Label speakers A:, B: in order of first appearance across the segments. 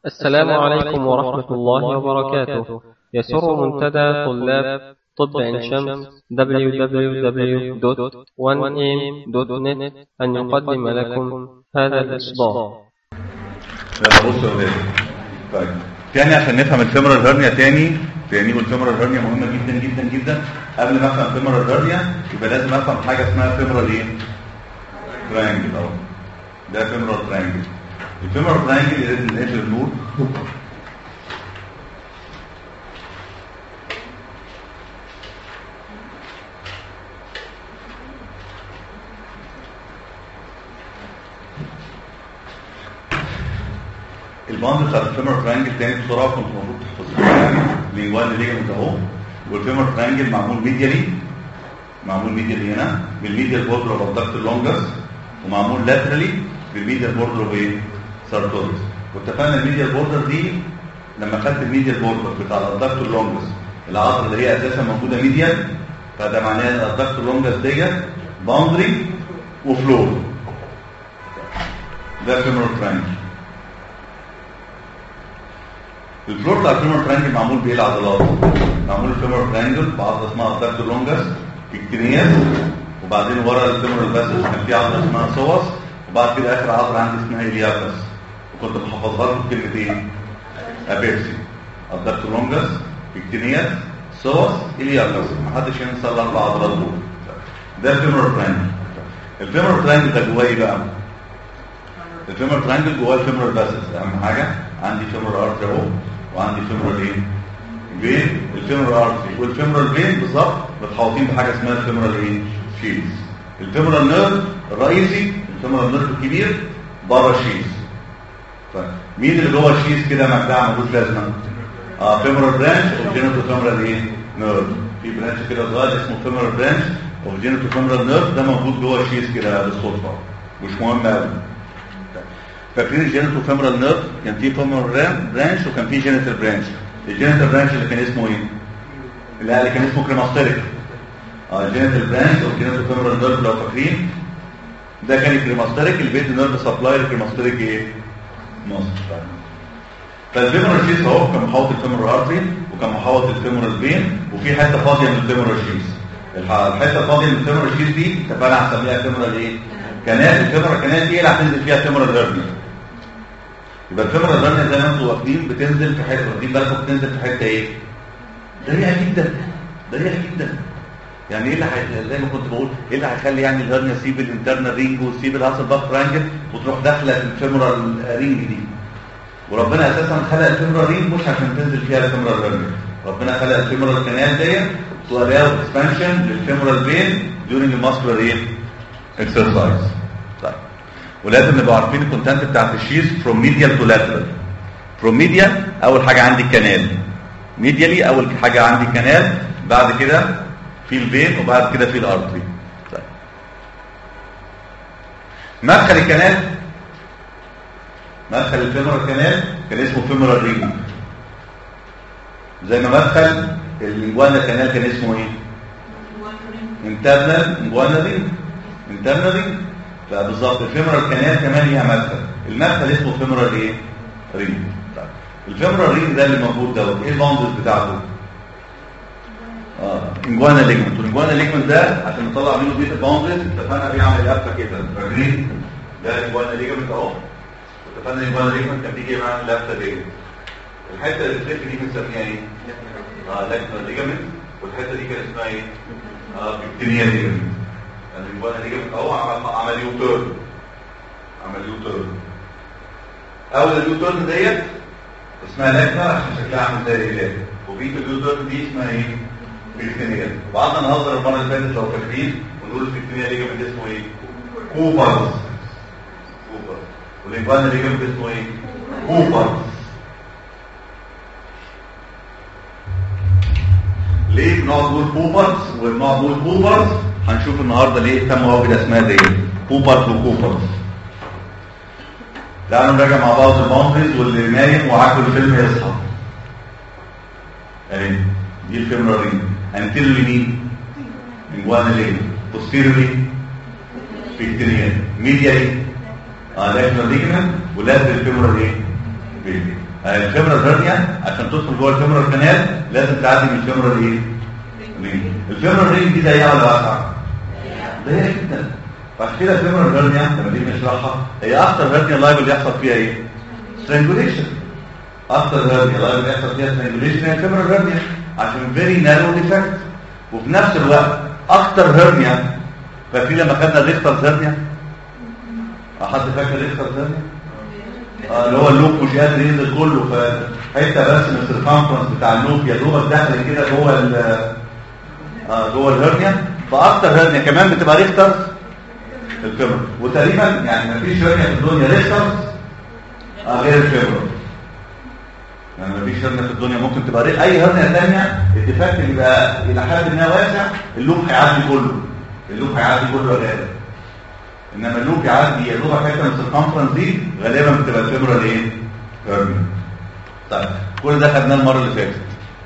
A: السلام عليكم ورحمة الله وبركاته يسر منتدى طلاب طب عين شمس www.1am.net أن يقدم لكم هذا الإصدار
B: لا بص يا ولاد طيب تاني عشان نفهم الفيمورال هيرنيا تاني تاني والفيمورال هيرنيا مهمه جدا جدا جدا قبل ما افهم فيمورال هيرنيا يبقى لازم افهم حاجه اسمها فيمورال ايه؟ ترينجل اهو ده فيمورال ترينجل الفيمورال ترينجل لازم نقفل النور الباند بتاع الفيمر ترانجل تاني بسرعه كنت المفروض تحفظها يعني لينجوال ليجمنت اهو والفيمر ترانجل معمول ميديالي معمول ميديالي هنا بالميديال بوردر اوف الدكت لونجس ومعمول لاترالي بالميديال بوردر اوف ايه؟ سارتوريس واتفقنا الميديال بوردر دي لما خدت الميديال بوردر بتاع الدكت لونجس العضله اللي هي اساسا موجوده ميديال فده معناه ان الدكت لونجس ديت باوندري وفلور ده فيمر ترانجل الفلور بتاع الفيمور ترانجل معمول بايه العضلات معمول الفيمور ترانجل بعضله اسمها الدكتور لونجس اكتينياس وبعدين ورا الفيمور باسس كان في عضله اسمها سوس وبعد كده اخر عضله عندي اسمها اليابس وكنت بحفظها لكم بكلمتين ابيبسي الدكتور لونجس اكتينياس سوس اليابس محدش ينسى الاربع عضلات دول ده الفيمور ترانجل الفيمور ترانجل ده جواه ايه بقى الفيمور ترانجل جواه الفيمور باسس اهم حاجه عندي فيمور ارتري اهو وعندي فيمورال ايه فين الفيمورال ارتري والفيمورال فين بالظبط متحوطين بحاجه اسمها الفيمورال ايه شيلز الفيمورال نيرف الرئيسي الفيمورال نيرف الكبير بره الشيز فمين اللي جوه الشيز كده مجدع ملوش لازمه اه فيمورال برانش اوف جينيتو فيمورال ايه نيرف في برانش كده صغير اسمه فيمورال برانش اوف جينيتو فيمورال نيرف ده موجود جوه الشيز كده بالصدفه مش مهم قوي فاكرين الجينيتال فيمورال نيرف كان في فيمورال برانش وكان في جينيتال برانش الجينيتال برانش اللي كان اسمه ايه لا اللي كان اسمه كريماستيريك اه الجينيتال برانش او الجينيتال فيمورال نيرف لو فاكرين ده كان الكريماستيريك اللي بيدي نيرف سبلاي الكريماستيريك ايه مصر فالفيمورال شيز اهو كان محاوط الفيمورال ارتري وكان محاوط الفيمورال فين وفي حته فاضيه من الفيمورال شيز الحته الفاضيه من الفيمورال شيز دي اتفقنا هنسميها فيمورال ايه كنال الفيمورال كنال دي اللي هتنزل فيها فيمورال هيرنيا يبقى الفيمورال هيرنيا زي ما انتم واخدين بتنزل في حته واخدين بالكم بتنزل في حته ايه ضيقه جدا ضيقه جدا يعني ايه اللي حي... زي ما كنت بقول ايه اللي هيخلي يعني الهرنيا تسيب الانترنال رينج وتسيب الهاسل باك ترانجل وتروح داخله في الفيمورال رينج دي وربنا اساسا خلق الفيمورال رينج مش عشان تنزل فيها الفيمورال هيرنيا ربنا خلق الفيمورال كانال ديت تو الاو اكسبانشن للفيمورال فين ديورنج الماسكولار ايه اكسرسايز طيب ولازم نبقى عارفين الكونتنت بتاعت الشيز فروم ميديال تو لاترال فروم ميديال اول حاجه عندي الكنال ميديالي اول حاجه عندي كنال بعد كده في الفين وبعد كده في الارتري طيب مدخل الكنال مدخل الفيمورال كانال كان اسمه فيمورال رينج زي ما مدخل الانجوانا كانال كان اسمه ايه انترنال انجوانا رينج انترنال رينج فبالظبط الفيمورال كانال كمان ليها مدخل المدخل اسمه فيمورال ايه رينج طيب الفيمورال رينج ده اللي موجود دوت ايه الباوندز بتاعته اه انجوانا ليجمنت والانجوانا ليجمنت ده عشان نطلع منه بيتا باوندز اتفقنا بيعمل لفه كده فاكرين ده الانجوانا ليجمنت اهو اتفقنا الانجوانا ليجمنت كان بيجي معانا اللفه دي الحته اللي بتلف دي بنسميها ايه اه لاكتال ليجمنت والحته دي كان اسمها ايه اه بكتيريا ليجمنت يعني الانجوانا ليجمنت اهو عمل عمل يو تيرن عمل يو تيرن اول اليو تيرن ديت اسمها لاكتال عشان شكلها عامل زي الهلال وفي اليو تيرن دي اسمها ايه بكتيريا وقعدنا نهزر المره اللي فاتت لو فاكرين ونقول البكتيريا ليجمنت اسمه ايه كوبرز كوبرز والانجوانا ليجمنت اسمه ايه كوبرز ليه بنقعد نقول بوبرز وبنقعد نقول بوبرز هنشوف النهارده ليه تم وجد اسماء دي بوبرز وكوبرز تعالوا نراجع مع بعض الباوندريز واللي نايم وعاكل الفيلم يصحى اهي دي الفيمورال رينج انتيريور لمين انجوانا ليه بوستيريورلي بكتيريا ميديالي اه لاكتال ليجمنت ولاترال فيمورال ايه بيلي الفيمورال هيرنيا عشان تدخل جوه الفيمورال كانال لازم تعدي من الفيمورال ايه رينج الفيمورال رينج دي ضيقه ولا واسعه ضيقه جدا فعشان كده الفيمورال هيرنيا لما نيجي نشرحها هي اكتر هيرنيا لايف اللي يحصل فيها ايه سترانجوليشن اكتر هيرنيا لايف اللي يحصل فيها سترانجوليشن هي الفيمورال هيرنيا عشان فيري نارو ديفكت وفي نفس الوقت اكتر هيرنيا فاكرين لما خدنا الريختر هيرنيا حد فاكر الريختر هيرنيا آه اللي هو اللوب مش قادر ينزل كله فحته بس من السيركمفرنس بتاع اللوب يا دوبك داخل كده جوه ال آه جوه الهرنيا فاكتر هرنيا كمان بتبقى ريختر الفيمر وتقريبا يعني ما فيش هرنيا في الدنيا ريختر آه غير الفيمر يعني ما فيش هرنيا في الدنيا ممكن تبقى ريختر اي هرنيا ثانيه الديفكت يبقى الى حد ما واسع اللوب هيعدي كله اللوب هيعدي كله غالبا انما اللوب يعدي يا دوبك حته من السيركمفرنس دي غالبا بتبقى الفيمورال ايه هيرنيا طيب كل ده خدناه المره اللي فاتت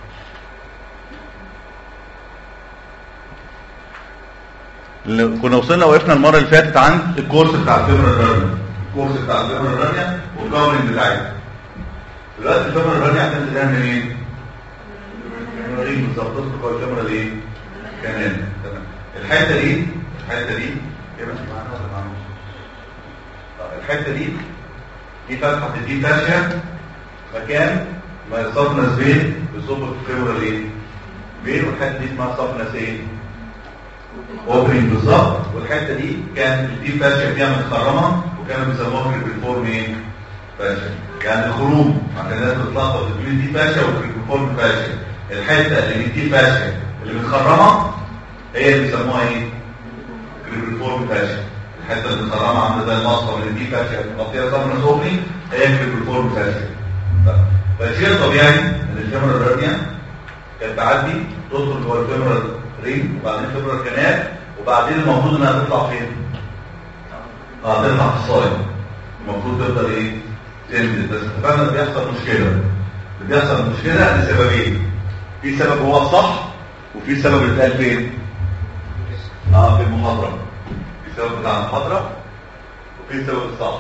B: كنا وصلنا وقفنا المره اللي فاتت عند الكورس بتاع الفيمورال هيرنيا الكورس بتاع الفيمورال هيرنيا والكفرنج بتاعتها دلوقتي الفيمورال هيرنيا هتنزل تعمل ايه؟ الفيمورال بالظبط تدخل جوه الفيمورال ايه؟ كمان تمام الحته دي الحته دي ايه بس معانا ولا معانا الحته دي دي فتحه دي فاشيه مكان ما يصفنس بين بصوب الفيمورال ايه؟ بين والحته دي اسمها صفنس ايه؟ اوبرينج بالظبط والحته دي كان دي فاشيه فيها متخرمه وكانوا بيسموها بالفورم ايه؟ فاشيه يعني خروج عشان الناس بتتلخبط بين دي فاشيه والفورم فاشيه الحته اللي دي فاشيه اللي متخرمه هي اللي بيسموها ايه؟ كريبرفورم فاشيا الحته اللي متخرمه عامله زي المصفى اللي دي فاشيا مغطيه صبر صوبي هي كريبرفورم فاشيا فالشيء الطبيعي ان الفيمورال هيرنيا كانت تعدي تدخل جوه الفيمورال رين وبعدين الفيمورال كانال وبعدين المفروض انها تطلع فين؟ اه تطلع في الصايم المفروض تفضل ايه؟ تنزل بس اتفقنا ان بيحصل مشكله اللي بيحصل مشكله لسببين في سبب هو الصح وفي سبب اتقال فين؟ اه في المحاضرة في سبب بتاع المحاضرة وفي سبب الصح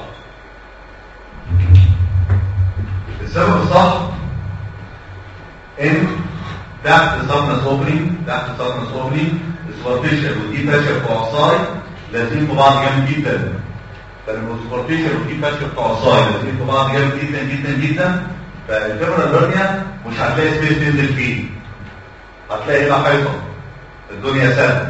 B: السبب الصح ان تحت صفنا صبري تحت صفنا صبري السبارتيشن ودي فاشة بتوع الصاي لازم في بعض جامد جدا فالسبارتيشن ودي فاشة بتوع الصاي لازم في بعض جامد جدا جدا جدا فالفيمورال هيرنيا مش هتلاقي سبيس تنزل فيه هتلاقي هنا حيطة الدنيا سهله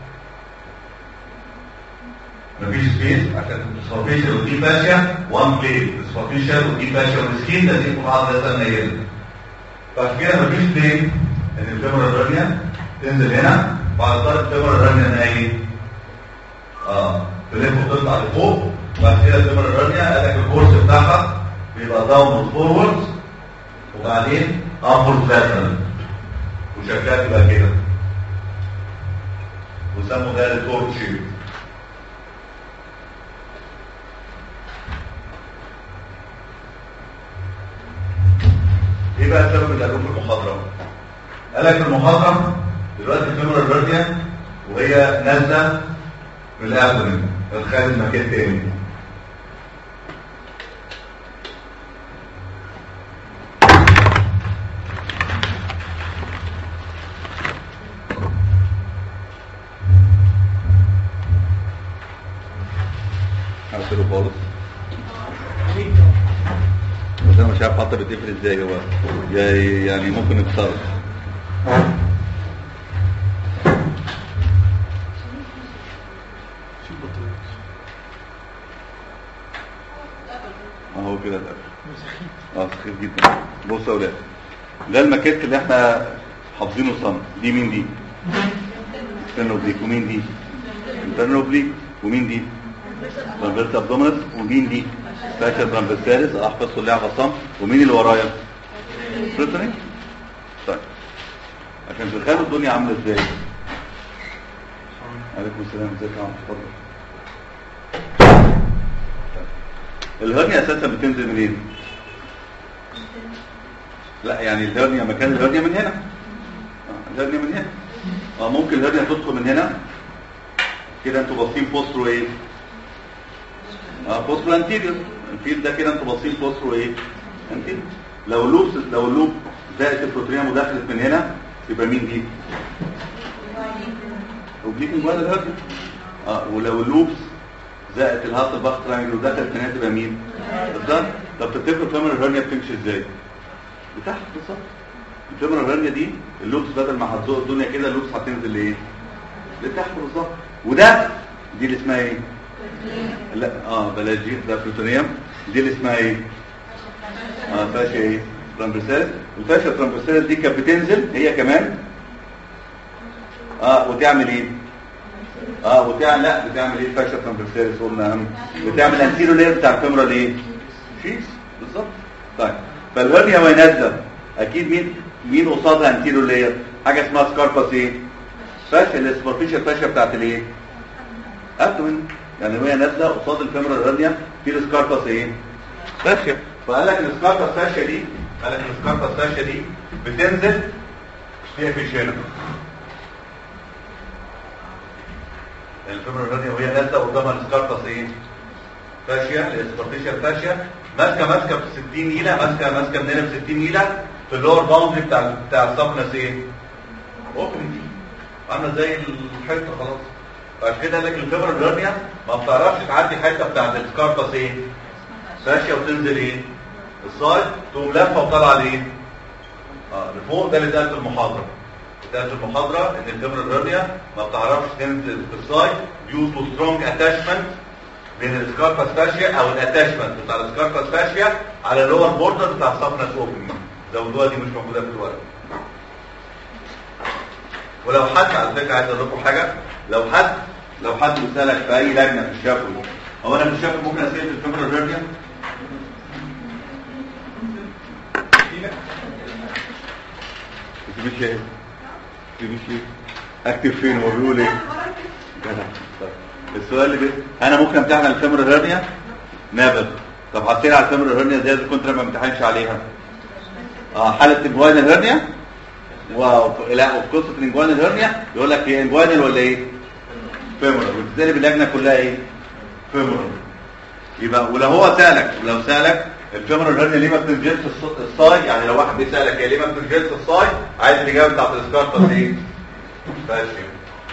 B: مفيش سبيس عشان السبارفيشال ودي فاشيا وان بليد السبارفيشال ودي فاشيا والسكين ده دي بعض ده نيل فعشان كده مفيش بليد ان الفيمورال رانيا تنزل هنا بعد طريق الفيمورال رانيا انها ايه؟ اه تلف وتطلع لفوق وبعد كده الفيمورال رانيا قال لك الكورس بتاعها بيبقى داون فورورد وبعدين ابورد لاترال وشكلها تبقى كده وسموا ده التورك شيب ايه بقى السبب اللي قالوه في المحاضره قال لك في المحاضره دلوقتي الفيمورال فيرتيا وهي نازله من الابدومين تتخيل المكان تاني هقفله خالص بس انا مش عارف حتى بتقفل ازاي هو يا- يعني ممكن يتصرف اهو كده القفل اه سخيف جدا بص يا اولاد ده الماكيت اللي احنا حافظينه صم دي مين دي؟ انترنال اوبليك ومين دي؟ انترنال اوبليك ومين دي؟ ترانفيرس ابدومينس ومين دي؟ فاشل ترانفيرساليس احفظ كلها غصام ومين اللي ورايا؟ بريتني طيب عشان تتخيلوا الدنيا عامله ازاي عليكم السلام ازيك يا عم اتفضل طيب. الهرنيا اساسا بتنزل منين؟ لا يعني الهرنيا مكان الهرنيا من هنا آه، الهرنيا من هنا اه ممكن الهرنيا تدخل من هنا كده انتوا باصين بوسترو ايه؟ اه بوسترو انتيريور الفيل ده كده انتوا باصين بوسترو ايه؟ انتيرو لو اللوب لو اللوب زائد البروتريوم ودخلت من هنا يبقى مين دي اوبليك انجوانال هيرنيا اه ولو اللوبس زائد الهارت باخ ترانجل ودخلت من هنا تبقى مين بالظبط طب تفتكروا الفيمر الهرنيا بتمشي ازاي لتحت بالظبط الفيمر الهرنيا دي اللوبس بدل ما هتزوق الدنيا كده اللوبس هتنزل لايه لتحت بالظبط وده دي اللي اسمها ايه لا اه بلاش دي ده بروتونيوم دي اللي اسمها ايه اه فاشيا ايه ترامبرسالس الفاشيا ترامبرسالس دي كانت بتنزل هي كمان اه وتعمل ايه اه وتعمل لا بتعمل ايه الفاشيا ترامبرسالس قلنا اهم بتعمل انتيرو لير بتاع الفيمورال ايه شيكس بالظبط طيب فالورنيا وهي نازله اكيد مين مين قصادها انتيرو لير حاجه اسمها سكارباس ايه فاشيا السوبرفيشال فاشيا بتاعت الايه ابدومين يعني وهي نازله قصاد الفيمورال هرنيا في السكارباس ايه فاشيا فقال لك السكارباس فاشيا دي قال لك السكارباس فاشيا دي بتنزل هي في هنا الفيمورال هرنيا وهي نازله قدامها السكارباس ايه فاشيا السبارتيشال فاشيا ماسكه ماسكه ب 60 نيله ماسكه ماسكه من هنا ب 60 نيله في اللور باوندري بتاع بتاع السبنس ايه اوبن عامله زي الحيطه خلاص فعشان كده قال لك الفيبرال هرنيا ما بتعرفش تعدي الحته بتاعت السكارباس ايه فاشيا وتنزل ايه السايد تقوم لفه وطالعه لايه اه لفوق ده اللي اتقال في المحاضره اتقال في المحاضره ان الفيبرال هرنيا ما بتعرفش تنزل في السايد ديو تو سترونج اتاشمنت بين السكارباس فاشيا او الاتاشمنت بتاع السكارباس فاشيا على اللور بوردر بتاع السبنس اوبننج زودوها دي مش موجوده في الورق ولو حد على فكره عايز اقول لكم حاجه لو حد لو حد بيسالك في اي لجنه في الشفوي هو انا في الشفوي ممكن اسال في الفيبرال هرنيا مش ايه مش ايه اكتب فين هو بيقول ايه جدع. طيب. السؤال اللي بيه. انا ممكن امتحن على الفيمر هرنيا نابل طب حطينا على الفيمر هرنيا زي اذا كنت انا ما امتحنش عليها اه حاله انجوانال هرنيا و لا وفي قصه الانجوانال هرنيا يقول لك هي انجوانال ولا ايه فيمورال وبالتالي باللجنه كلها ايه فيمورال يبقى ولو هو سالك ولو سالك الفيمورال هرنيا ليه ما بتنزلش الص- الصاي يعني لو واحد بيسالك هي ليه ما بتنزلش الصاي عايز الاجابه بتاعت السكارتس ايه فاشل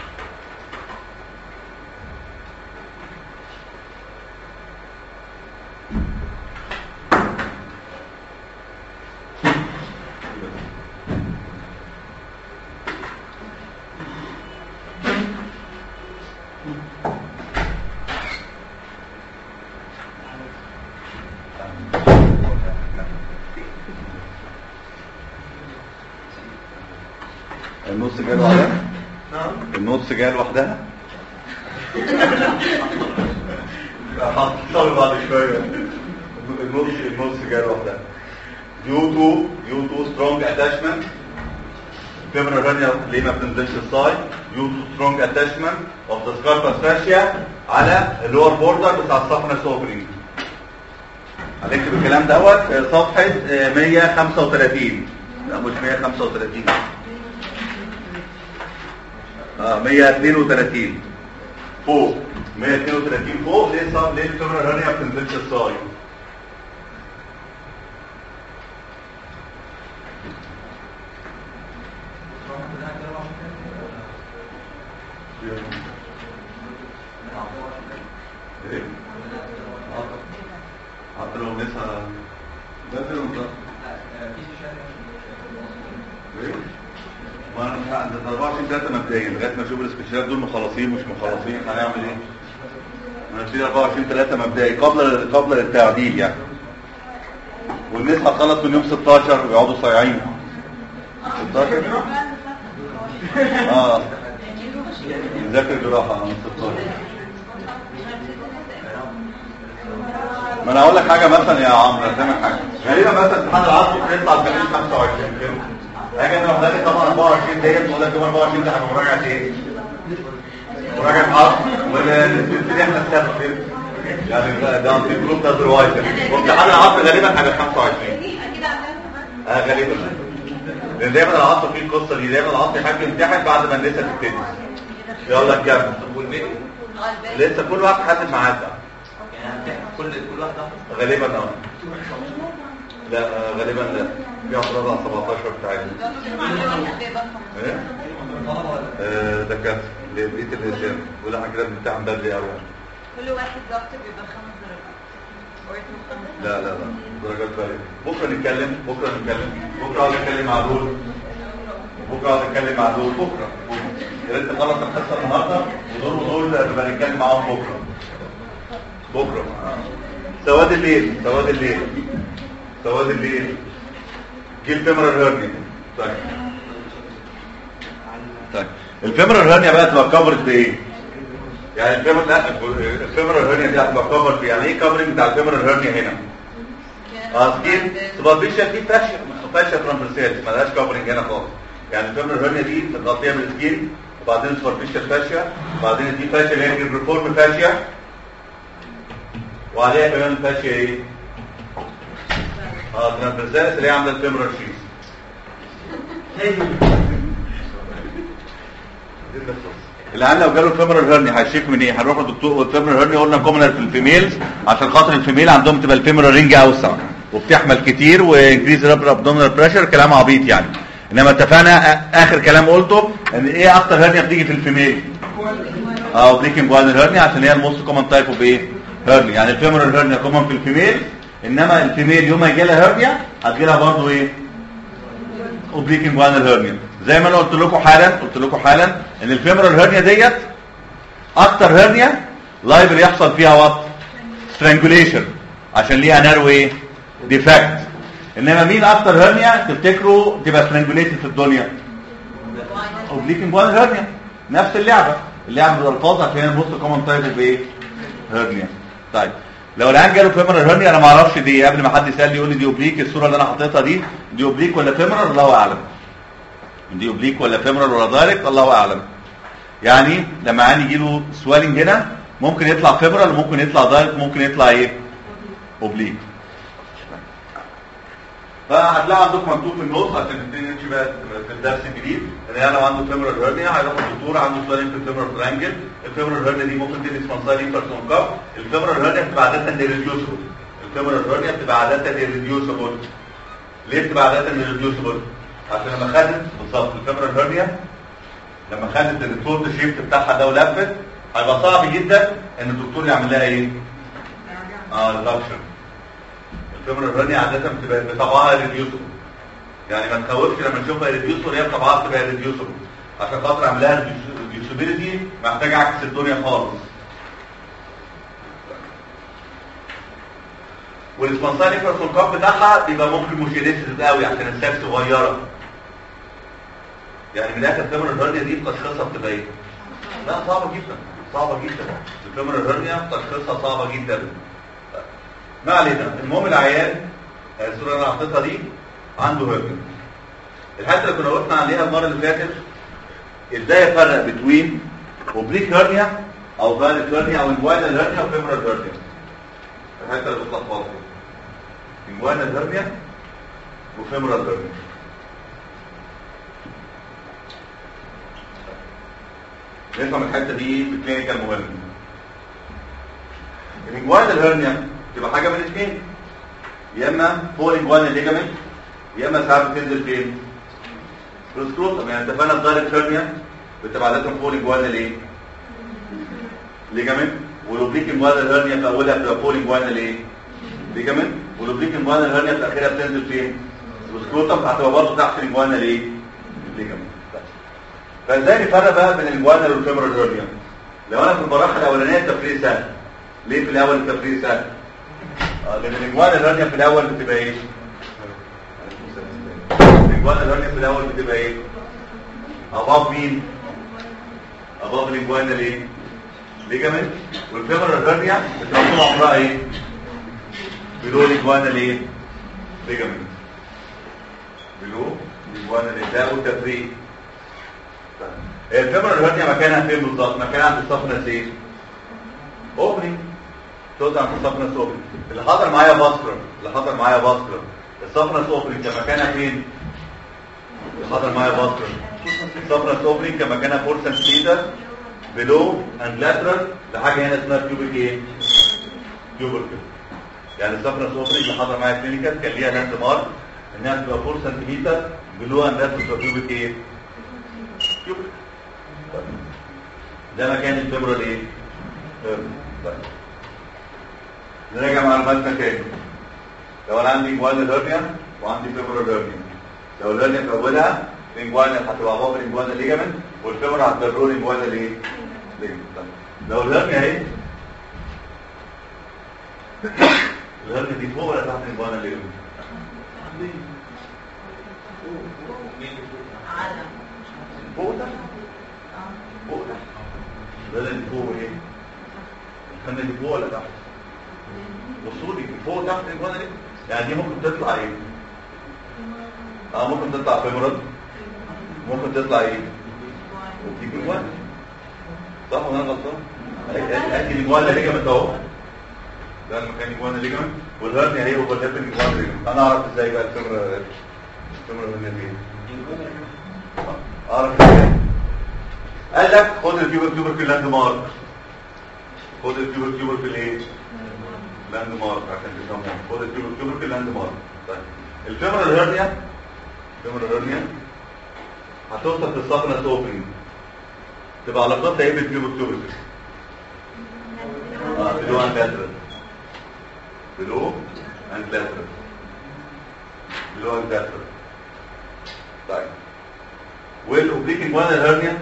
B: النص جاي لوحدها
C: نعم
B: النص جاي لوحدها هتصل بعد شويه النص النص جاي لوحدها due to due to strong attachment femoral hernia ليه ما بتنزلش السايد due to strong attachment of the scarpa fascia على اللور بوردر بتاع السفنس اوبننج هنكتب الكلام دوت في صفحه آه، 135 لا مش 135 اه 132 فوق 132 فوق ليه صار ليه الكاميرا الرانية ما بتنزلش الصاي ايه حتى لو نسى بدل ولا ايه ما انا مش عند 24 3 مبدئيا لغايه ما اشوف السبيشالات دول مخلصين مش مخلصين هنعمل ايه؟ ما نبتدي 24 3 مبدئي قبل قبل التعديل يعني والناس هتخلص من يوم 16 ويقعدوا صايعين 16 اه نذاكر جراحه من 16 ما انا اقول لك حاجه مثلا يا عمرو افهمك حاجه غالبا مثلا امتحان العصر بيطلع الخميس 25 كده اجي انا وحضرتك طبعا 24 ديت بقول لك يوم 24 ده هيبقى مراجعه ايه؟ مراجعه عصر ونبتدي احنا السبت كده يعني ده ده في جروب ده دلوقتي وامتحان العصر غالبا هيبقى 25
D: اكيد عندنا
B: اه غالبا لان دايما العصر فيه القصه دي دايما العصر يحب يمتحن بعد ما النساء تبتدي يلا كمل لسه كل واحد حاسب ميعاد بقى
C: يعني هنمتحن كل كل واحده
B: غالبا اه لا آه، غالبا لا في اعتراض على 17 بتاعتنا ايه آه، ده كانت لبقيه الاسئله ولا احنا كده بنمتحن بدري قوي
D: كل واحد ضغط بيبقى خمس درجات وريتم خمس
B: لا لا لا درجات بالغه بكره نتكلم بكره نتكلم بكره اقعد اتكلم مع دول بكره اقعد اتكلم مع دول بكره يا ريت نخلص الحصه النهارده ودول ودول نبقى نتكلم معاهم بكره بكره سواد الليل سواد الليل سواد الليل جه الفيمرال هيرنيا طيب طيب الفيمرال هيرنيا بقى تبقى كفرت بايه؟ يعني الفيمرال لا الفيمرال هيرنيا دي هتبقى كفرت يعني ايه كفرنج بتاع الفيمرال هيرنيا هنا؟ اه سكين سوبرفيشال دي فاشيا فاشيا ترانسفيرسال ما لهاش كفرنج هنا خالص يعني الفيمرال هيرنيا دي متغطيه بالسكين وبعدين سوبرفيشال فاشيا وبعدين دي فاشيا اللي هي الريفورم فاشيا وعليها كمان فاشيا ايه؟ اه ترانسفيرسال اللي هي عامله الفيمرال شيز الان لو جاله فيمرال هيرني هيشيك من ايه هنروح للدكتور والفيمرال هيرني قلنا كومنر في الفيميلز عشان خاطر الفيميل عندهم تبقى الفيمرال رينج اوسع وبتحمل كتير وانكريز رابر ابدومينال بريشر كلام عبيط يعني انما اتفقنا آ- اخر كلام قلته ان ايه اكتر هيرنيا بتيجي في الفيميل اه اوبليكنج جوانال هيرنيا عشان هي الموست كومن تايب اوف ايه هيرنيا يعني الفيمرال هيرنيا كومن في الفيميل انما الفيميل يوم ما يجي لها هيرنيا هتجي لها برضه ايه اوبليكنج جوانال هيرنيا زي ما انا قلت لكم حالا قلت لكم حالا ان الفيمرال هيرنيا ديت اكتر هيرنيا لايبل يحصل فيها وات سترانجوليشن عشان ليها نارو ايه ديفكت انما مين اكتر هيرنيا تفتكروا تبقى سترانجوليتد في الدنيا اوبليكنج جوانال هيرنيا نفس اللعبه اللعبه بالالفاظ عشان هي الموست كومن تايب اوف ايه هيرنيا طيب لو العيان جاله فيمرال هيرنيا انا ما اعرفش دي قبل ما حد يسالني يقول لي دي اوبليك الصوره اللي انا حاططها دي دي اوبليك ولا فيمرال الله اعلم دي اوبليك ولا فيمرال ولا دايركت الله اعلم يعني لما عيان يجي له سوالنج هنا ممكن يطلع فيمرال ممكن يطلع دايركت ممكن يطلع ايه اوبليك فهتلاقي عندكم مكتوب في النص عشان نبتدي نمشي بقى في الدرس الجديد ان انا لو عنده فيمرال هيرنيا هيروح الدكتور عنده سوالنج في الفيمرال ترانجل الفيمرال هيرنيا دي ممكن تدي سبونسايلي بيرسون كاب الفيمرال هيرنيا بتبقى عاده ريديوسبل الفيمرال هيرنيا بتبقى عاده ريديوسبل ليه بتبقى عاده ريديوسبل عشان لما خدت بالظبط الفيمرال هيرنيا لما خدت الفولد شيفت بتاعها ده ولفت هيبقى صعب جدا ان الدكتور يعمل لها ايه؟ اه ريدكشن الفيمرال هيرنيا عاده بتبقى بطبعها ريديوسبل يعني ما تخوفش لما نشوفها ريديوسبل هي بطبعها بتبقى ريديوسبل عشان خاطر اعمل لها ريديوسبيليتي محتاج اعكس الدنيا خالص والسبونساري بيرسون كاب بتاعها بيبقى ممكن موشينيسيس قوي عشان الساك صغيره يعني من الاخر الفيمرال هيرنيا دي تشخيصها بتبقى ايه؟ لا صعبه جدا صعبه جدا الفيمرال هيرنيا تشخيصها صعبه جدا ما علينا المهم العيان الصوره اللي انا حطيتها دي عنده هيرنيا الحته اللي كنا وقفنا عليها المره اللي فاتت ازاي افرق بين اوبليك هيرنيا او فاليد هيرنيا او انجوينال هيرنيا وفيمرال هيرنيا الحته اللي بتلخبط دي انجوينال هيرنيا وفيمرال هيرنيا نفهم الحته دي في الكلينيكال مهم الانجوينال هيرنيا تبقى حاجه من الاثنين يا اما فوق الانجوينال ليجامنت يا اما ساعات بتنزل فين في السكروتم يعني اتفقنا الدايركت هيرنيا بتبقى عاده فوق الانجوينال ايه ليجامنت والاوبليك انجوينال هيرنيا في اولها بتبقى فوق الانجوينال ايه ليجامنت والاوبليك انجوينال هيرنيا في اخرها بتنزل فين في السكروتم هتبقى برضه تحت الانجوينال ايه ليجامنت فازاي نفرق بقى بين الجوانال والفيمرال هيرنيا لو انا في المراحل الاولانيه التفريق سهل ليه في الاول التفريق سهل آه لان الجوانال هيرنيا في الاول بتبقى ايه الجوانال هيرنيا في الاول بتبقى ايه اباف مين اباف الجوانال ايه ليجامنت والفيمرال هيرنيا بتبقى طول عمرها ايه بلو الجوانال ايه ليجامنت بلو الجوانال ايه ده والتفريق الفيمرال هيرنيا مكانها فين بالظبط مكانها عند الصفنس ايه اوبننج تقعد عند الصفنس اوبننج اللي حاضر معايا باسكر اللي حاضر معايا باسكر الصفنس اوبننج كان مكانها فين اللي حاضر معايا باسكر الصفنس اوبننج كان مكانها 4 سنتيمتر بلو اند لاترال لحاجه هنا اسمها كيوبيك ايه كيوبيك يعني السفنس اوبرينج اللي حضر معايا كلينيكال كان ليها لاند مارك انها تبقى 4 سنتيمتر بلو اند ذات كيوبيك ايه؟ كيوبيك طيب. ده مكان الفيبرال ايه؟ هيرنيا. طيب نراجع معلوماتنا تاني لو انا عندي جوال هيرنيا وعندي فيبرال هيرنيا لو الهيرنيا في اولها الانجوانا هتبقى بابا الانجوانا ليجامنت والفيبر هتبرر الانجوانا ليه؟ ليجامنت طيب. لو الهيرنيا اهي الهرنة دي فوق ولا تحت الانجوانا ليجامنت؟
D: عالم
B: فوق تحت فوق تحت الهرنة دي فوق ايه؟ الهرنة دي فوق ولا تحت؟ بصوا لي فوق تحت الانجوانا ليه؟ يعني دي ممكن تطلع ايه؟ اه ممكن تطلع فيمورال ممكن تطلع ايه؟ وبتيجي انجوانا صح ولا انا غلطان؟ ادي الانجوانا ليجامنت اهو ده المكان الجوانا ليجامنت والهرنيا هي اوفرلاب الجوانا ليجامنت انا اعرف ازاي بقى الفيمورال الفيمورال هرنيا دي اعرف ازاي قال لك خد الكيوبر كيوبر في اللاند مارك خد الكيوبر كيوبر في الايه لاند مارك عشان تفهموا خد الكيوبر كيوبر في اللاند مارك طيب الفيمورال هرنيا الفيمورال هرنيا هتوصل في السفنس اوبننج تبقى علاقتها ايه بالكيوبر كيوبر اه بلو اند لاترال بلو اند لاترال بلو اند لاترال طيب والاوبليك انجوانا هرنيا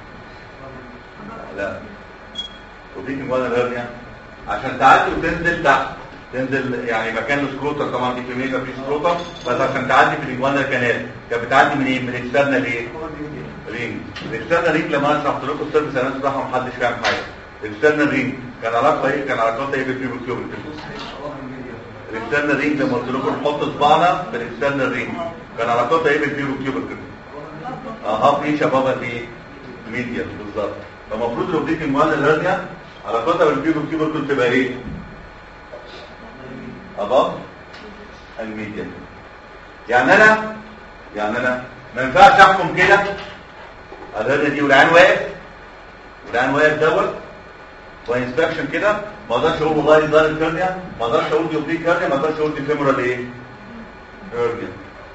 B: لا اوبليك انجوانا هرنيا عشان تعدي وتنزل تحت تنزل يعني مكان السكروتر طبعا دي كميه في سكروتر بس عشان تعدي في الانجوانا كانال كانت بتعدي من ايه من اكسترنال ايه رينج الاكسترنال رينج لما انا شرحت لكم السيرفيس انا بتاعها محدش فاهم حاجه الاكسترنال رينج كان علاقه ايه كان علاقتها ايه بالفيبر كيوبر الاكسترنال رينج لما قلت لكم نحط صباعنا في الاكسترنال رينج كان علاقتها ايه بالفيبر كيوبر اه هاف ايه شبابها دي ميديا بالظبط فالمفروض الاوبليك الموال الهرنيا علاقتها بالفيبر كيوبر كنت تبقى ايه above الميديا يعني انا يعني انا ما ينفعش احكم كده الهرنيا دي والعين واقف والعين واقف دوت وانسبكشن كده ما اقدرش اقول والله دي ظاهر الكرنيا ما اقدرش اقول دي اوبليك كرنيا ما اقدرش اقول دي فيمورال ايه هرنيا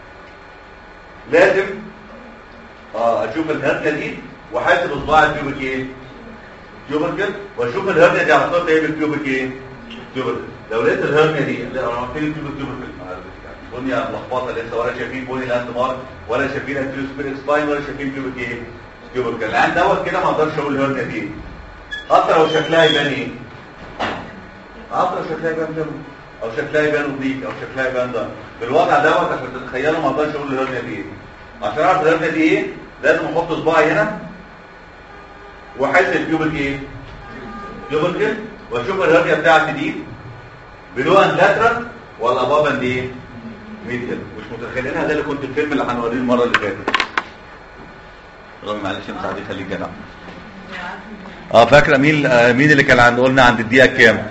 B: لازم اه اشوف الهرنيا دي واحاسب اصبع الكيوبيك ايه كيوبيك واشوف الهرنيا دي علاقتها ايه بالكيوبيك ايه كيوبيك لو لقيت الهرنيا دي لا انا قلت لي كيوبيك كيوبيك الدنيا ملخبطه لسه ولا شايفين بوني لاند مارك ولا شايفين انتيروسبيريك سباين ولا شايفين كيوبيك ايه كيوبيك العين دوت كده ما اقدرش اقول الهرنيا دي حتى لو شكلها يبان ايه حتى لو شكلها يبان دم او شكلها يبان اوبليك او شكلها يبان ده بالوضع دوت عشان تتخيلوا ما اقدرش اقول الهرنيا دي ايه عشان اعرف الهرنيا دي ايه لازم احط صباعي هنا واحس الكيوبيك ايه كيوبيك واشوف الهرنيا بتاعتي دي بلو اند لاترال ولا بابا اند ايه ميديال مش متخيلينها ده اللي كنت الفيلم اللي هنوريه المره اللي فاتت رامي معلش يا مساعدي خليك جدع اه فاكره مين آه مين اللي كان عند قلنا عند الدقيقه كام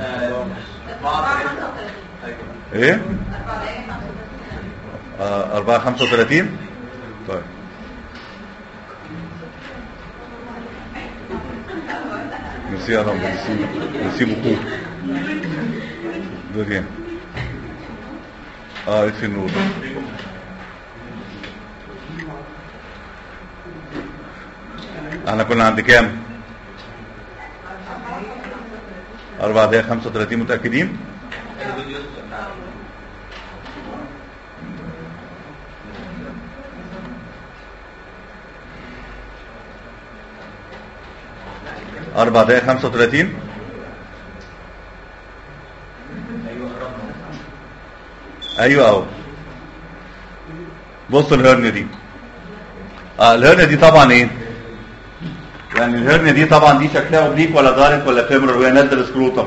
B: ايه آه 4 35 طيب ميرسي يا رب ميرسي ميرسي بوكو ده فين اه اطفي النور احنا كنا عند كام أربعة دقايق خمسة وثلاثين متأكدين أربعة دقايق خمسة وثلاثين أيوة أهو بص الهرنة دي آه الهرنة دي طبعا ايه يعني الهرنة دي طبعا دي شكلها اوبليك ولا دارك ولا فيمرال وهي نازله سكروتم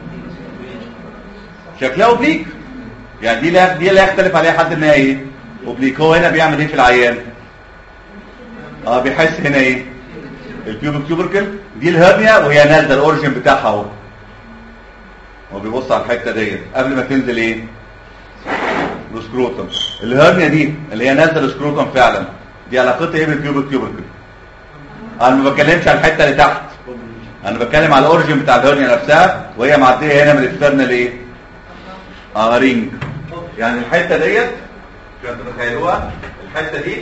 B: شكلها اوبليك يعني دي لا دي لا يختلف عليها حد انها ايه اوبليك هو هنا بيعمل ايه في العيان اه بيحس هنا ايه الكيوبيك كيوبركل دي الهرنيا وهي نازله الاوريجن بتاعها اهو هو بيبص على الحته ديت قبل ما تنزل ايه السكروتم الهرنيا دي اللي هي نازله السكروتم فعلا دي علاقتها ايه بالكيوبيك كيوبركل انا ما بتكلمش على الحته اللي تحت انا بتكلم على الاوريجن بتاع الهرنيا نفسها وهي معديه هنا من الاكسترنال ايه اه رينج يعني الحته ديت عشان تتخيلوها الحته دي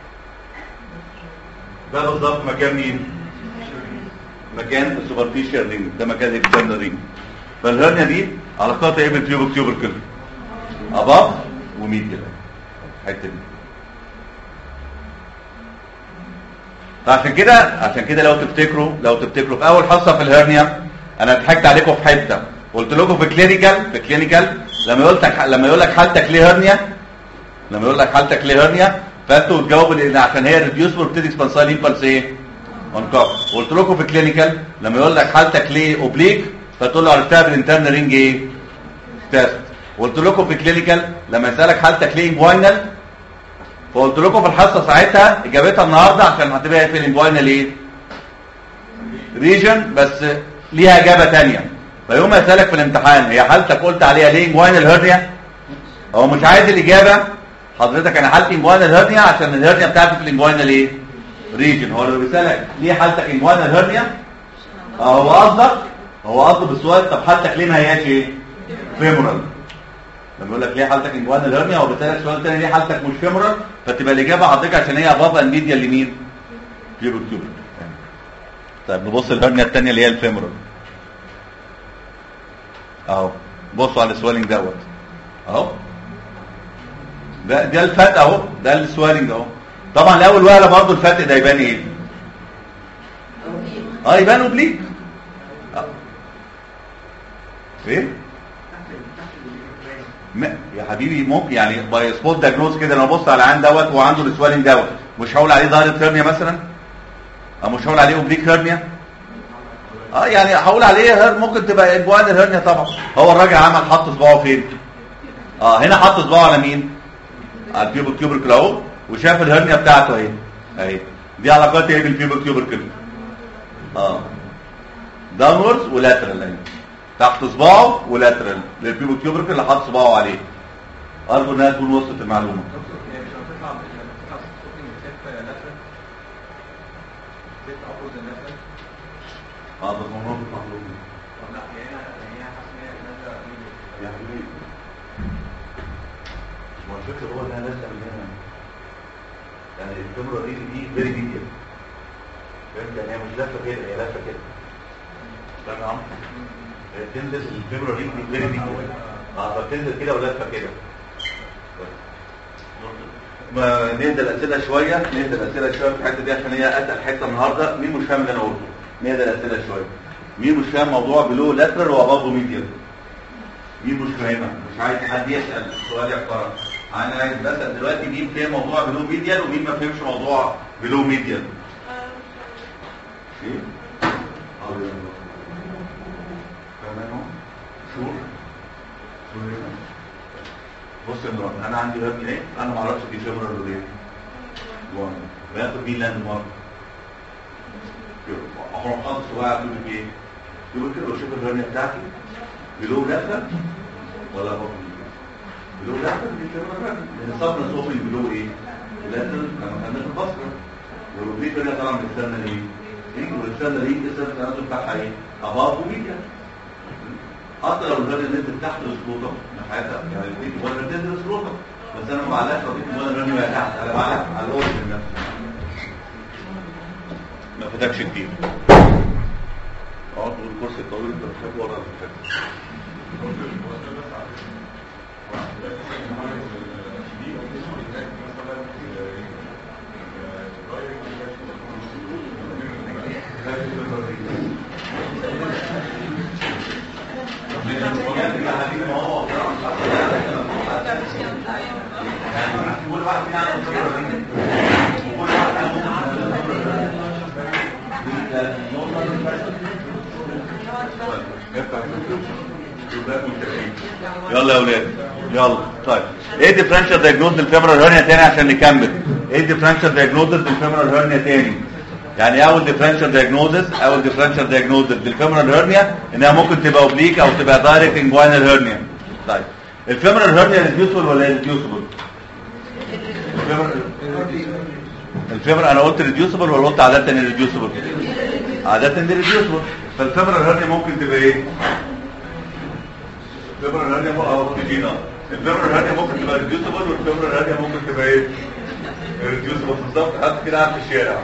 B: ده بالظبط مكان مين مكان السوبرفيشال رينج ده مكان الاكسترنال رينج فالهرنيا دي علاقتها ايه بالتيوبك تيوبركل اباف وميديال الحته دي فعشان كده عشان كده لو تفتكروا لو تفتكروا في اول حصه في الهرنيا انا ضحكت عليكم في حته قلت لكم في كلينيكال في كلينيكال لما يقول لك لما يقول لك حالتك ليه هرنيا لما يقول لك حالتك ليه هرنيا فانتوا تجاوبوا لان عشان هي ريديوسبل بتدي سبانسايل امبلس ايه اون كاب قلت لكم في كلينيكال لما يقول لك حالتك ليه اوبليك فتقول له عرفتها بالانترنال رينج ايه تيست قلت لكم في كلينيكال لما يسالك حالتك ليه انجوينال فقلت لكم في الحصه ساعتها اجابتها النهارده عشان هتبقى في الانجوينال ايه ريجن بس ليها اجابه ثانيه فيوم ما يسالك في الامتحان هي حالتك قلت عليها ليه انجوينال هيرنيا هو مش عايز الاجابه حضرتك انا حالتي انجوينال هيرنيا عشان الهيرنيا بتاعتي في الانجوينال ايه ريجن هو اللي بيسالك ليه حالتك انجوينال هيرنيا اه هو قصدك هو قصده بالسؤال طب حالتك ليه ما هياش ايه فيمورال لما يقول لك ليه حالتك انجوينال هيرنيا هو بيسالك سؤال تاني ليه حالتك مش فيمورال فتبقى الاجابه حضرتك عشان هي اباف اند ميديا لمين فيبر تيوبر طيب نبص الهرنيا الثانيه اللي هي الفيمورال اهو بصوا على السوالنج دوت اهو ده ده الفات اهو ده السوالنج اهو طبعا لاول وهله برضه الفات ده يبان ايه اه يبان اوبليك آه. ايه ما- يا حبيبي ممكن يعني باي سبوت دايجنوز كده انا ببص على عين دوت وعنده السوالنج دوت مش هقول عليه دايركت هيرنيا مثلا او مش هقول عليه اوبليك هيرنيا اه يعني هقول عليه هير ممكن تبقى انجوان الهرنيا طبعا هو الراجل عمل حط صباعه فين اه هنا حط صباعه على مين على البيوبك تيوبركل اهو وشاف الهرنيا بتاعته اهي اهي دي علاقات ايه بالبيوبك تيوبركل اه داونورز ولاترال اهي تحت صباعه ولاترال للبيوبك تيوبركل اللي حط صباعه عليه ارجو انها تكون وصلت المعلومه اه بس الموضوع مطلوب يا حبيبي هو الفكره هو انها لازقه من هنا يعني الكاميرا دي دي فيري ديتيل فهمت يعني هي مش لافه كده هي لافه كده فاهم يا عم هي بتنزل الكاميرا دي دي فيري ديتيل اه فبتنزل كده ولافه كده ما نهدى الاسئله شويه نهدى الاسئله شويه في الحته دي عشان هي اتقل حته النهارده مين مش فاهم اللي انا قلته نهدى الاسئله شويه مين مش فاهم موضوع بلو لاترال واباف ميديال مين مش فاهمها مش عايز حد يسال سؤال يحترم انا عايز بسال دلوقتي مين فاهم موضوع بلو ميديال ومين ما فهمش موضوع بلو ميديال ايه اه فاهمين شور شور بص يا مراد انا عندي هرني ايه انا ما اعرفش دي فيمورال ولا ايه وان باخد مين لاند مارك اروح حاطط صباعي اقول لك ايه يقول كده واشوف الهرنيا بتاعتي بلو لفه ولا بطن بلو لفه دي فيمورال لان صبنا صوفي بلو ايه لازم لما كان في البصره والروبليك هنا طبعا بتستنى ايه ايه والستاند ايه لسه التناسل بتاعها ايه اباف وميديا حتى لو الراجل نزل تحت السلوطه من حياتها يعني البيت ولا بتنزل السلوطه بس انا ما بعلقش لو البيت ولا الراجل بقى تحت انا بعلق على الاورجن نفسه ما فاتكش كتير اقعد تقول الكرسي الطويل انت بتحب ورا الفكره يلا يا اولاد يلا طيب ايه ديفرنشال دايجنوز للفيمورال هيرنيا تاني عشان نكمل ايه ديفرنشال دايجنوز للفيمورال هيرنيا تاني يعني اول ديفرنشال دايجنوزس اول ديفرنشال دايجنوزس للفيمورال هيرنيا انها ممكن تبقى اوبليك او تبقى دايركت انجوينال هيرنيا طيب الفيمورال هيرنيا ريديوسبل ولا ريديوسبل الفيمر انا قلت ريديوسبل ولا قلت عاده ريديوسبل عاده ريديوسبل فالفيمورال هيرنيا ممكن تبقى ايه الفيمورال هيرنيا ماشيين اه الفيمورال هاديه ممكن تبقى ريديوسبل والفيمورال هاديه ممكن تبقى ايه ريديوسبل بالظبط حتى كده قاعد في الشارع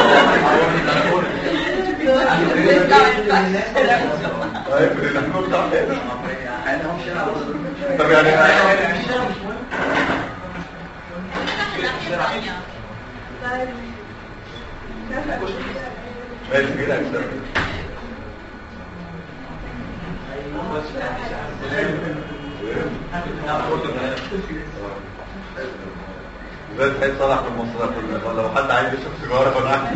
B: طيب الاحنا بتاع طب يعني ماشي كده اكتر زي تحيي صلاح في المصرية كلها لو حد عايز يشرب سيجارة فانا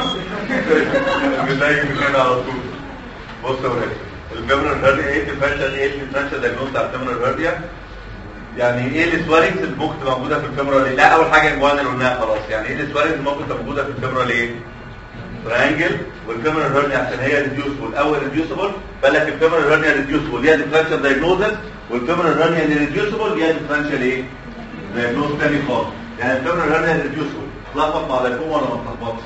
B: بنلاقي من هنا على طول بص يا ولاد الفيمرال هارديا ايه الديفرنشال ايه الديفرنشال دايجنوز بتاع الفيمرال هارديا يعني ايه السوارينجز اللي ممكن تبقى موجوده في الفيمرال لا اول حاجه الجوان اللي قلناها خلاص يعني ايه السوارينجز اللي ممكن تبقى موجوده في الفيمرال ايه تريانجل والفيمرال هيرنيا عشان هي ريديوسبل اول ريديوسبل بالك الفيمرال هيرنيا ريديوسبل ليها ديفرنشال دايجنوزس والفيمرال هيرنيا اللي ريديوسبل ليها ديفرنشال ايه دايجنوز تاني خالص يعني الفيمرال هيرنيا ريديوسبل تلخبط مع لايكوما ولا ما تلخبطش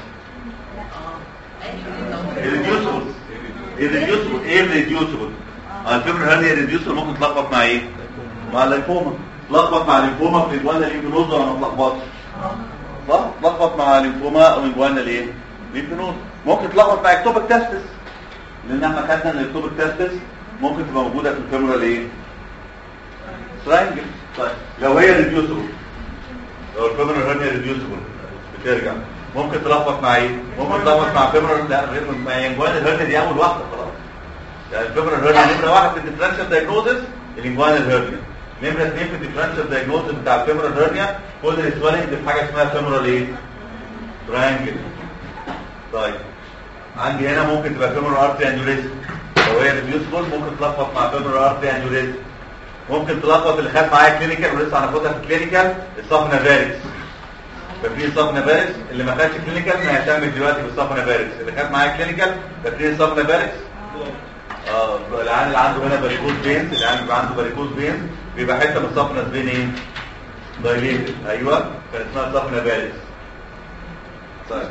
B: الريديوسبل الريديوسبل ايه الريديوسبل الفيمرال هيرنيا ريديوسبل ممكن تلخبط مع ايه مع اللايكوما تلخبط مع الليمفوما في الجوانا الليمفنوز ولا ما تلخبطش صح تلخبط مع الليمفوما او الجوانا الايه ليمفنوز ممكن تلخبط مع اكتوبك تستس لان احنا خدنا ان الاكتوبك تستس ممكن تبقى موجوده في الفيمورال ايه ترانجل طيب لو هي ريديوسبل لو الفيمورال هرنيا ريديوسبل بترجع ممكن تلخبط مع ايه ممكن تلخبط مع فيمورال لا غير مع انجوان الهرنيا دي اول واحده خلاص يعني الفيمورال هرنيا نمره واحد في الديفرنشال دايجنوزس الانجوان الهرنيا نمره اثنين في الديفرنشال دايجنوزس بتاع الفيمورال هرنيا كل السوالنج في حاجه اسمها فيمورال ايه ترانجل طيب عندي هنا ممكن تبقى فيمورال ارتري انيوريزم لو هي ريديوسبل ممكن تلخبط مع فيمورال ارتري انيوريزم ممكن تلخبط اللي خد معايا كلينيكال ولسه هناخدها في الكلينيكال الصفنا فاركس ففي صفنا فاركس اللي ما خدش كلينيكال ما يهتم دلوقتي بالصفنا فاركس اللي خد معايا كلينيكال ففي صفنا فاركس اه العيان اللي عنده هنا باريكوز بينز العيان اللي عنده باريكوز بينز بيبقى حته من الصفنا بين ايه دايليتد ايوه كان اسمها صفنا فاركس طيب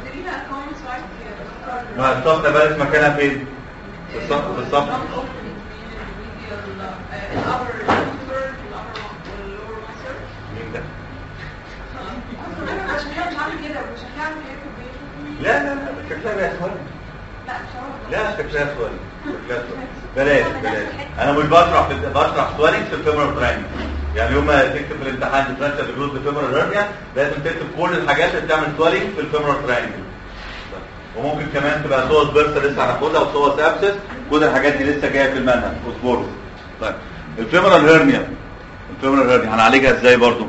B: ما الصفنا فاركس مكانها فين في الصف في الصف مين ده لا لا لا شكلها بقى اسود لا شكلها اسود شكلها اسود بلاش بلاش انا مش بشرح في بشرح سوالينج في الفيمورال تراينجل يعني يوم ما تكتب في الامتحان ديفرنشال جروز بفيمورال هيرنيا لازم تكتب كل الحاجات اللي بتعمل سوالينج في الفيمورال تراينجل وممكن كمان تبقى صوص بيرسا لسه هناخدها وصوص ابسس كل الحاجات دي لسه جايه في المنهج اصبروا طيب الفيمورال هيرنيا الفيمورال هيرنيا هنعالجها ازاي برضو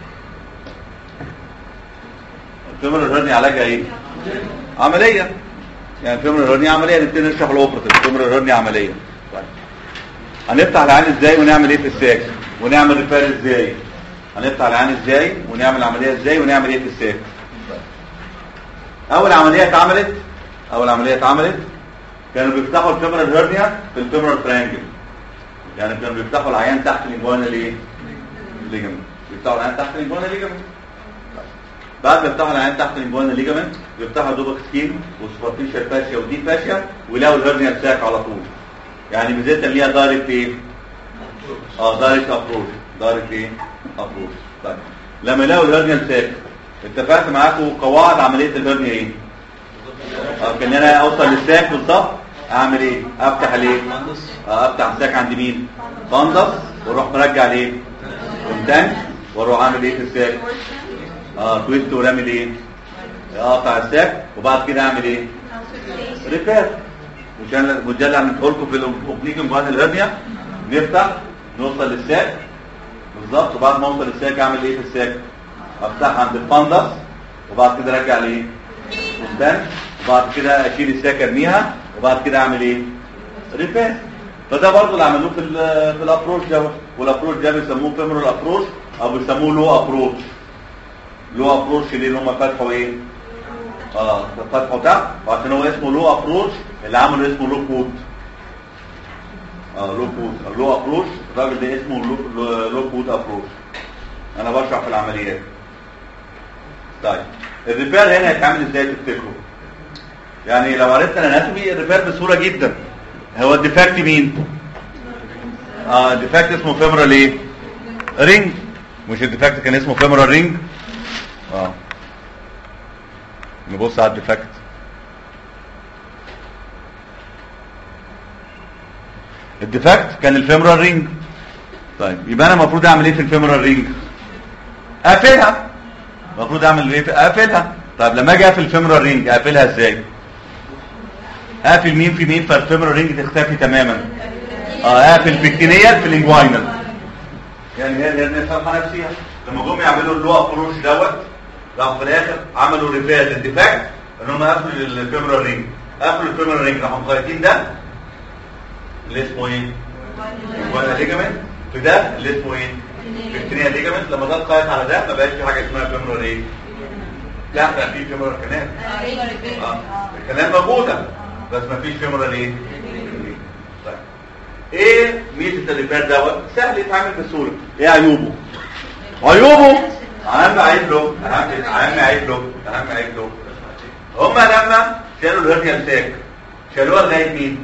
B: الفيمورال هيرنيا علاجها ايه عمليه يعني الفيمورال هيرنيا عمليه نبتدي نشرح الاوبرتيف الفيمورال هيرنيا عمليه طيب هنفتح العين ازاي ونعمل ايه في الساك ونعمل ريبير ازاي هنفتح العين ازاي ونعمل عمليه ازاي ونعمل ايه في الساك اول عمليه اتعملت اول عمليه اتعملت كانوا بيفتحوا الفيمورال هيرنيا في الفيمورال تريانجل يعني كانوا بيفتحوا العيان تحت الانجوانا ايه الليجمنت بيفتحوا العيان تحت الانجوانا ليجمنت بعد ما يفتحوا العيان تحت الانجوانا ليجمنت بيفتحوا دوبك سكين وسوبرفيشال فاشيا ودي فاشيا ويلاقوا الهرنيا بتاعك على طول يعني ميزتها ليها دايركت ايه اه دايركت ابروش دايركت ايه ابروش طيب لما يلاقوا الهرنيا بتاعك اتفقت معاكم قواعد عمليه الهرنيا ايه اه كان انا اوصل للساك بالظبط اعمل ايه افتح الايه اه افتح الساك عند مين بندس واروح مرجع ليه كونتانك واروح عامل ايه في الساك اه تويست ورامي ايه اقطع الساك وبعد كده اعمل ايه ريبير مش انا مش ده اللي هنقول لكم في الاوبنيك جوان الهرنيا نفتح نوصل للساك بالظبط وبعد ما اوصل للساك اعمل ايه في الساك افتح عند الفندس وبعد كده ارجع لايه قدام وبعد كده اشيل الساك ارميها وبعد كده اعمل ايه ريبير فده برضه اللي عملوه في في الابروش ده والابروش ده بيسموه فيمورال ابروش او بيسموه لو ابروش لو ابروش ليه هم فتحوا ايه اه فتحوا تحت وعشان هو اسمه لو ابروش اللي عمله اسمه لو كود اه لو كود لو ابروش الراجل ده اسمه لو, لو كود ابروش انا بشرح في العمليات طيب الريبير هنا هيتعمل ازاي تفتكروا يعني لو عرفت الاناتومي الريبير بسهوله جدا هو الديفكت مين اه الديفكت اسمه فيمورال ايه رينج مش الديفكت كان اسمه فيمورال رينج اه نبص على الديفكت الديفكت كان الفيمورال رينج طيب يبقى انا المفروض اعمل ايه في الفيمورال رينج اقفلها المفروض اعمل ايه في- اقفلها طيب لما اجي اقفل الفيمورال رينج اقفلها ازاي اقفل مين في مين فالفيمورال رينج تختفي تماما اه اقفل في الكنيال في الانجواينال يعني هي هي الفرحه نفسها لما جم يعملوا اللو ابروش دوت راحوا في الاخر عملوا ريفير للديفكت ان هم قفلوا الفيمورال رينج قفلوا الفيمورال رينج راحوا مخيطين ده اللي اسمه ايه؟ ولا ليجامنت في ده اللي اسمه ايه؟ في الكنيال ليجامنت لما ده اتخيط على ده ما بقاش في حاجه اسمها فيمورال ايه؟ لا بقى في فيمورال كنال اه الكلام موجوده بس ما فيش فيمورال ايه؟ طيب ايه ميزه الريبير دوت سهل يتعامل بسهوله ايه عيوبه عيوبه اهم عيب له اهم اهم عيب له اهم عيب له هما لما شالوا الهرنيا ساك شالوها لغايه مين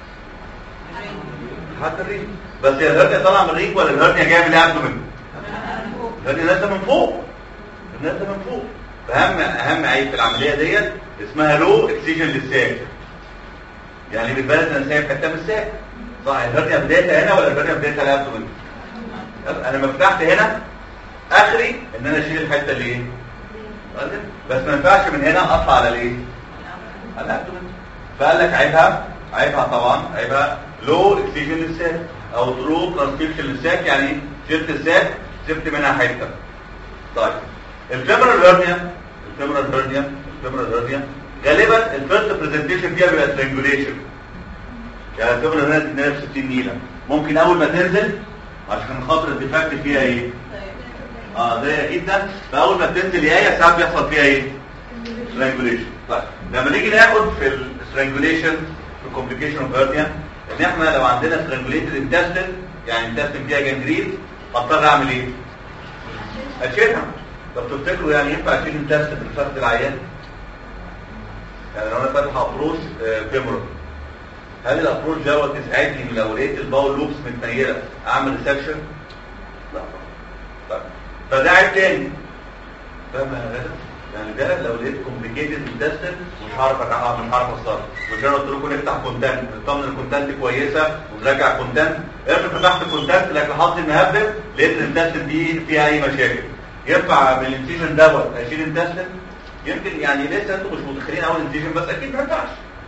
B: حتى الريق بس هي الهرنيا طالعه من الريق ولا الهرنيا جايه من الابدومن الهرنيا نازله من فوق نازله من فوق فاهم اهم عيب في العمليه ديت اسمها لو اكسجين للساك يعني بالبلد انا سايب حته من الساك صح الهرنيا بدايتها هنا ولا الهرنيا بدايتها الابدومن انا لما فتحت هنا اخري ان انا اشيل الحته اللي ايه بس ما ينفعش من هنا اطلع على الايه على الابدومن فقال لك عيبها عيبها طبعا عيبها لو اكسجين للساك او درو ترانسكريبشن للساك يعني شلت الساك سبت منها حته طيب الفيمورال هيرنيا الفيمورال هيرنيا الفيمورال هيرنيا غالبا الفيرست برزنتيشن فيها بيبقى ترينجوليشن يعني الفيمورال هيرنيا تنزل في 60 نيله ممكن اول ما تنزل عشان خاطر الديفكت فيها ايه اه ضيقه جدا فاول ما بتنزل يايه ساعات بيحصل فيها ايه strangulation طيب لما نيجي ناخد في السترانجوليشن في الكومبليكيشن اوف هيرنيا ان احنا لو عندنا strangulated intestine يعني intestine فيها جنجرين هضطر اعمل ايه اشيلها طب تفتكروا يعني ينفع اشيل intestine في فخذ العيان يعني لو انا فاتح ابروش فيمورال هل الابروش دوت يساعدني لو لقيت الباول لوبس متنيله اعمل ريسكشن لا طيب فده عيب تاني فاهم يا غدا يعني ده لو لقيت كومبليكيتد انتستين مش هعرف أتع- مش هعرف اتصرف مش انا قلت لكم نفتح كونتنت نطمن الكونتنت كويسه ونرجع كونتنت افرض فتحت كونتنت لكن حظي مهبب لقيت الانتستين دي فيها اي مشاكل ينفع بالانسيجن دوت اشيل انتستين يمكن يعني لسه انتوا مش متخيلين اول انسيجن بس اكيد ما ينفعش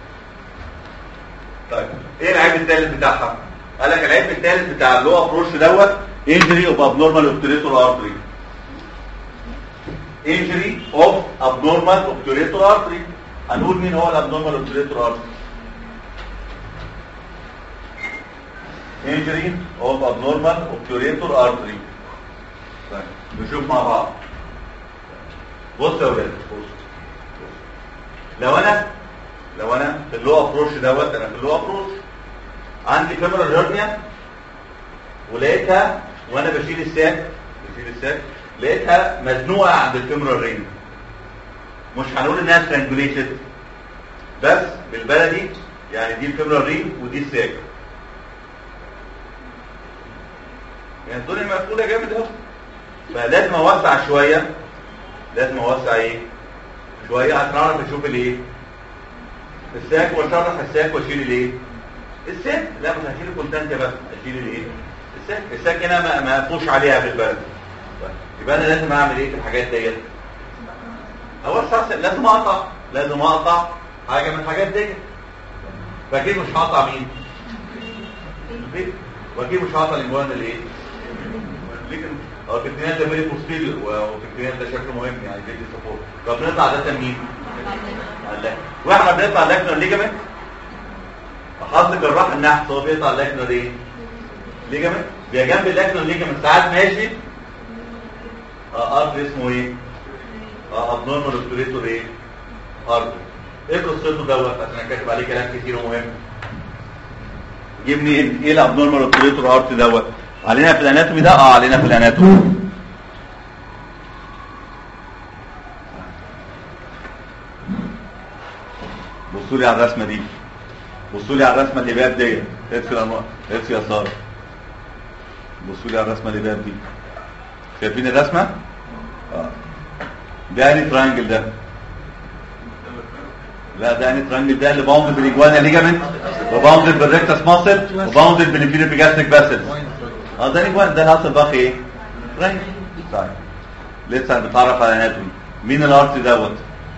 B: طيب ايه العيب الثالث بتاعها قال لك العيب الثالث بتاع اللي هو ابروش دوت انجري اوف ابنورمال اوبتوريتور ارتري انجري اوف ابنورمال اوبتوريتور ارتري هنقول مين هو الابنورمال اوبتوريتور ارتري انجري اوف ابنورمال اوبتوريتور ارتري طيب نشوف مع بعض بص يا ولاد بص لو انا لو انا في اللو ابروش دوت انا في اللو ابروش عندي فيمورال هيرنيا ولقيتها وانا بشيل الساك بشيل الساك لقيتها مزنوقه عند الفيمورال رينج مش هنقول انها سترانجوليتد بس بالبلدي يعني دي الفيمورال رينج ودي الساك يعني الدنيا مقفوله جامد اهو فلازم اوسع شويه لازم اوسع ايه شويه عشان اعرف اشوف الايه الساك واشرح الساك واشيل الايه الساك لا مش هشيل الكونتنت بس اشيل الايه الساك الساك هنا ما ما فوش عليها في البلد يبقى انا لازم اعمل ايه في الحاجات ديت اوسع س- لازم اقطع لازم اقطع حاجه من الحاجات ديت فاكيد مش هقطع مين البيت واكيد مش هقطع الانجوان الايه لكن هو الكتريان ده فيري بوستيريور والكتريان ده شكله مهم يعني بيدي سبورت طب نطلع ده مين على واحنا بنقطع اللاكنر ليجامنت حظ جراح النحس هو بيقطع اللاكنر ايه ليجامنت بيبقى جنب اللاكنر ليجامنت ساعات ماشي اه ارض اسمه ايه اه ابنورمال اوبتوريتور ايه ارض ايه قصته دوت عشان انا كاتب عليه كلام كتير ومهم جيب منين ايه الابنورمال اوبتوريتور ارت دوت علينا في الاناتومي ده اه علينا في الاناتومي بصوا لي على الرسمه دي بصوا لي على الرسمه اللي باب ديت ادخل انواع ادخل يا ساره بصوا لي على الرسمه اللي باب دي شايفين الرسمه اه ده اني ترانجل ده لا ده اني ترانجل ده اللي باوندد بالاجوانا ليجامنت وباوندد بالريكتس ماسل وباوندد بالانفيريور بيجاستريك باسلز اه ده الاجوانا ده الهاصل باقي ايه ترانجل طيب لسه بنتعرف على اناتومي مين الارتري دوت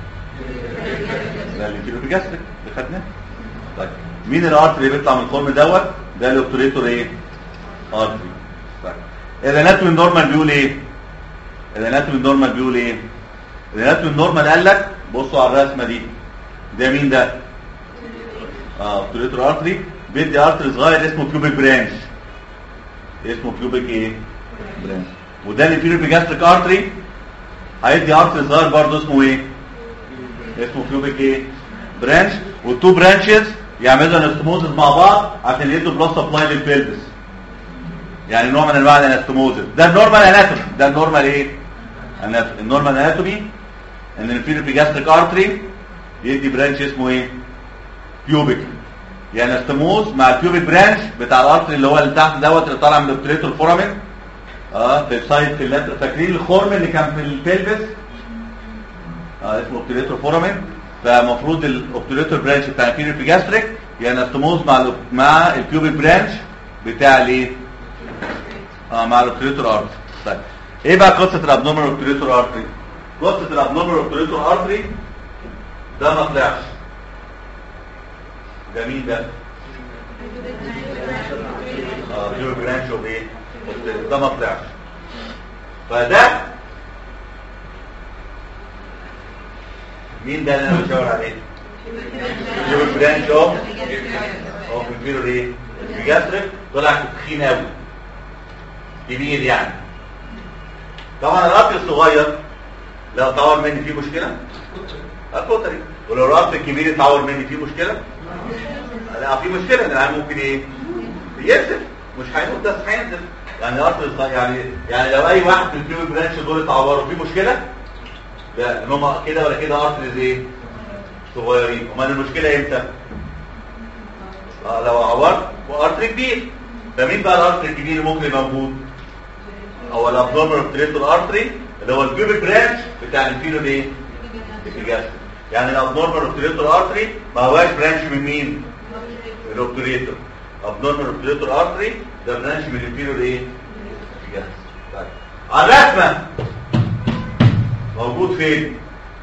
B: ده الانفيريور بيجاستريك اللي خدناه طيب مين الارتري اللي بيطلع من الخرم دوت ده الاوبتوريتور ايه ارتري طيب الاناتومي النورمال بيقول ايه الاناتومي النورمال بيقول ايه الاناتومي النورمال قال لك بصوا على الرسمه دي ده مين ده اه اوبتوريتور ارتري بيدي ارتري صغير اسمه كيوبيك برانش اسمه كيوبيك ايه برانش وده اللي فيه البيجاستريك ارتري هيدي ارتري صغير برضه اسمه ايه اسمه كيوبيك ايه برانش والتو برانشز يعملوا انستموزز مع بعض عشان يدوا بلس سبلاي للبيلبس يعني نوع من انواع الانستموزز ده النورمال اناتومي ده النورمال ايه اناتومي النورمال اناتومي ان الفيرو بيجاستريك ارتري يدي برانش اسمه ايه كيوبيك يعني انستموز مع الكيوبيك برانش بتاع الارتري اللي هو اللي تحت دوت اللي طالع من الاوبتريتور فورامين اه في السايد في اللاتر فاكرين الخرم اللي كان في البلبس اه اسمه اوبتريتور فورامين فمفروض الاوبتريتور برانش بتاع الفيرو بيجاستريك يعني انستموز مع ال مع الكيوبيك برانش بتاع الايه اه مع الاوبتريتور ارتري طيب ايه بقى قصه الابنورمال اوبتريتور ارتري قصه الابنورمال اوبتريتور ارتري ده ما طلعش ده مين ده اه بيور برانش اوف ايه ده ما طلعش فده مين ده اللي انا بشاور عليه بيور برانش اوف اوف بيور ايه بيجاستريك طلع تخين قوي كبير يعني طبعا الرأس الصغير لو طور مني فيه مشكله الكوتري ولو الرأس الكبير يتعور مني فيه مشكله لا في مشكله ان العيان ممكن ايه ينزل مش هيموت بس هينزل يعني الارض الص- يعني يعني لو اي واحد من الكيوبي برانش دول اتعوروا في مشكله لا ان هم كده ولا كده ارترز ايه صغيرين امال المشكله امتى اه لو عورت وارتر كبير فمين بقى الارتر الكبير اللي ممكن يبقى موجود هو الابدومينال اوبتريتور ارتري اللي هو الكيوبيك برانش بتاع الفيلو ايه الجاستريك يعني الابنورمال اوبتريتور ارتري ما هواش برانش من مين من الاوبتريتور ابنورمال اوبتريتور ارتري ده برانش من الفيلو ايه الجاستريك طيب على الرسمه موجود فين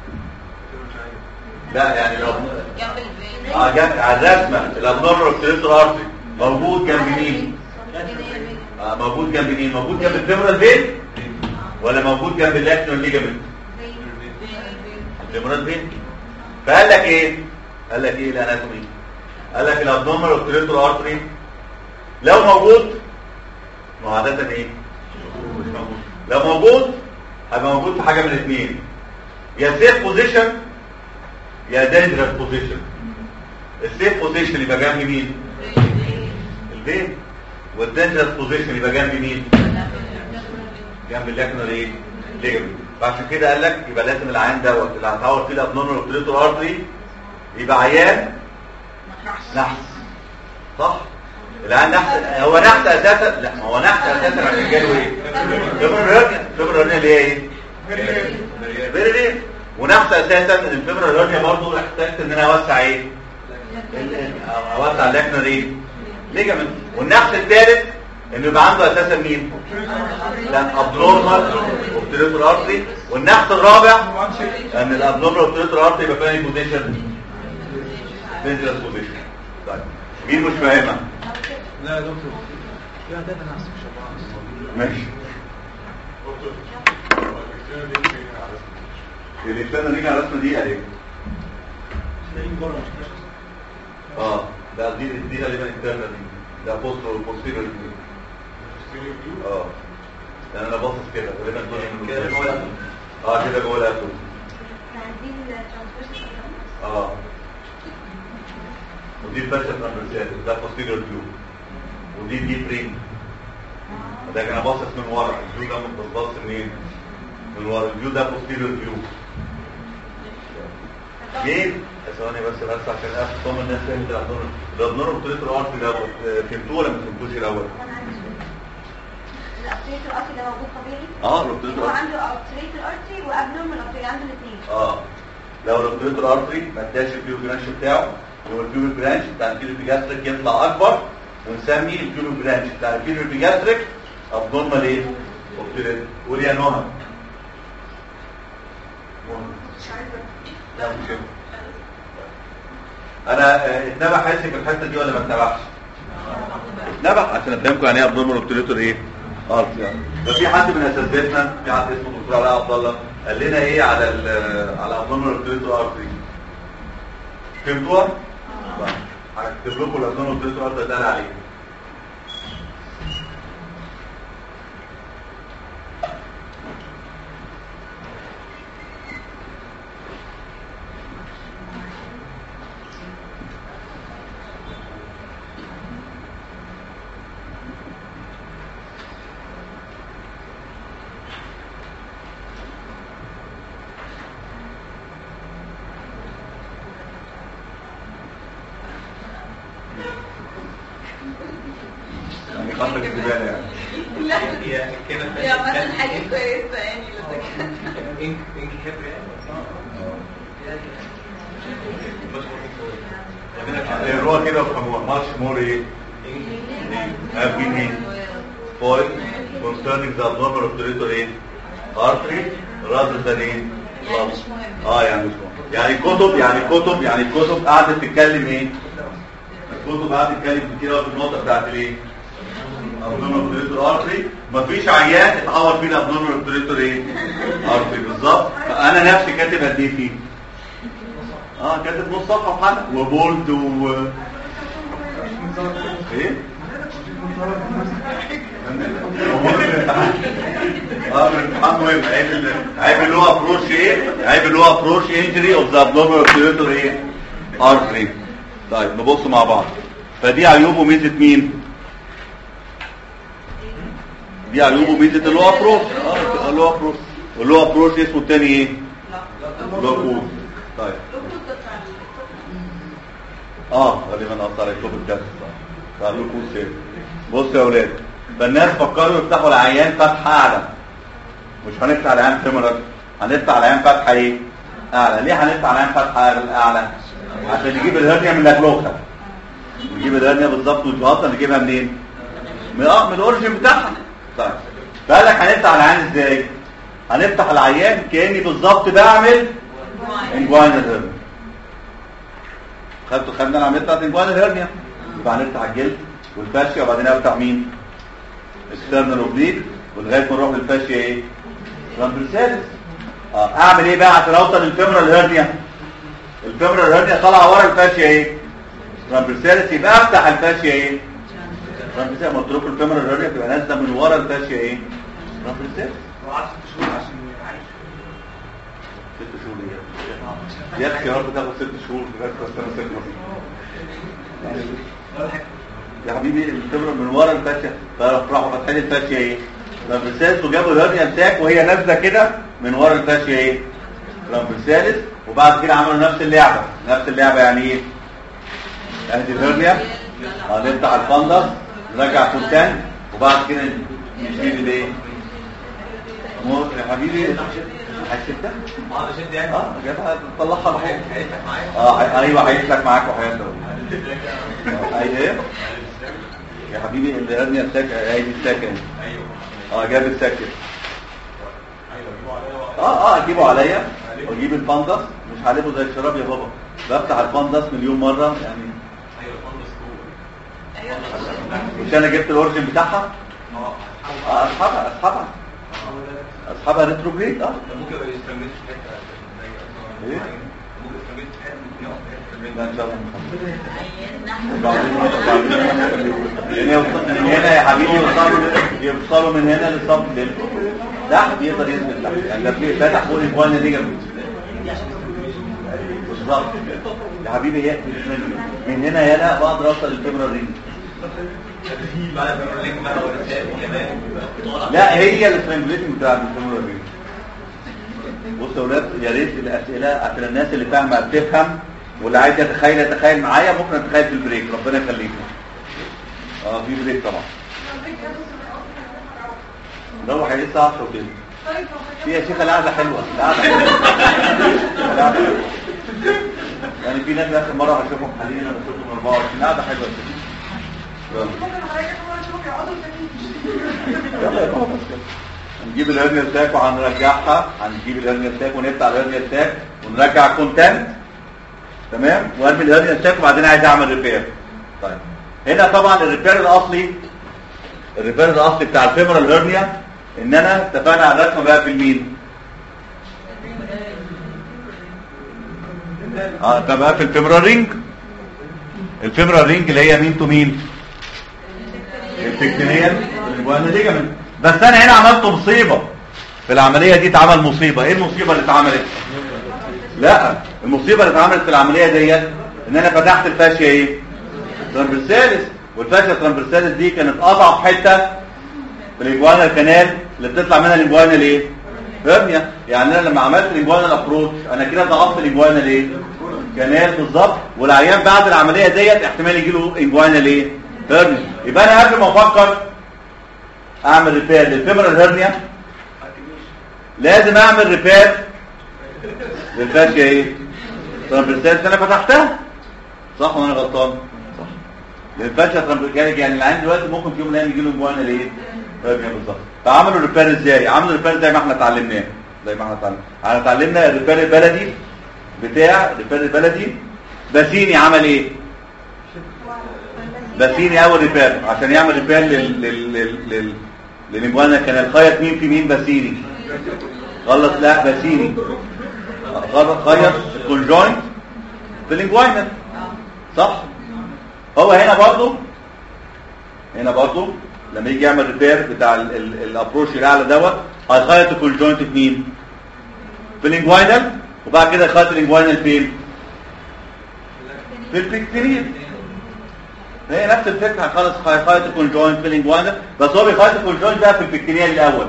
B: لا يعني لو
D: جنب البيت
B: اه جنب على الرسمه الابنورمال اوبتريتور ارتري موجود جنب مين آه موجود جنب مين موجود جنب الفيمورال فين ولا موجود جنب الاكتون ليجامنت الفيمورال فين فقال لك ايه قال لك ايه الاناتومي قال لك الابنورمال اوبتريتور ارتري لو موجود ما هو عاده ايه مش موجود لو موجود هيبقى موجود في حاجه من الاثنين يا سيف بوزيشن يا دينجرس بوزيشن السيف بوزيشن يبقى جنب مين البين والدينجرس بوزيشن يبقى جنب مين جنب اللاكنال ايه ليجمنت فعشان كده قال لك يبقى لازم العيان دوت اللي هتعور فيه الابنورمال اوبتريتور ارتري يبقى عيان نحس صح العيان نحس هو نحس اساسا لا ما هو نحس اساسا عشان جاله ايه فيبرال هيرنيا فيبرال هيرنيا اللي هي ايه فيري ليه ونحس اساسا ان الفيبرال هيرنيا برضه احتجت ان انا اوسع ايه ال- ال- اوسع اللاكنال ايه ليجمنت والنحس الثالث انه يبقى عنده اساسا مين لا ابنورمال اوبتريتور ارتري والنحس الرابع ان الابنورمال اوبتريتور ارتري يبقى فيها بوزيشن دينجرس بوزيشن طيب مين مش فاهمها
C: لا يا دكتور في عدد ناس مش الله
B: ماشي الانسان اللي على الرسمه دي عليه
C: تلاقيهم بره مش
B: اه ده دي دي غالبا انترنال دي ده بوست بوستيريور اه لان انا باصص كده غالبا دي كده جوه اه كده جوه الابدو اه ودي الفاشة ترانسفيرسال ده بوستيريور فيو ودي دي برين ده كان باصص من ورا الفيو ده متبص منين من ورا الفيو ده بوستيريور فيو مين ثواني بس بس عشان افهم الناس فهمت الابنور الابنور اوبتريتور ارت ده فهمتوه ولا ما فهمتوش الاول
D: اوبتريتور ارتري ده موجود طبيعي
B: اه
D: هو
B: روبتيتور
D: عنده اوبتريتور ارتري وابنورمال ارتري عنده الاثنين
B: اه لو روبتيتور ارتري ما اداش البيو برانش بتاعه هو البيو برانش بتاع البيو بيجاستريك يطلع اكبر ونسمي البيو برانش بتاع البيو بيجاستريك ابنورمال ايه؟ اوبتريتور قول يا نهى لا مش كده. انا آه، اتنبح حاسك في الحته دي ولا ما اتنبحش؟ اتنبح عشان افهمكم يعني ايه ابنورمال اوبتريتور ايه؟ ارت يعني ففي حد من اساتذتنا في حد اسمه دكتور علاء عبد الله قال لنا ايه على ال على ابنورمال اوبتريتور ارت دي؟ فهمتوها؟ طيب. هكتب لكم الابنورمال اوبتريتور ارت ده عليه يعني خطك الزباله يعني
D: لا
C: هي كده
D: يا مثلا حاجه كويسه يعني لو
C: انك انك حبر يعني
B: اقروها كده وافهموها ماتش مور ايه؟ have been in point concerning the abnormal obturator ايه؟ artery rather than ايه؟
D: يعني مش مهم.
B: اه يعني مش مهم يعني كتب يعني كتب يعني الكتب قاعدة تتكلم ايه؟ الكتب قاعدة تتكلم كده في النقطة بتاعت الايه؟ abnormal obturator artery مفيش عيان اتعور فيه abnormal obturator ايه؟ artery بالظبط فانا نفسي كاتب قد ايه فيه؟ اه كاتب نص صفحة وحلقة وبولد و ايه؟ اه الامتحان مهم عيب ال- عيب اللي هو ابروش ايه عيب اللي هو ابروش انجري اوف ذا ابنورمال اوبتيريتور ايه ارتري طيب نبص مع بعض فدي عيوب وميزه مين دي عيوب وميزه اللي هو ابروش اه اللي هو ابروش واللي هو ابروش اسمه الثاني ايه لوكوز طيب اه غالبا اثر على الكوب الجاز صح قالوا لكم سير بصوا يا اولاد فالناس فكروا يفتحوا العيان فتحه اعلى مش هنفتح العيان فيمورال هنفتح العيان فتحه ايه اعلى ليه هنفتح العيان فتحه اعلى عشان نجيب الهرنيا من الاجلوخه نجيب الهرنيا بالظبط والجهاز نجيبها منين من اه من الاوريجن بتاعها طيب بالك هنفتح العيان ازاي هنفتح العيان كاني بالظبط بعمل انجوينال هرنيا خدتوا خدنا العمليه بتاعت انجوان الهرنيا يبقى هنفتح الجلد والفاشيه وبعدين افتح مين اكسترنال اوبليك ولغايه ما نروح للفاشيه ايه ترامبرسالس اه اعمل ايه بقى عشان اوصل للفيمورال هرنيا الفيمورال هرنيا طالعه ورا الفاشيه ايه ترامبرسالس يبقى افتح الفاشيه ايه ترامبرسالس ما قلت لكم الفيمورال هرنيا بتبقى نازله من ورا الفاشيه ايه ترامبرسالس
C: وقعدت ست شهور عشان يعيش
B: ست شهور ايه يا اخي يا رب تاخد ست شهور لغايه ما استنى ست شهور
C: ولا حاجه
B: يا حبيبي الكاميرا من ورا الفاشيه فراحوا فاتحين الفاشيه ايه لامبرسالس وجابوا الهرنيا بتاعك وهي نازله كده من ورا الفاشيه ايه لامبرسالس وبعد كده عملوا نفس اللعبه نفس اللعبه يعني ايه ادي الهرنيا هنفتح الفندس نرجع فوتان وبعد كده نشيل الايه مو- يا حبيبي هتشدها
C: اقعد اشد يعني
B: اه جابها تطلعها لفوق
C: هيفتح معايا
B: اه ح- ايوه هيسلك معاك وهيسلك عايز ايه يا حبيبي الهرنيا الساكن هي دي الساكن
C: ايوه
B: اه جاب الساكن
C: ايوه جيبوا عليا
B: اه اه اجيبه عليا واجيب الفندس مش هعلبه زي الشراب يا بابا بفتح الفندس مليون مره يعني
C: ايوه خلص جوه
B: مش انا جبت الاورجن بتاعها
C: اه
B: اه اسحبها اسحبها اسحبها ريتروجريد اه
C: ممكن يبقى يستمر في حته
B: إيه؟
C: ممكن يستمر في حته ممكن يقف في حته
B: لا ان شاء الله وبعدين وبعدين يوصل- من هنا يا حبيبي يوصلوا يوصلوا من هنا للصف لل تحت يقدر ينزل تحت يعني ده في فتح فوق الجوانب دي جنب بالظبط يا حبيبي هي من هنا هنا بقدر اوصل للفيبرال رينج
C: في بقى بيقول بقى ورسائل كمان
B: لا هي السترانجليشن بتاع الفيبرال رينج بصوا يا ولاد يا ريت الاسئله عشان الناس اللي فاهمه بتفهم واللي عايز يتخيل يتخيل معايا ممكن اتخيل في البريك ربنا يخليكم اه في بريك طبعا نروح عليه الساعه 10 وكده
D: طيب
B: في يا شيخه القعده حلوه القعده حلوه القعدة حلوة. يعني في ناس اخر مره هشوفهم حاليا انا بشوفهم 24 قعده حلوه يلا
D: ممكن حضرتك مرة نشوفك يقعدوا التانيين
B: يلا يا بابا بس كده. هنجيب الهرنيا التاك وهنرجعها هنجيب الهرنيا التاك ونفتح الهرنيا التاك ونرجع الكونتنت تمام وارمي الهرنيا التاك وبعدين عايز اعمل ريبير طيب هنا طبعا الريبير الاصلي الريبير الاصلي بتاع الفيمورال هرنيا ان انا اتفقنا على الرسمه بقى في المين اه ده بقى في الفيمورال رينج الفيمورال رينج اللي هي مين تو مين التكتينية الجوانا ليجامنت بس انا هنا عملت مصيبة في العملية دي اتعمل مصيبة ايه المصيبة اللي اتعملت لا المصيبة اللي اتعملت في العملية ديت ان انا فتحت الفاشية ايه ترامبرسالس والفاشية ترامبرسالس دي كانت اضعف حتة في الانجوانا الكنال اللي بتطلع منها الانجوانا ليه هرنيا يعني انا لما عملت الانجوانا الابروتش انا كده ضغطت الانجوانا ليه كنال بالظبط والعيان بعد العملية ديت احتمال يجي له انجوانا ليه هرنيا يبقى انا قبل ما افكر اعمل ريبير للفيمورال هرنيا لازم اعمل ريبير للفاشية ايه ترامبرسالس انا فتحتها صح ولا انا غلطان صح للفاشية ترامبرسالس يعني العين دلوقتي ممكن في يوم من الايام يجي له جوانا ليه هرنيا بالظبط فعملوا ريبير ازاي عملوا ريبير زي ما احنا اتعلمناه زي ما احنا اتعلمنا احنا اتعلمنا الريبير البلدي بتاع الريبير البلدي باسيني عمل ايه باسيني اول ريبير عشان يعمل ريبير لل لل لل لل للانجوانا كان الخيط مين في مين باسيني غلط لا باسيني غلط خيط الكونجوينت في الانجوانا صح هو هنا برضو هنا برضو لما يجي يعمل ريبير بتاع الابروش الاعلى دوت هيخيط الكونجوينت في مين في الانجواينال وبعد كده يخيط الانجواينال فين في البكتيريا هي نفس الفكره خالص هيخيط الكونجوينت في الانجواينال بس هو بيخيط الكونجوينت بقى في البكتيريا الاول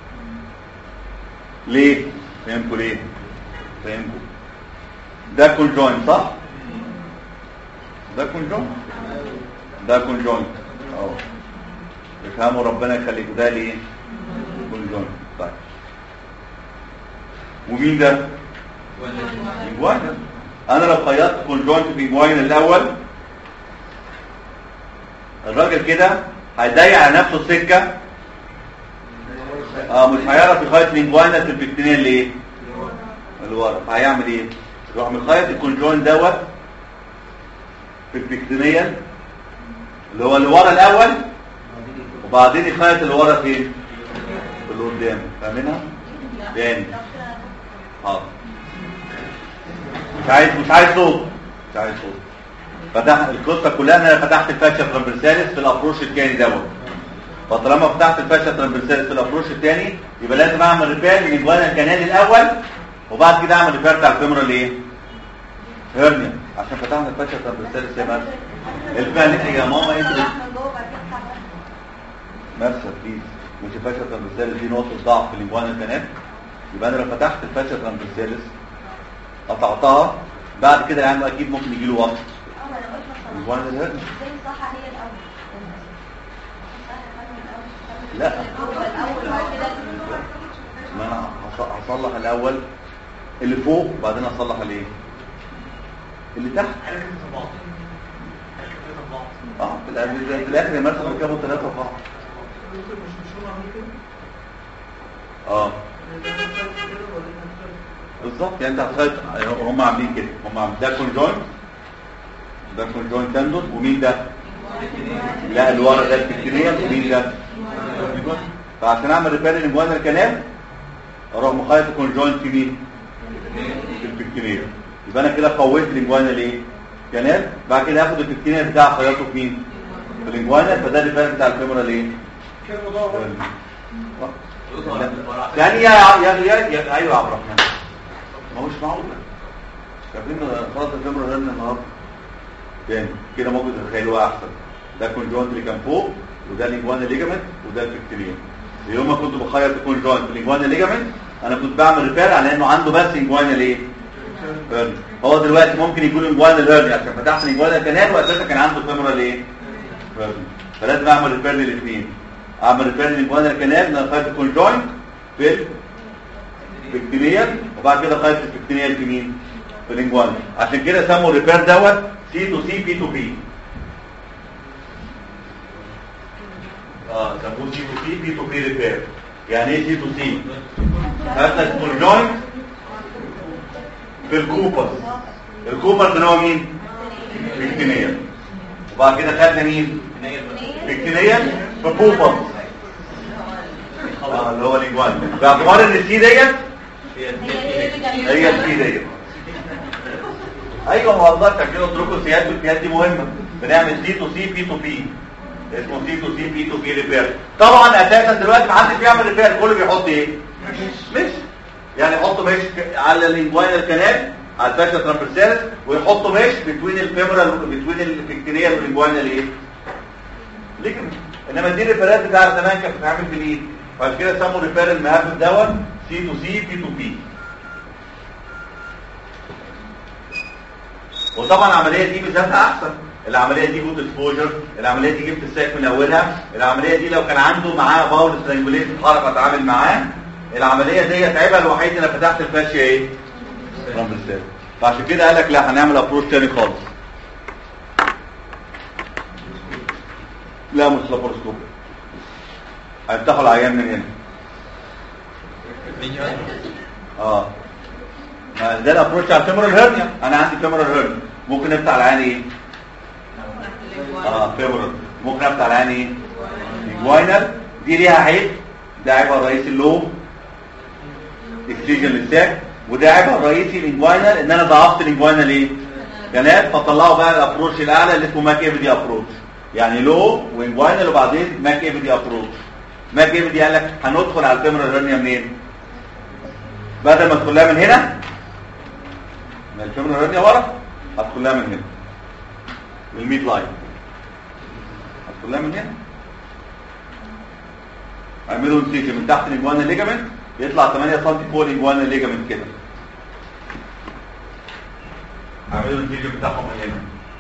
B: ليه فهمكوا ليه فهمكوا ده كونجوينت صح ده كونجوينت ده كونجوينت اهو افهموا ربنا يخليكم ده ليه كونجوينت طيب ومين ده انجواينال انا لو خيطت كونجوينت في انجواينال الاول الراجل كده هيضيق على نفسه السكه اه مش هيعرف يخيط الانجواينال في البكتيريا ليه اللي ورا هيعمل ايه يروح مخيط الكونجوينت دوت في البكتيريا اللي هو اللي ورا الاول وبعدين يخيط اللي ورا فين في اللي قدام فاهمينها تاني حاضر مش عايز مش عايز صوت مش عايز صوت فتح القصه كلها ان انا فتحت الفاشيا ترامبرسالس في الابروش الثاني دوت فطالما فتحت الفاشيا ترامبرسالس في الابروش الثاني يبقى لازم اعمل ريبير من الجوانا الكنال الاول وبعد كده اعمل ريبير بتاع الفيمورال ايه هرنيا عشان فتحنا الفاشيا ترامبرسالس يا مرسى الفان يا ماما انت مرسى بليز مش الفاشيا ترامبرسالس دي نقطه ضعف في الجوانا الكنال يبقى انا لو فتحت الفاشيا ترامبرسالس قطعتها بعد كده يعني اكيد ممكن يجي له وقت الجوانا الهرنيا لا ما انا هص- هصلح الاول اللي فوق وبعدين اصلح الايه اللي تحت اه في الاخر في الاخر يا مرسى ركبوا ثلاثه في بعض اه بالظبط يعني انت هتخيط هم عاملين كده هم عاملين ده كونجوينت ده كونجوينت تندون ومين ده لا اللي ورا ده البكتيريا ومين ده فعشان اعمل ريبير للجوانا الكلام اروح مخيط الكونجوينت في مين في البكتيريا يبقى انا كده قويت الانجوانا ليه كلام بعد كده هاخد البكتيريا بتاع خياطه في مين في الانجوانا فده الريبير بتاع الفيمورال ايه يعني يا يا يا, يا ايوه يا عبد الرحمن ما هوش معقول كابين خلاص الفيمورال هرن النهارده تاني كده ممكن تتخيلوها احسن ده كونجوينت اللي كان فوق وده الانجوانا ليجامنت وده البكتيريا يوم ما كنت بخيط الكونجوينت في الانجوانا ليجامنت انا كنت بعمل ريبير على انه عنده بس انجوانا ليه هرن هو دلوقتي ممكن يكون انجوانا الهرن عشان فتحت الانجوانا الكنال واساسا كان عنده فيمورال ايه هرن فلازم اعمل ريبير للاثنين اعمل ريبير للانجوانال كانال ان انا خايف الكونجوينت في البكتيريال وبعد كده خايف البكتيريال في مين في الانجوانال عشان كده سموا الريبير دوت سي تو سي بي تو بي اه سموه سي تو سي بي تو بي ريبير يعني ايه سي تو سي خدنا الكونجوينت في الكوبرز الكوبرز اللي هو مين بكتيريال وبعد كده خدنا مين بكتيريال في كوبرز اه اللي هو الانجوان باعتبار ان السي ديت هي السي ديت ايوه ما والله عشان كده قلت لكم السيات والسيات دي مهمه بنعمل سي تو سي بي تو بي اسمه سي تو سي بي تو بي ريبير طبعا اساسا دلوقتي ما حدش بيعمل ريبير كله بيحط ايه مش يعني يحطوا مش على الانجوينال كانال على الفاشا ترامبرسالس ويحطوا مش بين الفيمورال بين البكتيريال والانجوينال ايه ليجمنت انما دي الريفيرات بتاع زمان كانت بتتعمل في الايد بعد كده سموا ريفير المهاب دوت سي تو سي بي تو بي وطبعا العمليه دي ميزاتها احسن العمليه دي جود اكسبوجر العمليه دي جبت الساك من اولها العمليه دي لو كان عنده معاه باول سترانجوليت هعرف اتعامل معاه العمليه ديت عيبها الوحيد ان انا فتحت الفاشيه ايه ترامبرسال فعشان كده قال لك لا هنعمل ابروش تاني خالص لا مش لابروسكوب هيفتحوا العيان من هنا اه ما ده الابروش على الفيمورال هيرنيا انا عندي فيمورال هيرنيا ممكن افتح العيان ايه اه فيمورال ممكن افتح العيان ايه انجوينال دي ليها عيب ده عيبها الرئيسي اللوب اكسجين للساك وده عيبها الرئيسي الانجوينال ان انا ضعفت الانجوينال ايه كانال فطلعوا بقى الابروش الاعلى اللي اسمه ماك ايفيدي ابروش يعني لو وانجوينال وبعدين ماك ايفيدي ابروش ماك ايفيدي قال لك هندخل على الفيمورال هيرنيا منين بدل ما ادخل لها من هنا من الفيمورال هيرنيا ورا هدخل لها من هنا من الميد لاين هدخل لها من هنا اعملوا انسيجن من تحت الانجوينال ليجامنت يطلع 8 سم فوق الانجوينال ليجامنت كده اعملوا الانسيجن بتاعهم من هنا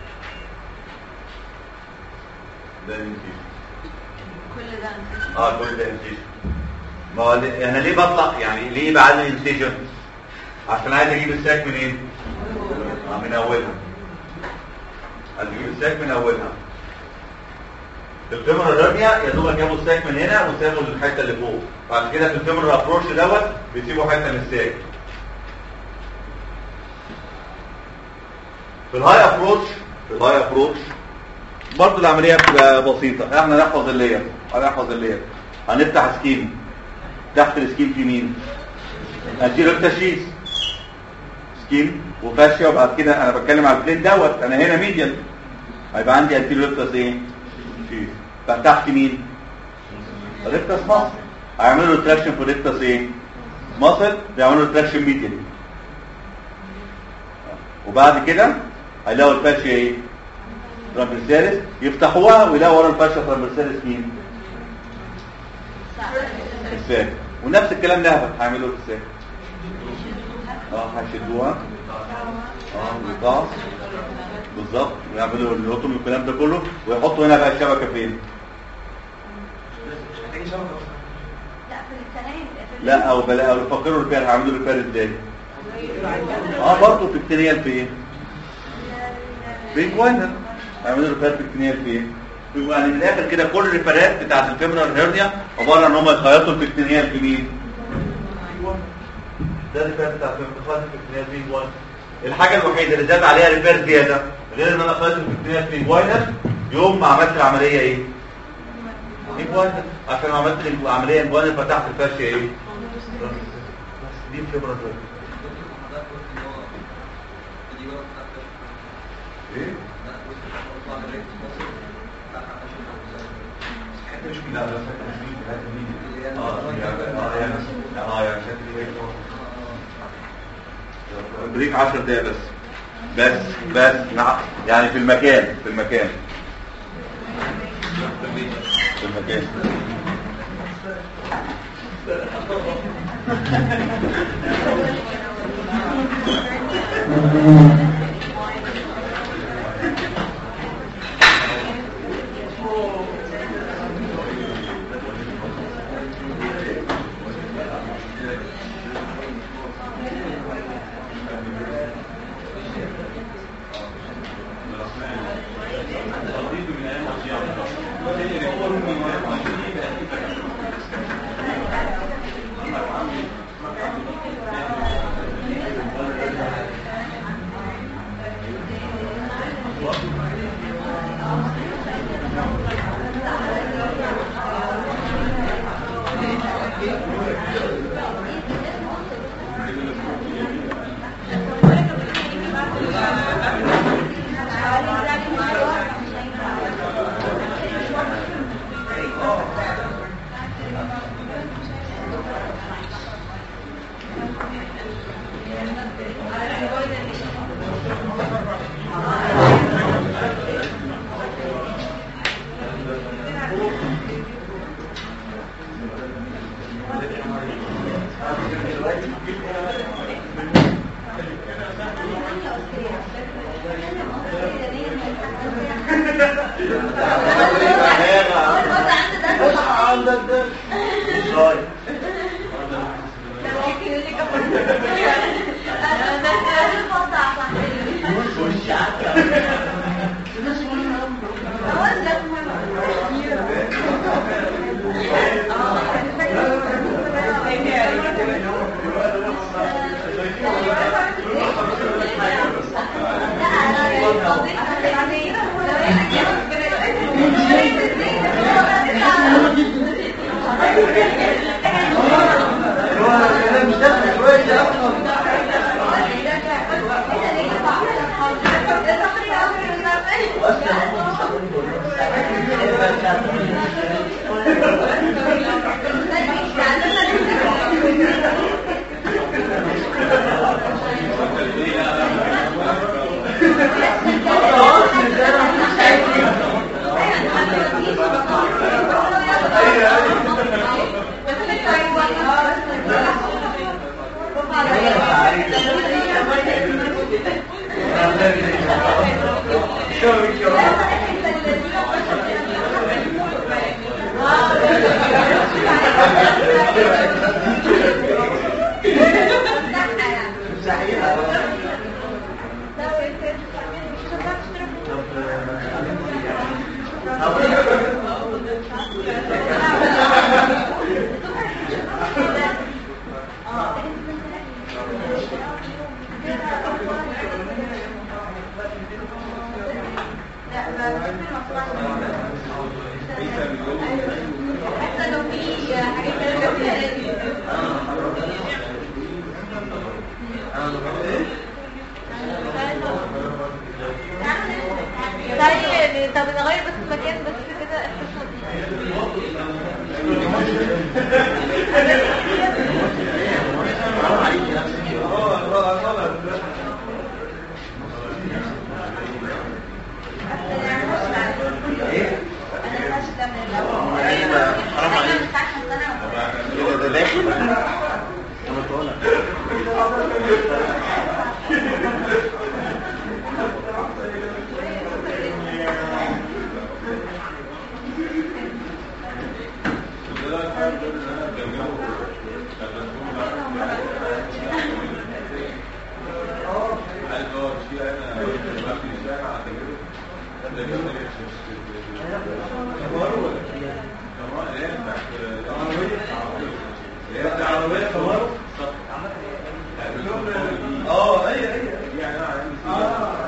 B: ده الانسيجن
D: كل ده انت
B: اه كل ده انسيجن ما هو ليه- انا ليه بطلع يعني ليه بعد الانسيجن عشان عايز اجيب الساك منين آه من اولها عايز اجيب الساك من اولها في الفيمورال هيرنيا يا دوب جابوا الساك من هنا وسابوا الحته اللي فوق بعد كده في الفيمورال ابروش دوت بيسيبوا حته من الساك في الهاي ابروش في الهاي ابروش برضه العمليه بتبقى بسيطه احنا نحفظ اللير هنحفظ اللير هنفتح سكيم تحت السكيم في مين اديله التشخيص سكيم وفاشيا وبعد كده انا بتكلم على البليت دوت انا هنا ميديال هيبقى عندي انتيريورتس ايه شيز فتحت مين ريكتس مصر هيعملوا تراكشن في ريكتس ايه مصر بيعملوا تراكشن ميديال وبعد كده هيلاقوا الفاشيا ايه ترامبرسالس يفتحوها ويلاقوا ورا الفاشيا ترامبرسالس مين الساك ونفس الكلام ده هيعملوه في الساك اه هيشدوها اه ويقاص بالظبط ويعملوا الهطم الكلام ده كله ويحطوا هنا بقى الشبكه فين
C: محتاجين شبكه
D: لا في الكناين في
B: لا او بلا او يفكروا الريبير هيعملوا الريبير ازاي اه برضه في الكتنيال في ايه في جوانا هيعملوا الريبير في الكتنيال في ايه يعني من الاخر كده كل الريبيرات بتاعت الفيمورال هيرنيا عباره ان هم يخيطوا البكتيريال في مين ده الريبير بتاع الفيمورال البكتيريال في جوانا الحاجه الوحيده اللي زاد عليها ريبير زياده غير ان انا خيطت البكتيريال في جوانا يوم ما عملت العمليه ايه انجوانا عشان لو عملت العمليه انجوانا فتحت الفاشيه ايه بس دي الخبره دي ايه
C: حته مش
B: لا بس اه يعني اه يعني اه يعني شكلي ايه بريك 10 دقايق بس بس بس نع- يعني في المكان في المكان في المكان
C: عندك ده طيب هو انا مش داخل كويس اصلا
D: طيب طب نغير بس المكان بس كده احساسنا
C: ده داخل انا طالع اه اي اي يعني انا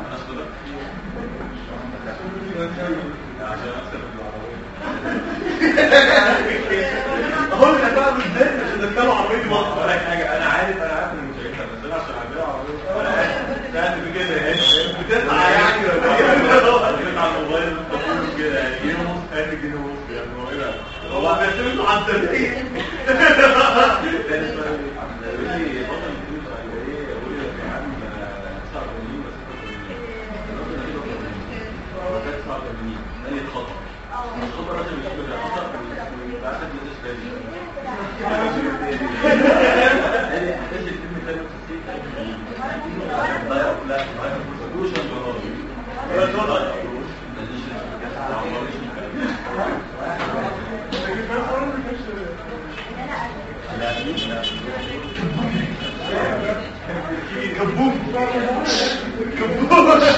C: اقول لك بقى ازاي مش هتتكلم عربيتي بقى ولا حاجه انا عارف انا عارف ان مش هينفع بس انا عشان عربيه عربيه انا عارف ساعات كده يعني بتسعى يعني بتسعى على الموبايل بتقول كده يعني جنيه ونص هات جنيه ونص يعني هو ايه ده هو بيعتمد على التدريب الخطر الراجل مش كده خطر بعد كبوب كبوب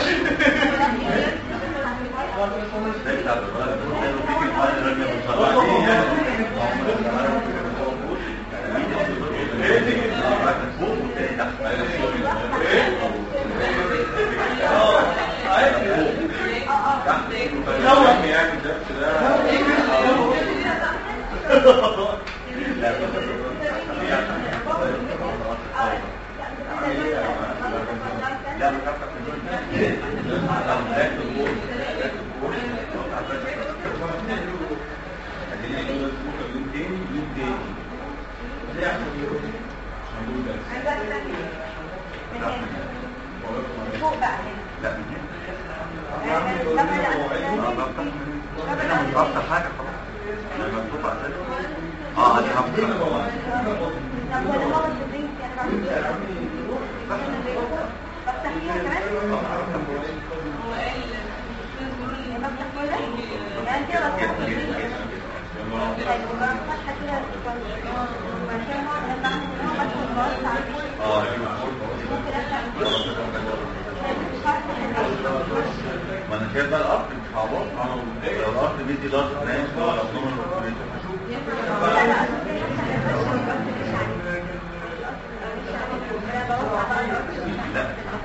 D: بقى هنا
B: لا من هنا
D: لما
B: اه بفتح من هنا هنا مش بفتح حاجه خلاص انا مفتوح اساسا اه انا هفتح
D: طب هو ده هو البنك انا بعمل كده بفتح فيها كمان يعني بفتح كده يعني كده بفتح طيب وبقى فتحة كده وبعد كده نقعد نفتح هو بس الباص عندي
B: اه
D: ممكن افتح مش عارفة
B: ما انا شايف بقى الارض مش هعبط لو الارض بيدي لارج فرانش ولا ابنومن
D: لا لا
B: لا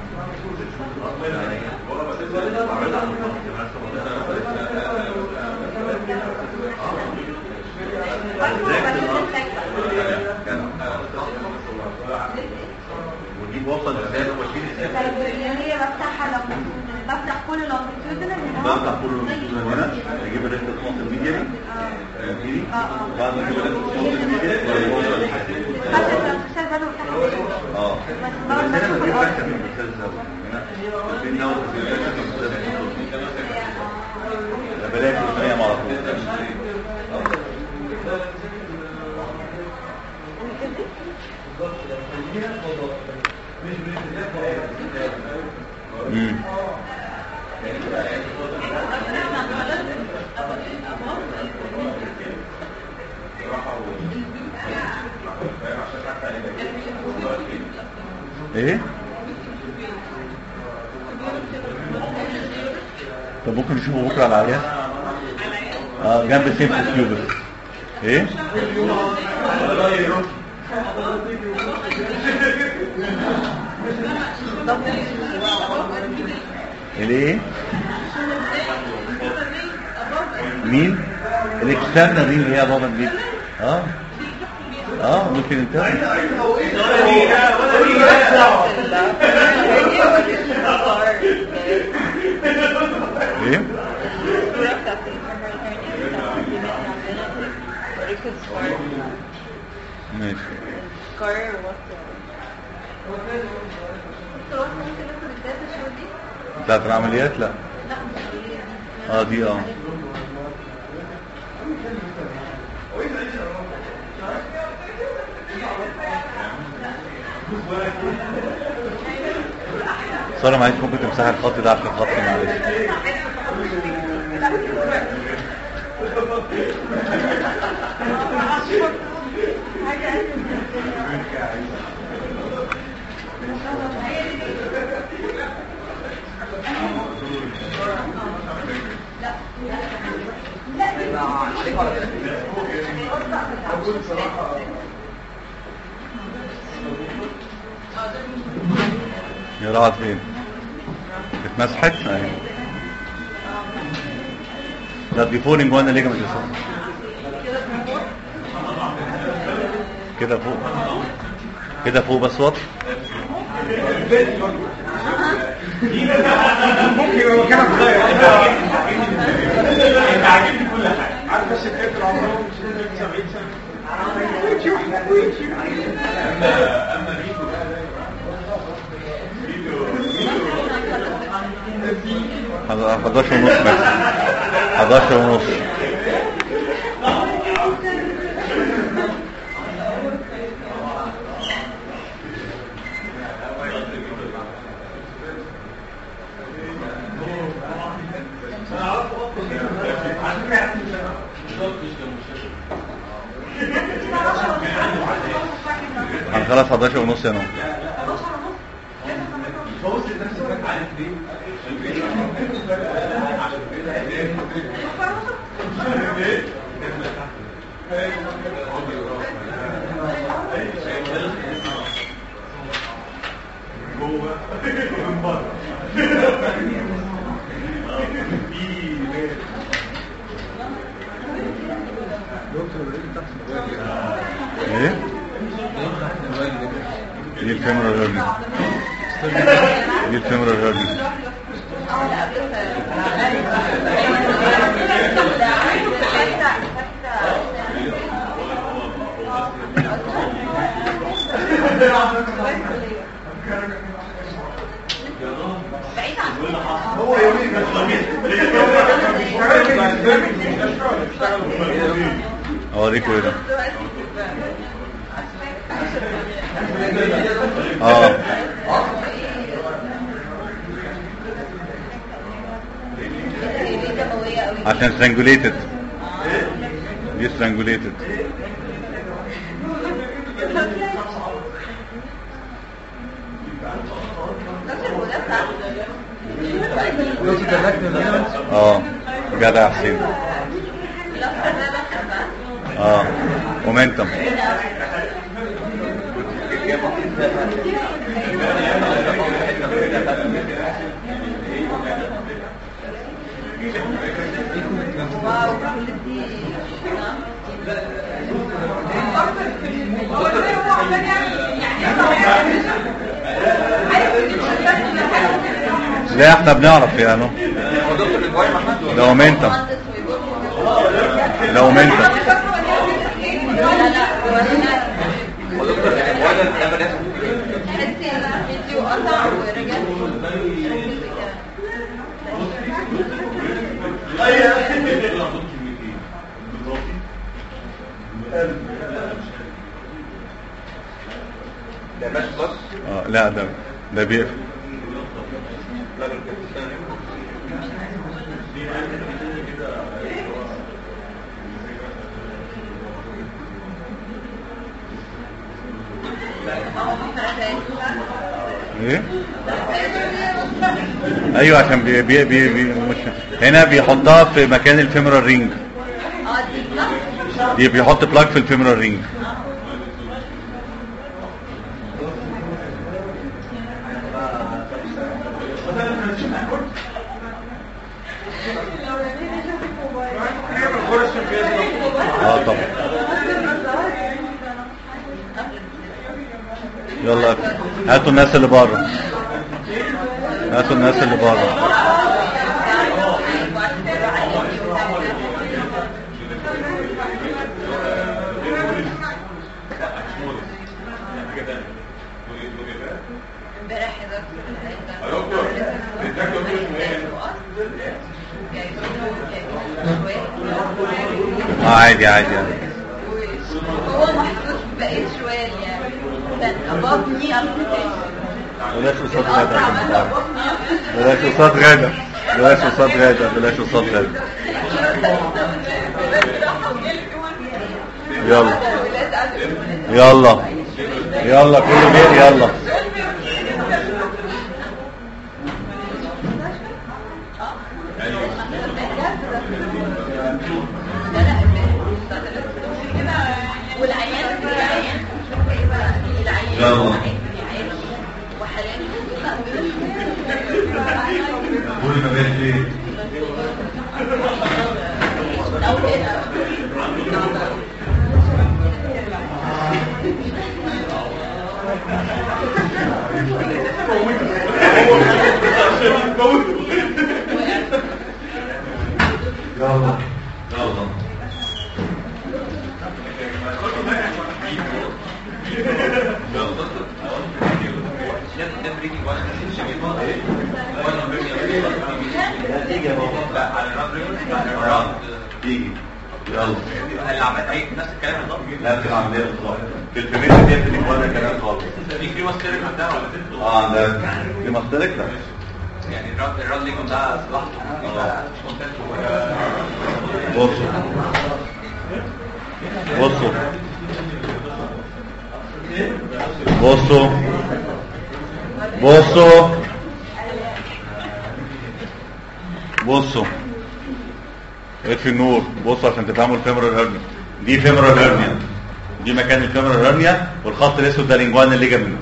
B: ودي وصل ازاي واشيل ازاي
D: هي بفتحها لو بفتح كل لونجيتيودنال هنا
B: بفتح كل الرسول هنا اجيب الريست نقط الميديا دي بعد ما اجيب الريست نقط الميديا
D: حتى لو الشاشة بدأوا تحت
B: اه بس هنا ما فيش فاكهه من المثال الزاويه هنا في نوع في الفاكهه من المثال الزاويه بلاقي الثانيه على طول امم ايه طب ممكن نشوفه بكره على العيان اه جنب سيمبل كيوبس ايه الايه مين الاكسترنال ريل هي بابا البيت اه اه ممكن انت ايه ماشي
D: ممكن ناخد الداتا شو دي؟
B: بتاعت العمليات لا
D: لا مش هي دي
B: اه دي اه سارة معلش ممكن تمسح الخط ده عشان خط معلش هي راحت فين؟ اتمسحت؟ اهي ده بيفور انجوانا ليجمنت يا سارة كده فوق كده فوق بس واضح
C: ممكن يبقى مكانك صغير انت عاجبني كل حاجه عارف بس الكابتن عمرهم مش 70 سنه ويتشي واحنا ويتشي اما ريكو
B: حض- 11 ونص مثلا 11 ونص هنخلص 11 ونص يا نور
C: جوه من بره في
B: ايه دي الكاميرا الهرني دي الكاميرا الهرني
C: هو يومين
B: اوريكم ايه ده اه عشان strangulated دي strangulated اه جدع يا حسين اه مومنتم لا احنا بنعرف يعني ده مومنتم ده مومنتم اه لا ده ده بيقفل ايه ايوه عشان بي بي بي بي مش هنا بيحطها في مكان الفيمورال رينج دي بيحط بلاج في الفيمورال رينج اه طبعا يلا هاتوا الناس اللي بره هاتوا الناس اللي بره
D: امبارح
C: دكتور الدكتور اسمه ايه؟
B: اه عادي عادي يعني.
D: هو محسوس بقيت شوية يعني كان above me amputation
B: بلاش قصاد غدا عشان تعرف. بلاش قصاد غدا بلاش قصاد غدا بلاش قصاد غدا يلا يلا يلا كله بيت يلا
D: والعيان العيان العيان
B: يلا.
D: وحاليا
B: قولي ما بين ليه
D: لو هنا
B: يلا يلا تيجي يلا
C: العملية اي نفس الكلام بالظبط
B: لا بتبقى عمليه بالظبط في الفيميل دي بتبقى ولا كلام خالص
C: في كريمة ستيرك عندها ولا تنزل
B: اه ده دي مصدرك ده
C: يعني الرد الرد ليكم ده لوحده يبقى مش مختلف
B: بصوا بصوا بصوا بصوا بصوا اطفي النور بصوا عشان تفهموا الفيمورال هيرنيا دي فيمورال هيرنيا دي مكان الفيمورال هيرنيا والخط الاسود ده لينجوان الليجامنت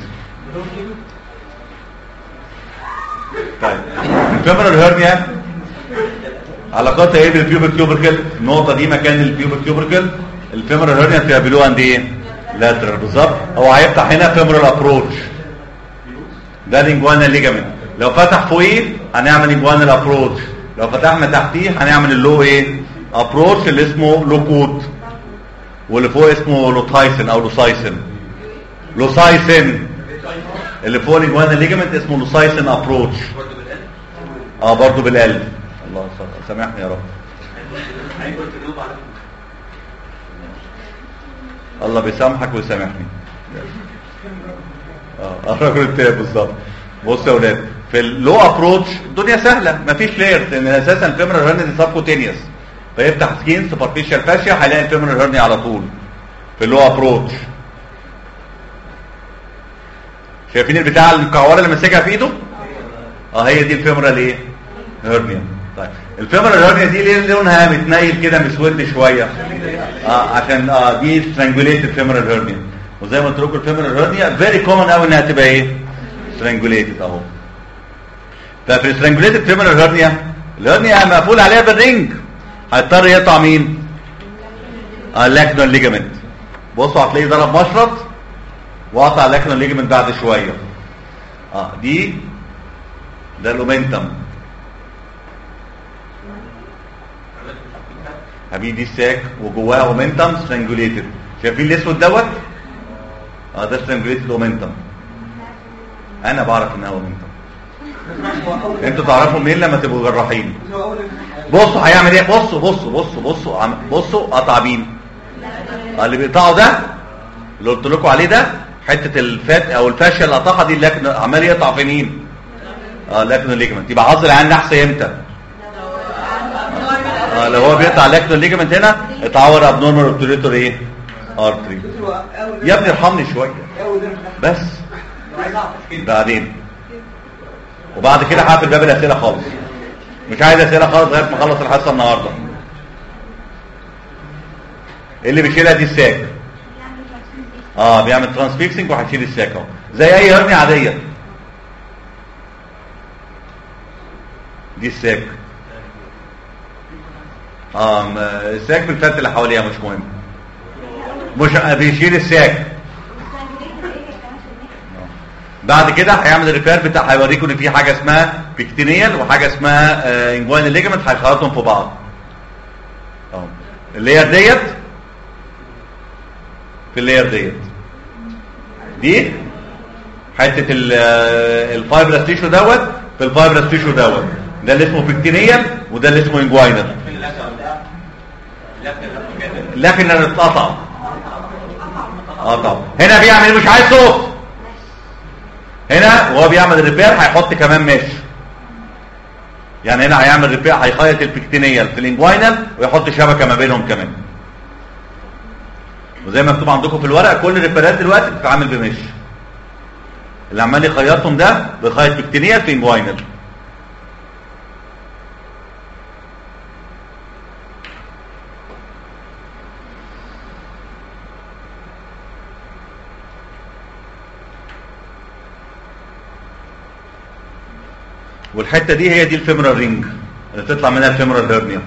B: طيب الفيمورال هيرنيا علاقتها ايه بالبيوبك تيوبركل النقطه دي مكان البيوبك تيوبركل الفيمورال هيرنيا فيها بلو عند ايه لاترال بالظبط هو هيفتح هنا فيمورال ابروتش ده لينجوانا ليجامنت لو فتح فوقيه هنعمل لينجوانا الابروتش لو فتحنا تحتيه هنعمل اللو ايه ابروتش اللي اسمه لوكوت واللي فوق اسمه لوتايسن او لوسايسن لوسايسن اللي فوق لينجوانا ليجامنت اسمه لوسايسن ابروتش اه برضو بالقلب الله صل- سامحني يا رب الله بيسامحك ويسامحني اه الراجل التاني بالظبط بص يا اولاد في اللو ابروتش الدنيا سهله مفيش لايرز لان اساسا الفيمرال هيرنيا دي سبكوتينيوس فيفتح سكين سوبرفيشال فاشيا هيلاقي الفيمرال هيرنيا على طول في اللو ابروتش شايفين البتاع المكعوره اللي ماسكها في ايده اه هي دي الفيمرال ايه هيرنيا طيب الفيمرال هيرنيا دي ليه لونها متنيل كده مسود شويه اه عشان اه دي سترانجوليتد فيمرال هيرنيا وزي ما قلت لكم الفيمرال هيرنيا فيري كومن قوي انها تبقى ايه سترانجوليتد اهو ففي السترانجوليتد فيمرال هيرنيا الهيرنيا مقفول عليها بالرينج هيضطر يقطع مين اه اللاكنون ليجامنت بصوا هتلاقيه ضرب مشرط وقطع اللاكنون ليجامنت بعد شويه اه دي ده الاومنتم حبيبي دي الساك وجواها اومنتم سترانجوليتد شايفين الاسود دوت اه ده سترانجوليتد اومنتم انا بعرف انها اومنتم انتوا تعرفوا منين لما تبقوا جراحين بصوا هيعمل ايه بصوا بصوا بصوا بصوا عم- بصوا قطع مين آه، اللي بيقطعه ده اللي قلت لكم عليه ده حته الفات او الفاشيه اللي قطعها دي اللي عمال يقطع في مين اه لاكنو ليجمنت يبقى عضل العين نحس امتى اه لو هو بيقطع لاكنو ليجمنت هنا اتعور ابنورمال اوبتوريتور ايه ارتري يا ابني ارحمني شويه بس بعدين وبعد كده هقفل باب الاسئله خالص مش عايز اسئله خالص لغايه ما اخلص الحصه النهارده اللي بيشيلها دي الساك اه بيعمل ترانسفيكسنج وهيشيل الساك اهو زي اي هرني عاديه دي الساك اه م- الساك بالفات اللي حواليها مش مهم مش بيشيل الساك بعد كده هيعمل الريبير بتاع هيوريكم ان في حاجه اسمها بيكتينيال وحاجه اسمها آه انجوين ليجمنت هيخلطهم في بعض اهو اللاير ديت في اللاير ديت دي حته ال- آه، الفايبرس تيشو دوت في الفايبرس تيشو دوت ده اللي اسمه بيكتينيال وده اللي اسمه انجوينال لكن انا اتقطع قطع هنا بيعمل إيه؟ مش عايز صوت هنا وهو بيعمل الريبير هيحط كمان مش يعني هنا هيعمل ريبير هيخيط البكتينيال في الانجوينال ويحط شبكه ما بينهم كمان وزي ما مكتوب عندكم في الورق كل الريبيرات دلوقتي بتتعامل بمش اللي عمال يخيطهم ده بيخيط بكتينيال في انجوينال والحته دي هي دي الفيمورال رينج اللي تطلع منها الفيمورال هيرنيا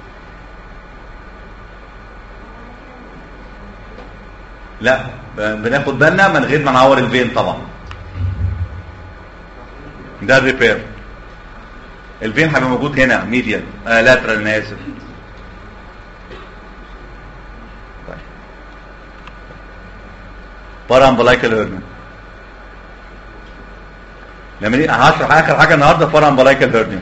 B: لا ب- بناخد بالنا من غير ما نعور الفين طبعا ده الريبير الفين هيبقى موجود هنا ميديال آه لاترال انا اسف طيب بارامبلايكال هيرنيا لما نيجي هشرح اخر حاجه النهارده بارامبلايكال هيرنيا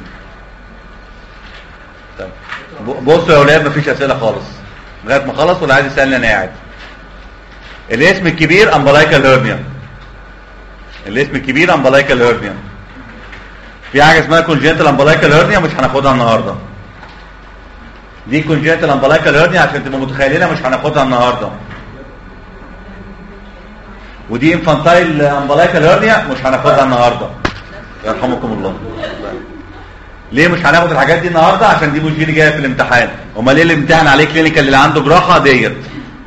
B: طيب ب- بصوا يا اولاد مفيش اسئله خالص لغايه ما اخلص واللي عايز يسالني انا قاعد الاسم الكبير امبلايكال هيرنيا الاسم الكبير امبلايكال هيرنيا في حاجه اسمها كونجنتال امبلايكال هيرنيا مش هناخدها النهارده دي كونجنتال امبلايكال هيرنيا عشان تبقوا متخيلينها مش هناخدها النهارده ودي انفانتايل امبلايكال هيرنيا مش هناخدها النهارده يرحمكم الله ليه مش هناخد الحاجات دي النهارده عشان دي مش دي اللي جايه في الامتحان امال ايه اللي امتحن عليه كلينيكال اللي عنده جراحه ديت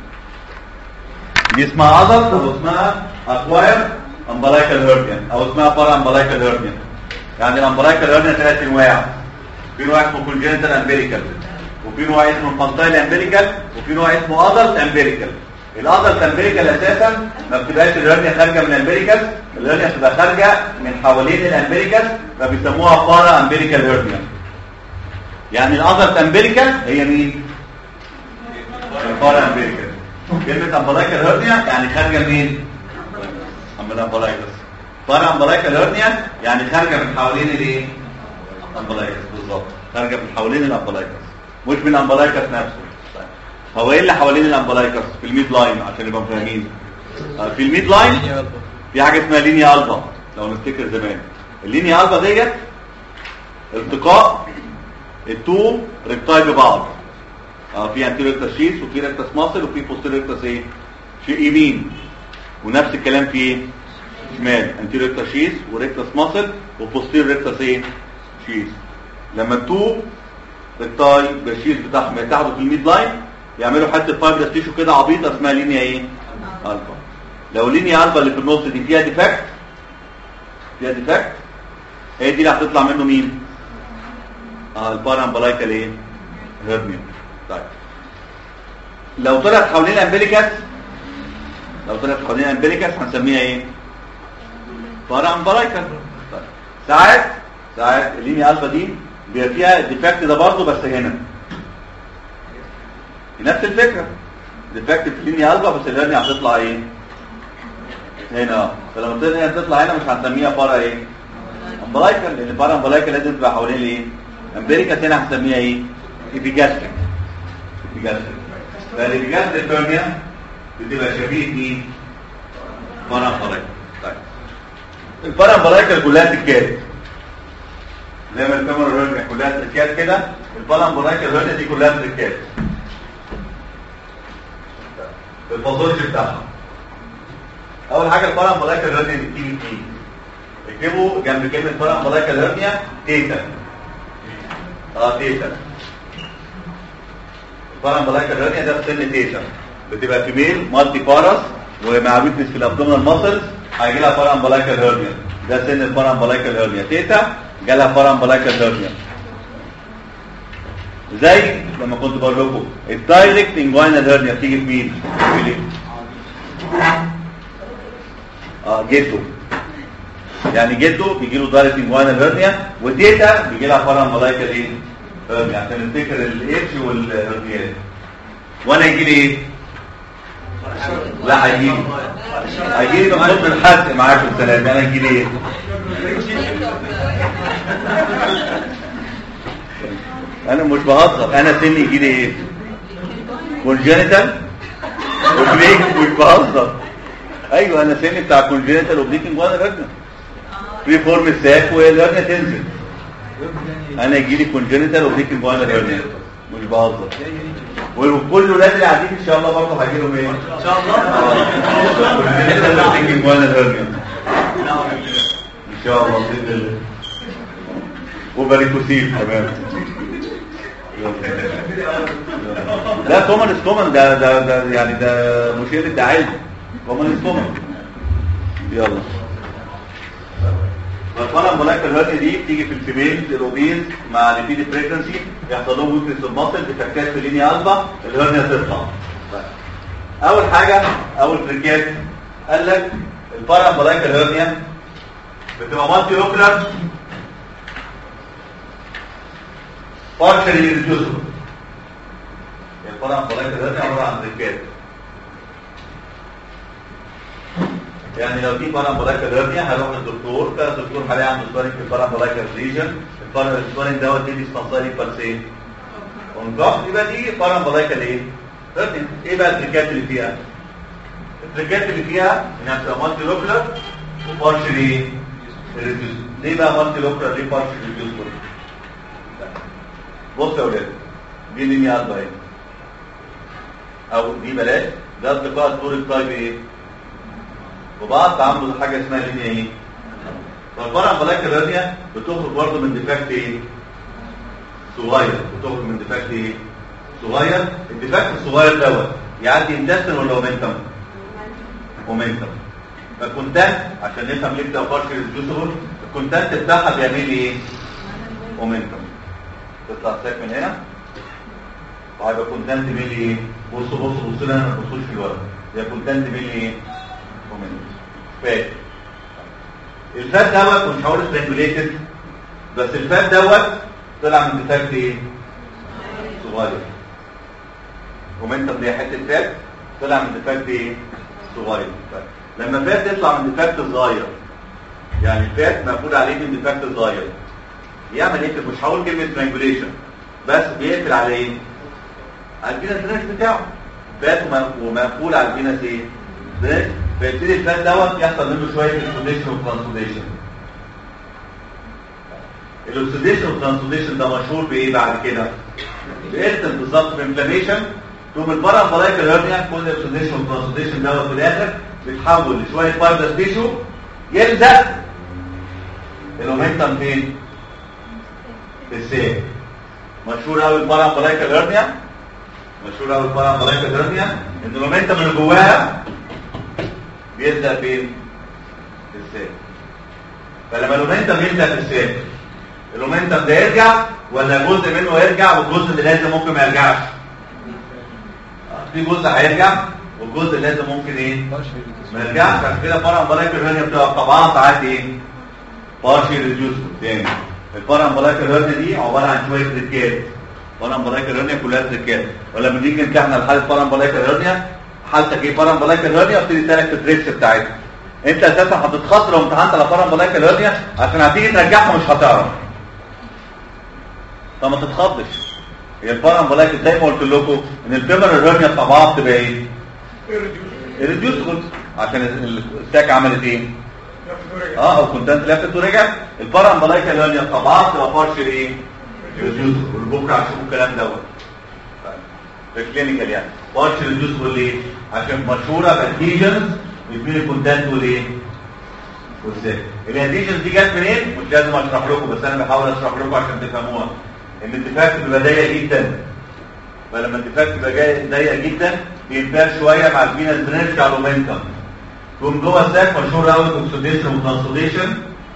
B: دي اسمها ادلت او اسمها اكواير امبلايكال هيرنيا او اسمها بارا امبلايكال هيرنيا يعني الامبلايكال هيرنيا ثلاث انواع في نوع اسمه كونجنتال امبيريكال وفي نوع اسمه انفانتايل امبيريكال وفي نوع اسمه ادلت امبيريكال الادلت امبيريكال اساسا ما بتبقاش الهرنيا خارجه من الامبيريكال الهرنيا بتبقى خارجه من حوالين الامبيريكال فبيسموها بارا امبيريكال هيرنيا يعني الادلت امبيريكال هي مين البارا امبيريكال كلمه امبلايكال هيرنيا يعني خارجه منين من الامبلايكس بارا امبلايكال هيرنيا يعني خارجه من حوالين الايه امبلايكس بالظبط خارجه من حوالين الامبلايكس مش من الامبلايكس نفسه طيب. هو ايه اللي حوالين الامبلايكس في الميد لاين عشان نبقى فاهمين آه، في الميد لاين في حاجه اسمها لينيا البا لو نفتكر زمان اللينيا البا ديت التقاء التو ريكتاي ببعض اه في انتيريور ريكتس شيس وفي ريكتس ماسل وفي بوستيريور ريكتس ايه شيء يمين ونفس الكلام في ايه شمال انتيريور ريكتس شيس وريكتس ماسل وبوستيريور ريكتس ايه شيس لما التو ريكتاي بالشيس بتاعهم يتحدوا في الميد لاين يعملوا حته فايبرس تيشو كده عبيطه اسمها لينيا ايه الفا لو اللينيا الفا اللي في النص دي فيها ديفكت فيها ديفكت هي دي اللي هتطلع منه مين اه البارامبلايكال ايه هيرنيا طيب لو طلعت حوالين الامبليكاس لو طلعت حوالين الامبليكاس هنسميها ايه بارامبلايكال طيب. ساعات ساعات اللينيا الفا دي بيبقى فيها الديفكت ده برضه بس هنا نفس الفكره ديفكت في اللينيا الفا بس الهرنيا هتطلع ايه هنا فلما الهرنيا تطلع هنا مش هنسميها بارا ايه امبلايكال لان بارا امبلايكال لازم تبقى حوالين الايه امبريكاس هنا هنسميها ايه ايبيجاستريك ايبيجاستريك فالإيبيجاستريك هرنيا بتبقى شبيه مين بارا امبلايكال طيب البارا امبلايكال كلها تكات زي ما الكاميرا الهرنيا كلها تركات كده البارا امبلايكال الهرنيا دي كلها تركات الباثولوجي بتاعها اول حاجه البارامبلايكال هيرنيا بتيجي فيه اكتبوا جنب كلمه بارامبلايكال هيرنيا تيتا اه تيتا البارامبلايكال هيرنيا ده في سن تيتا بتبقى فيميل مالتي بارس ومع ويكنس في الابدومينال ماسلز هيجي لها بارامبلايكال هيرنيا ده سن البارامبلايكال هيرنيا تيتا جالها بارامبلايكال هيرنيا زي لما كنت بقول لكم الدايركت انجوينال هيرنيا بتيجي في مين؟ في ليه؟ اه جده يعني جده بيجي له دايركت انجوينال هيرنيا وتيتا بيجي لها بارامبلايكال ايه؟ هيرنيا عشان نفتكر الاتش والهرنيات وانا يجي لي ايه؟ لا هيجي لي هيجي لي بمنطق الحد معاكم السلام انا يجي لي ايه؟ انا مش بهزر انا سني يجي لي ايه كونجنتال اوبليك مش بهزر ايوه انا سني بتاع كونجنتال اوبليك وانا رجل في فورم الساك والهرنيا تنزل انا يجي لي كونجنتال اوبليك وانا رجل مش بهزر وكل ولاد اللي قاعدين ان شاء الله برضه هيجي لهم ايه ان شاء الله كونجنتال اوبليك وانا رجل ان شاء الله باذن الله وباريكوسيل كمان ده كومن كومن ده ده ده يعني ده مشير الدعايه كومن كومن يلا فالفرق مولكيول هيرني دي بتيجي في الفيميل الاوبيز مع ريبيد بريجنسي يحصل لهم ويكنس المصل بتركات في لينيا البا الهرنيا تطلع اول حاجه اول تركات قال لك الفرق مولكيول هيرنيا بتبقى مالتي اوكلر partially reducible الفرع مولكيول هيرنيا عباره عن تركات يعني لو في فرع مولكيول هيرنيا هروح للدكتور كان الدكتور هلاقي عنده سبارينج في الفرع مولكيول ريجن الفرع السبارينج دوت دي ديسبانساري بالسين ونقف يبقى دي فرع مولكيول ايه؟ هيرنيا ايه بقى التركات اللي فيها؟ التركات اللي فيها انها تبقى مالتي لوكلر وبارشلي ريديوس ليه بقى مالتي لوكلر ليه بارشلي ريديوس بص يا ولاد دي لينيا البا اهي او دي بلاش ده التقاء الطول الطيب ايه وبعض تعاملوا حاجه اسمها لينيا ايه فالفرع ملاك الرنيا بتخرج برضه من ديفكت ايه صغير بتخرج من ديفكت ايه صغير الديفكت الصغير دوت يعدي انتستن ولا مومنتم مومنتم فالكونتنت عشان نفهم ليه ده بارشل ريديوسبل الكونتنت بتاعها بيعمل لي ايه مومنتم تطلع ساك من هنا وهيبقى كونتنت ميلي ايه بصوا بصوا بصوا لي انا ما تبصوش في الورق ده كونتنت ميلي ايه مومنتم فات الفات دوت مش هقول سترينجوليتد بس الفات دوت طلع من ديفكت ايه صغير مومنتم دي حته فات طلع من ديفكت ايه صغير لما الفات يطلع من ديفكت صغير يعني الفات مقفول عليه من ديفكت صغير بيعمل ايه مش هقول كلمه ترانجوليشن بس بيقفل على ايه على الفينس درينج بتاعه فات وم- ومقفول على الفينس ايه درينج فيبتدي الفات دوت يحصل منه شويه اكسوديشن وترانسوديشن الاكسوديشن والترانسوديشن ده مشهور بايه بعد كده بيرسم بالظبط بانفلاميشن ثم البارامبلايكال هيرنيا كل الاكسوديشن والترانسوديشن دوت في الاخر بيتحول لشويه فايبرس تيشو يلزق الاومنتم فين في السيل مشهور قوي البارامبلايكال هيرنيا مشهور قوي البارامبلايكال هيرنيا ان الاومنتم اللي جواها بيلزق فين في السيل فلما الاومنتم يلزق في السيل الاومنتم ده يرجع ولا جزء منه يرجع والجزء اللي لازم ممكن ما يرجعش في جزء هيرجع والجزء اللي لازم ممكن ايه ما يرجعش عشان كده البارامبلايكال هيرنيا بتبقى طبعا ساعات ايه بارشي ريديوسبل تاني البارامبلايكال هيرنيا دي عباره عن شويه تريكات البارامبلايكال هيرنيا كلها تريكات ولما نيجي نمتحن على حاله بارامبلايكال هيرنيا حالتك ايه بارامبلايكال هيرنيا ابتدي تسالك في التريكس بتاعتها انت اساسا هتتخاطر لو امتحنت على بارامبلايكال هيرنيا عشان هتيجي ترجعها مش هتعرف فما تتخضش هي البارامبلايكال زي ما قلت لكم ان الفيمر هيرنيا طبعها بتبقى ايه ريديوسبل عشان الساك عملت ايه اه او كونتنت لافت ورجع البارامبلايكال هيرنيا طبعها بتبقى بارشل ايه ريديوسبل والبكره هتشوفوا الكلام دوت في الكلينيكال يعني بارشل ريديوسبل ليه عشان مشهوره باديجنز بين الكونتنت والايه والساك الاديشنز دي جت منين مش لازم اشرح لكم بس انا بحاول اشرح لكم عشان تفهموها ان الديفاكت بيبقى ضيق جدا فلما الديفاكت بيبقى جاي ضيق جدا بينفع شويه مع الفينس درينج على الاومنتم تقوم جوه الساك مشهور قوي الاكسوديشن والترانسوديشن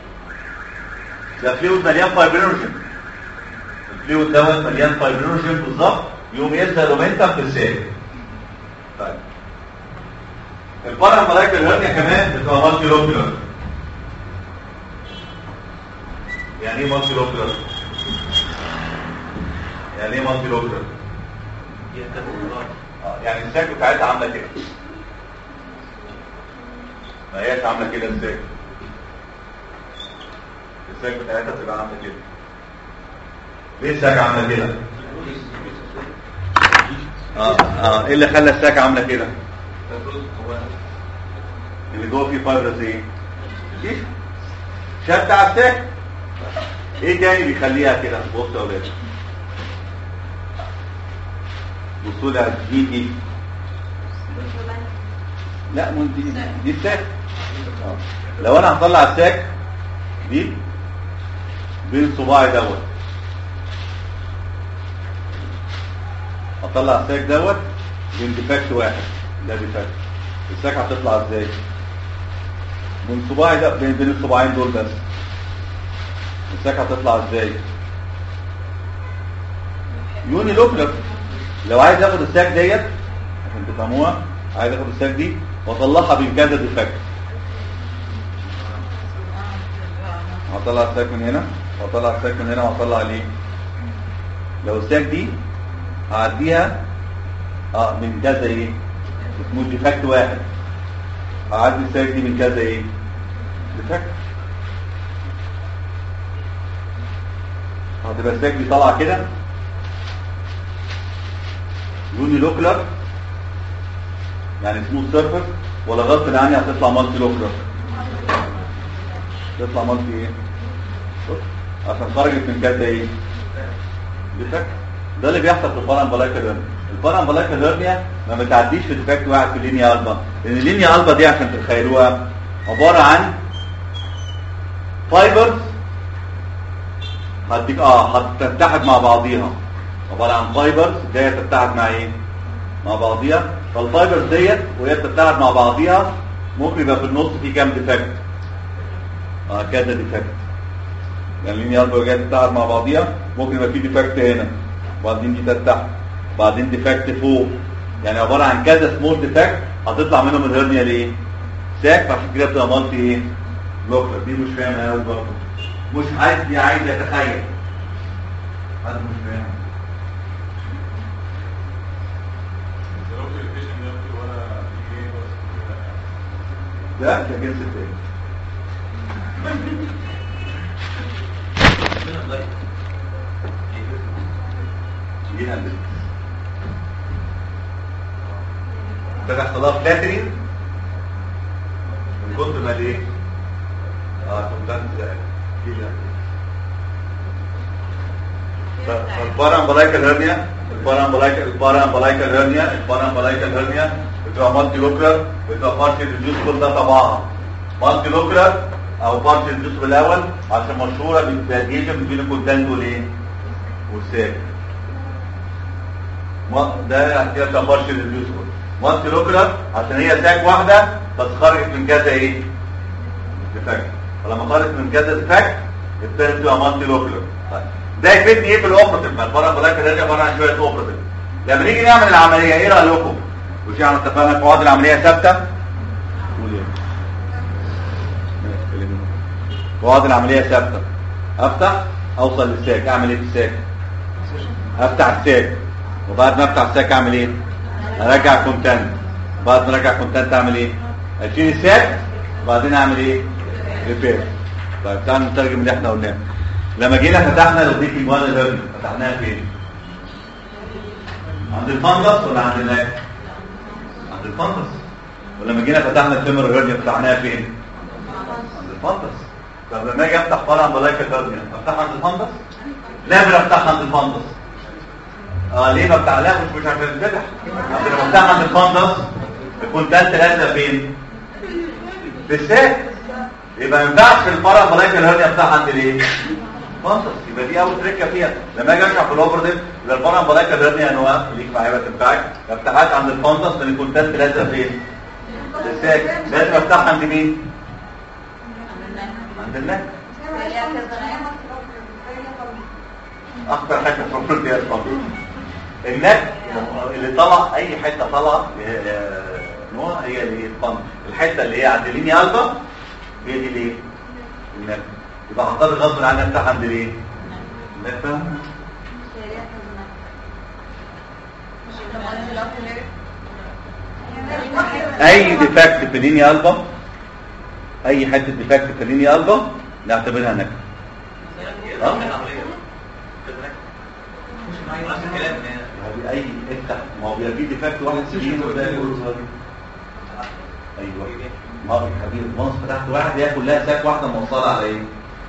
B: ده فلويد مليان فايبرينوجين الفلويد دوت مليان فايبرينوجين بالظبط يقوم يلزق الاومنتم في الساك طيب البارامبلايكال هيرنيا كمان بتبقى مالتي لوكيولار يعني ايه مالتي لوكيولار يعني ايه مالتي لوكيولار آه، يعني الساك بتاعتها عامله كده ما هياش عامله كده الساك الساك بتاعتها بتبقى عامله كده ليه الساك عامله كده اه اه ايه اللي خلى الساك عامله كده اللي جوه فيه فايبرز ايه دي شد على الساك ايه تاني بيخليها كده بصوا يا اولاد بصوا لي على دي دي لا مو دي دي الساك آه. لو انا هطلع الساك دي بين صباعي دوت هطلع الساك دوت بين ديفاكت واحد ده ديفاكت الساك هتطلع ازاي من صباعي ده بين بين الصباعين دول بس الساك هتطلع ازاي يوني لوكلر لو عايز اخد الساك ديت عشان تفهموها عايز اخد الساك دي واطلعها بين كذا ديفاكت هطلع الساك من هنا واطلع الساك من هنا واطلع ليه لو الساك دي هعديها اه من كذا ايه اسمه ديفاكت واحد هعدي الساك دي من كذا ايه ديفاكت هتبقى الساك دي طالعه كده يوني لوكلر يعني سموث سيرفيس ولا غصب عني هتطلع مالتي لوكلر تطلع مالتي ايه شوف، عشان خرجت من كذا ايه ديفاكت ده اللي بيحصل في البارامبلايكال هيرنيا البارامبلايكال هيرنيا ما بتعديش في ديفاكت واحد في اللينيا البا لان اللينيا البا دي عشان تتخيلوها عباره عن فايبرز هتبقى اه هتتحد مع بعضيها عباره عن فايبرز جايه تتحد مع ايه مع بعضيها فالفايبرز ديت وهي بتتحد مع بعضيها ممكن يبقى في النص في كام ديفكت اه كذا ديفكت يعني اللينيا البا جايه تتحد مع بعضيها ممكن يبقى في ديفكت هنا وبعدين دي تحت وبعدين ديفكت فوق يعني عباره عن كذا سمول ديفكت هتطلع منهم الهرنيا ليه ساك فعشان كده بتبقى مالتي ايه لوكر دي مش فاهم قوي برضه مش عايز دي عايز يتخيل حد مش فاهم ده ده جنس التاني يجينا البيت فتح صلاة فلاترين من كتر ما الايه؟ اه كنت انت كده البارامبلايكال هرنيا البارامبلايكال البارامبلايكال هرنيا البارامبلايكال هرنيا بتبقى مالتي لوكرال بتبقى بارتي ريديوسبل ده طبعا مالتي لوكرال او بارتي ريديوسبل الاول عشان مشهوره بالفاريشن بين الكونتنت والايه والساك ما ده هتبقى بارتي ريديوسبل مالتي لوكرال عشان هي ساك واحده بس خرجت من كذا ايه ديفكت فلما خرجت من كذا ديفكت ابتدت تبقى مالتي لوكرال طيب ده يفيدني ايه في الاوبراتيف ما الفرق بلاك ده عباره عن شويه اوبراتيف لما نيجي نعمل العمليه ايه رايكم مش احنا اتفقنا قواعد العمليه ثابته قول ايه قواعد العمليه ثابته افتح اوصل للساك اعمل ايه في الساك افتح الساك وبعد ما افتح الساك اعمل ايه ارجع كونتنت بعد ما ارجع كونتنت اعمل ايه اشيل الساك وبعدين اعمل ايه ريبير طيب تعالوا نترجم اللي احنا قلناه لما جينا فتحنا لوديك المواد الهرني فتحناها فين عند الفندس ولا عند الناك عند الفندس ولما جينا فتحنا الفيمر الهرني فتحناها فين عند الفندس طب لما اجي افتح فرع ملايكه الهرني افتحها عند الفندس لا بلا افتحها عند الفندس اه ليه ما بتاع لا مش مش عشان تفتح عشان لما افتحها عند الفندس يكون ده ثلاثه فين في الساك يبقى ما ينفعش في الفرع ملايكه الهرني افتحها عند الايه فانتس يبقى دي اول تركه فيها لما اجي اشرح في الاوبرتيف يبقى الفرع ملايكه الهرني انواع ليك معايا بقى تنفعك افتحات عند الفانتس اللي يكون ده ثلاثه فين في الساك لازم افتحها عند مين عند النك اكتر حاجه في البروبرتي هي الفانتس النك اللي طلع اي حته طالعه نوع هي اللي الفانتس الحته اللي هي عند اللينيا الفا هي دي الايه النك يبقى هضطر غصب عني افتح عند الايه النك اي ديفكت في اللينيا الفا اي حته ديفكت في اللينيا الفا نعتبرها نكره اه يعني اي افتح ما هو بيبقى في ديفكت واحد سجين وده يقول ايوه ما هو يا حبيبي المنص فتحت واحد هي كلها ساك واحده موصله على ايه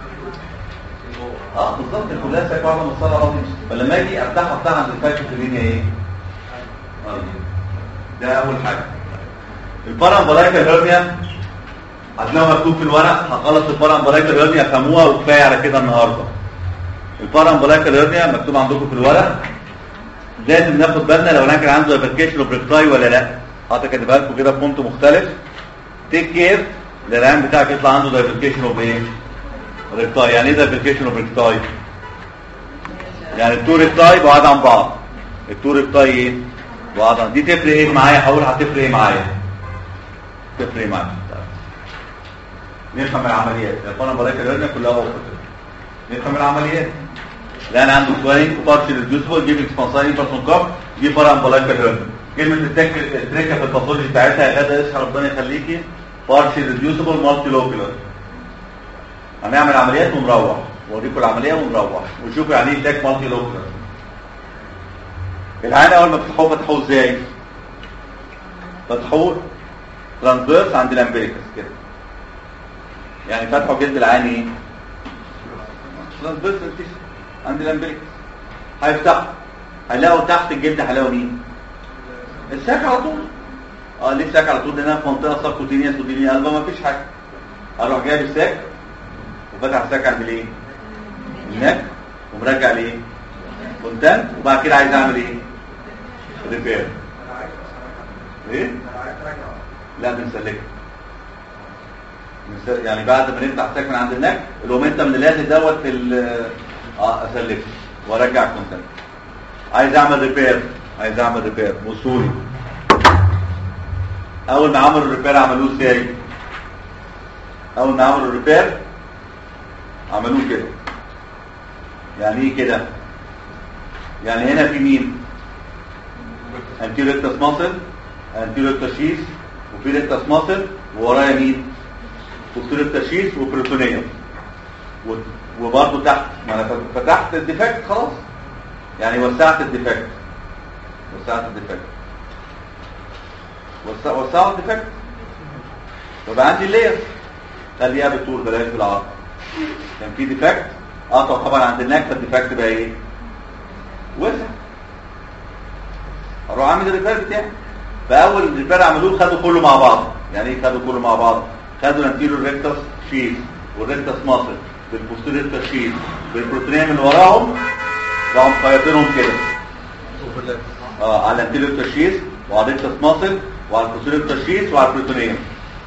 B: اه بالظبط كلها ساك واحده موصله على بعض فلما اجي افتح افتح عند الفاكت اللينيا ايه آه. ده اول حاجه البارامبلايكال هيرنيا هتلاقوا مكتوب في الورق هخلص البارامبلايكال هيرنيا فهموها وكفايه على كده النهارده البارامبلايكال هيرنيا مكتوب عندكم في الورق لازم ناخد بالنا لو انا كان عنده ابلكيشن وبريكتاي ولا لا حاطط كاتبها لكم كده بفونت مختلف تيك كير العيان بتاعك يطلع عنده دايفركيشن اوف ايه ريكتاي يعني ايه دايفركيشن اوف ريكتاي يعني التو ريكتاي بعاد عن بعض التو ريكتاي ايه بعاد عن دي تفرق ايه معايا هقول هتفرق ايه معايا تفرق ايه معايا نفهم العمليات الفانا برايك الهرنيا كلها اوبريتيف نفهم العمليات لا انا عنده سوالين بارشل ريديوسبل جيب اكسبانساين بارسون كاب دي بارامبلايك الهرنيا كلمه التك التركه في الباثولوجي بتاعتها يا غدا اصحى ربنا يخليكي بارشل ريديوسبل مالتي لوكيولار هنعمل عمليات ونروح واوريكم العمليه ونروح ونشوف يعني ايه تاك مالتي لوكيولار العين اول ما فتحوه فتحوه ازاي فتحوه ترانسفيرس عند الامبريكس كده يعني فتحوا جلد العين ايه ترانسفيرس عند الامبريكس هيفتحوا هيلاقوا تحت الجلد هيلاقوا مين الساك على طول اه ليه الساك على طول لانها في منطقه سبكوتينيوس ودينيا قلبه ما فيش حاجه اروح جايب الساك وفتح الساك عند الايه النك ومرجع لايه كونتنت وبعد كده عايز اعمل ايه ريبير ايه لا بنسلكه بنسل- يعني بعد ما نفتح الساك من عند النك الاومنتم اللي لازم دوت في ال- اه اسلكه وارجع كونتنت عايز اعمل ريبير عايز اعمل ريبير وصولي اول ما عملوا الريبير عملوه ازاي اول ما عملوا الريبير عملوه كده يعني ايه كده يعني هنا في مين انتيريكتس ماسل انتيريكتس شيس وفي ريكتس ماسل وورايا مين وبتوريكتس شيس وبروتونيوم و- وبرضه تحت ما انا فتحت الديفكت خلاص يعني وسعت الديفكت وسعت الديفكت وسع وسعت الديفكت فبقى عندي اللير خليها بالطول بلاش بالعرض كان في ديفكت قطع طبعا عند النك فالديفكت بقى ايه وسع اروح اعمل الريبير بتاعي فاول ريبير عملوه خدوا كله مع بعض يعني ايه خدوا كله مع بعض خدوا الانتيريور ريكتس شيز والريكتس ماسل بالبوستيريور ريكتس شيز بالبروتينيوم اللي وراهم راحوا مخيطينهم كده اه على الانتيريور ريكتس شيز وعلى الريكتس ماسل وعلى البوستيريور ريكتس شيز وعلى البروتينيوم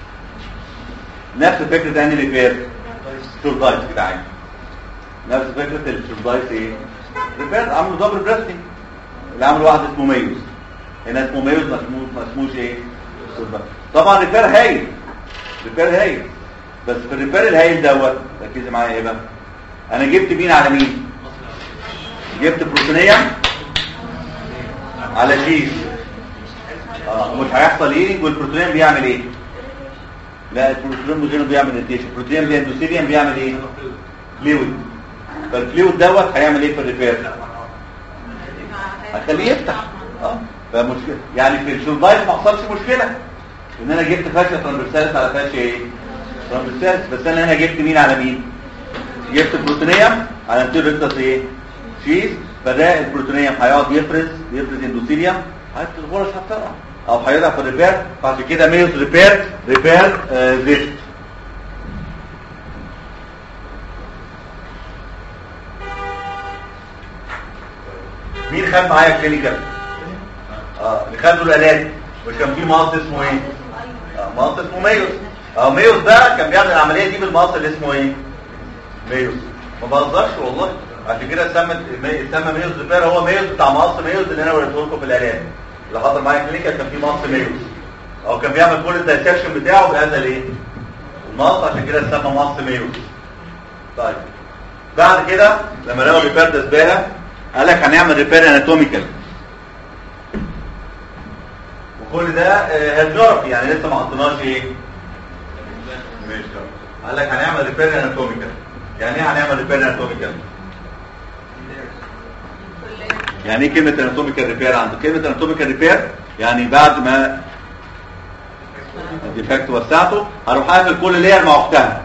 B: نفس فكره اني ريبير شوردايت كده عادي نفس فكره الشوردايت ايه ريبير عملوا دبل بريستنج اللي عملوا واحد اسمه ميوز هنا اسمه ميوز ما اسموش ما اسموش ايه شوردايت. طبعا ريبير هايل ريبير هايل بس في الريبير الهايل دوت ركزي معايا ايه بقى انا جبت مين على مين جبت بروتينيوم على شيز اه مش هيحصل ايه والبروتينيوم بيعمل ايه لا البروتينيوم مش بيعمل اديشن البروتينيوم اللي اندوثيليوم بيعمل ايه فلويد فالفلويد دوت هيعمل ايه في الريبير هخليه يفتح اه فمشكله يعني في الشولدايت ما حصلش مشكله ان انا جبت فاشيه ترانسفيرسالس على فاشيه ايه ترانسفيرسالس بس انا هنا جبت مين على مين جبت البروتينيوم على انتيريكتس ايه شيز فده البروتينيوم هيقعد يفرز يفرز اندوثيليوم هيفرز الغرز هتطلع او هيضع في الريبير فعشان كده ميوز ريبير ريبير آه زيت مين خد معايا كلينيكال اه اللي خدوا الالات مش كان في مقص اسمه ايه اه مقص اسمه ميوس اه ميوس ده كان بيعمل العمليه دي بالمقص اللي اسمه ايه ميوس ما بهزرش والله عشان كده سمت سمى ميوس ريبير هو ميوس بتاع مقص ميوس اللي انا وريته لكم في الالات اللي حضر معايا كلينيكال كان في مقص ميوس او كان بيعمل كل الدايسكشن بتاعه بهذا الايه المقص عشان كده سمى مقص ميوس طيب بعد كده لما لقوا ريبير ده زباله قال لك هنعمل ريبير اناتوميكال وكل ده هيدرافي يعني لسه ما حطيناش ايه ماشي قال لك هنعمل ريبير اناتوميكال يعني ايه هنعمل ريبير اناتوميكال يعني ايه كلمه اناتوميكال ريبير عند كلمه اناتوميكال ريبير يعني بعد ما الديفكت وسعته هروح اقفل كل لير مع اختها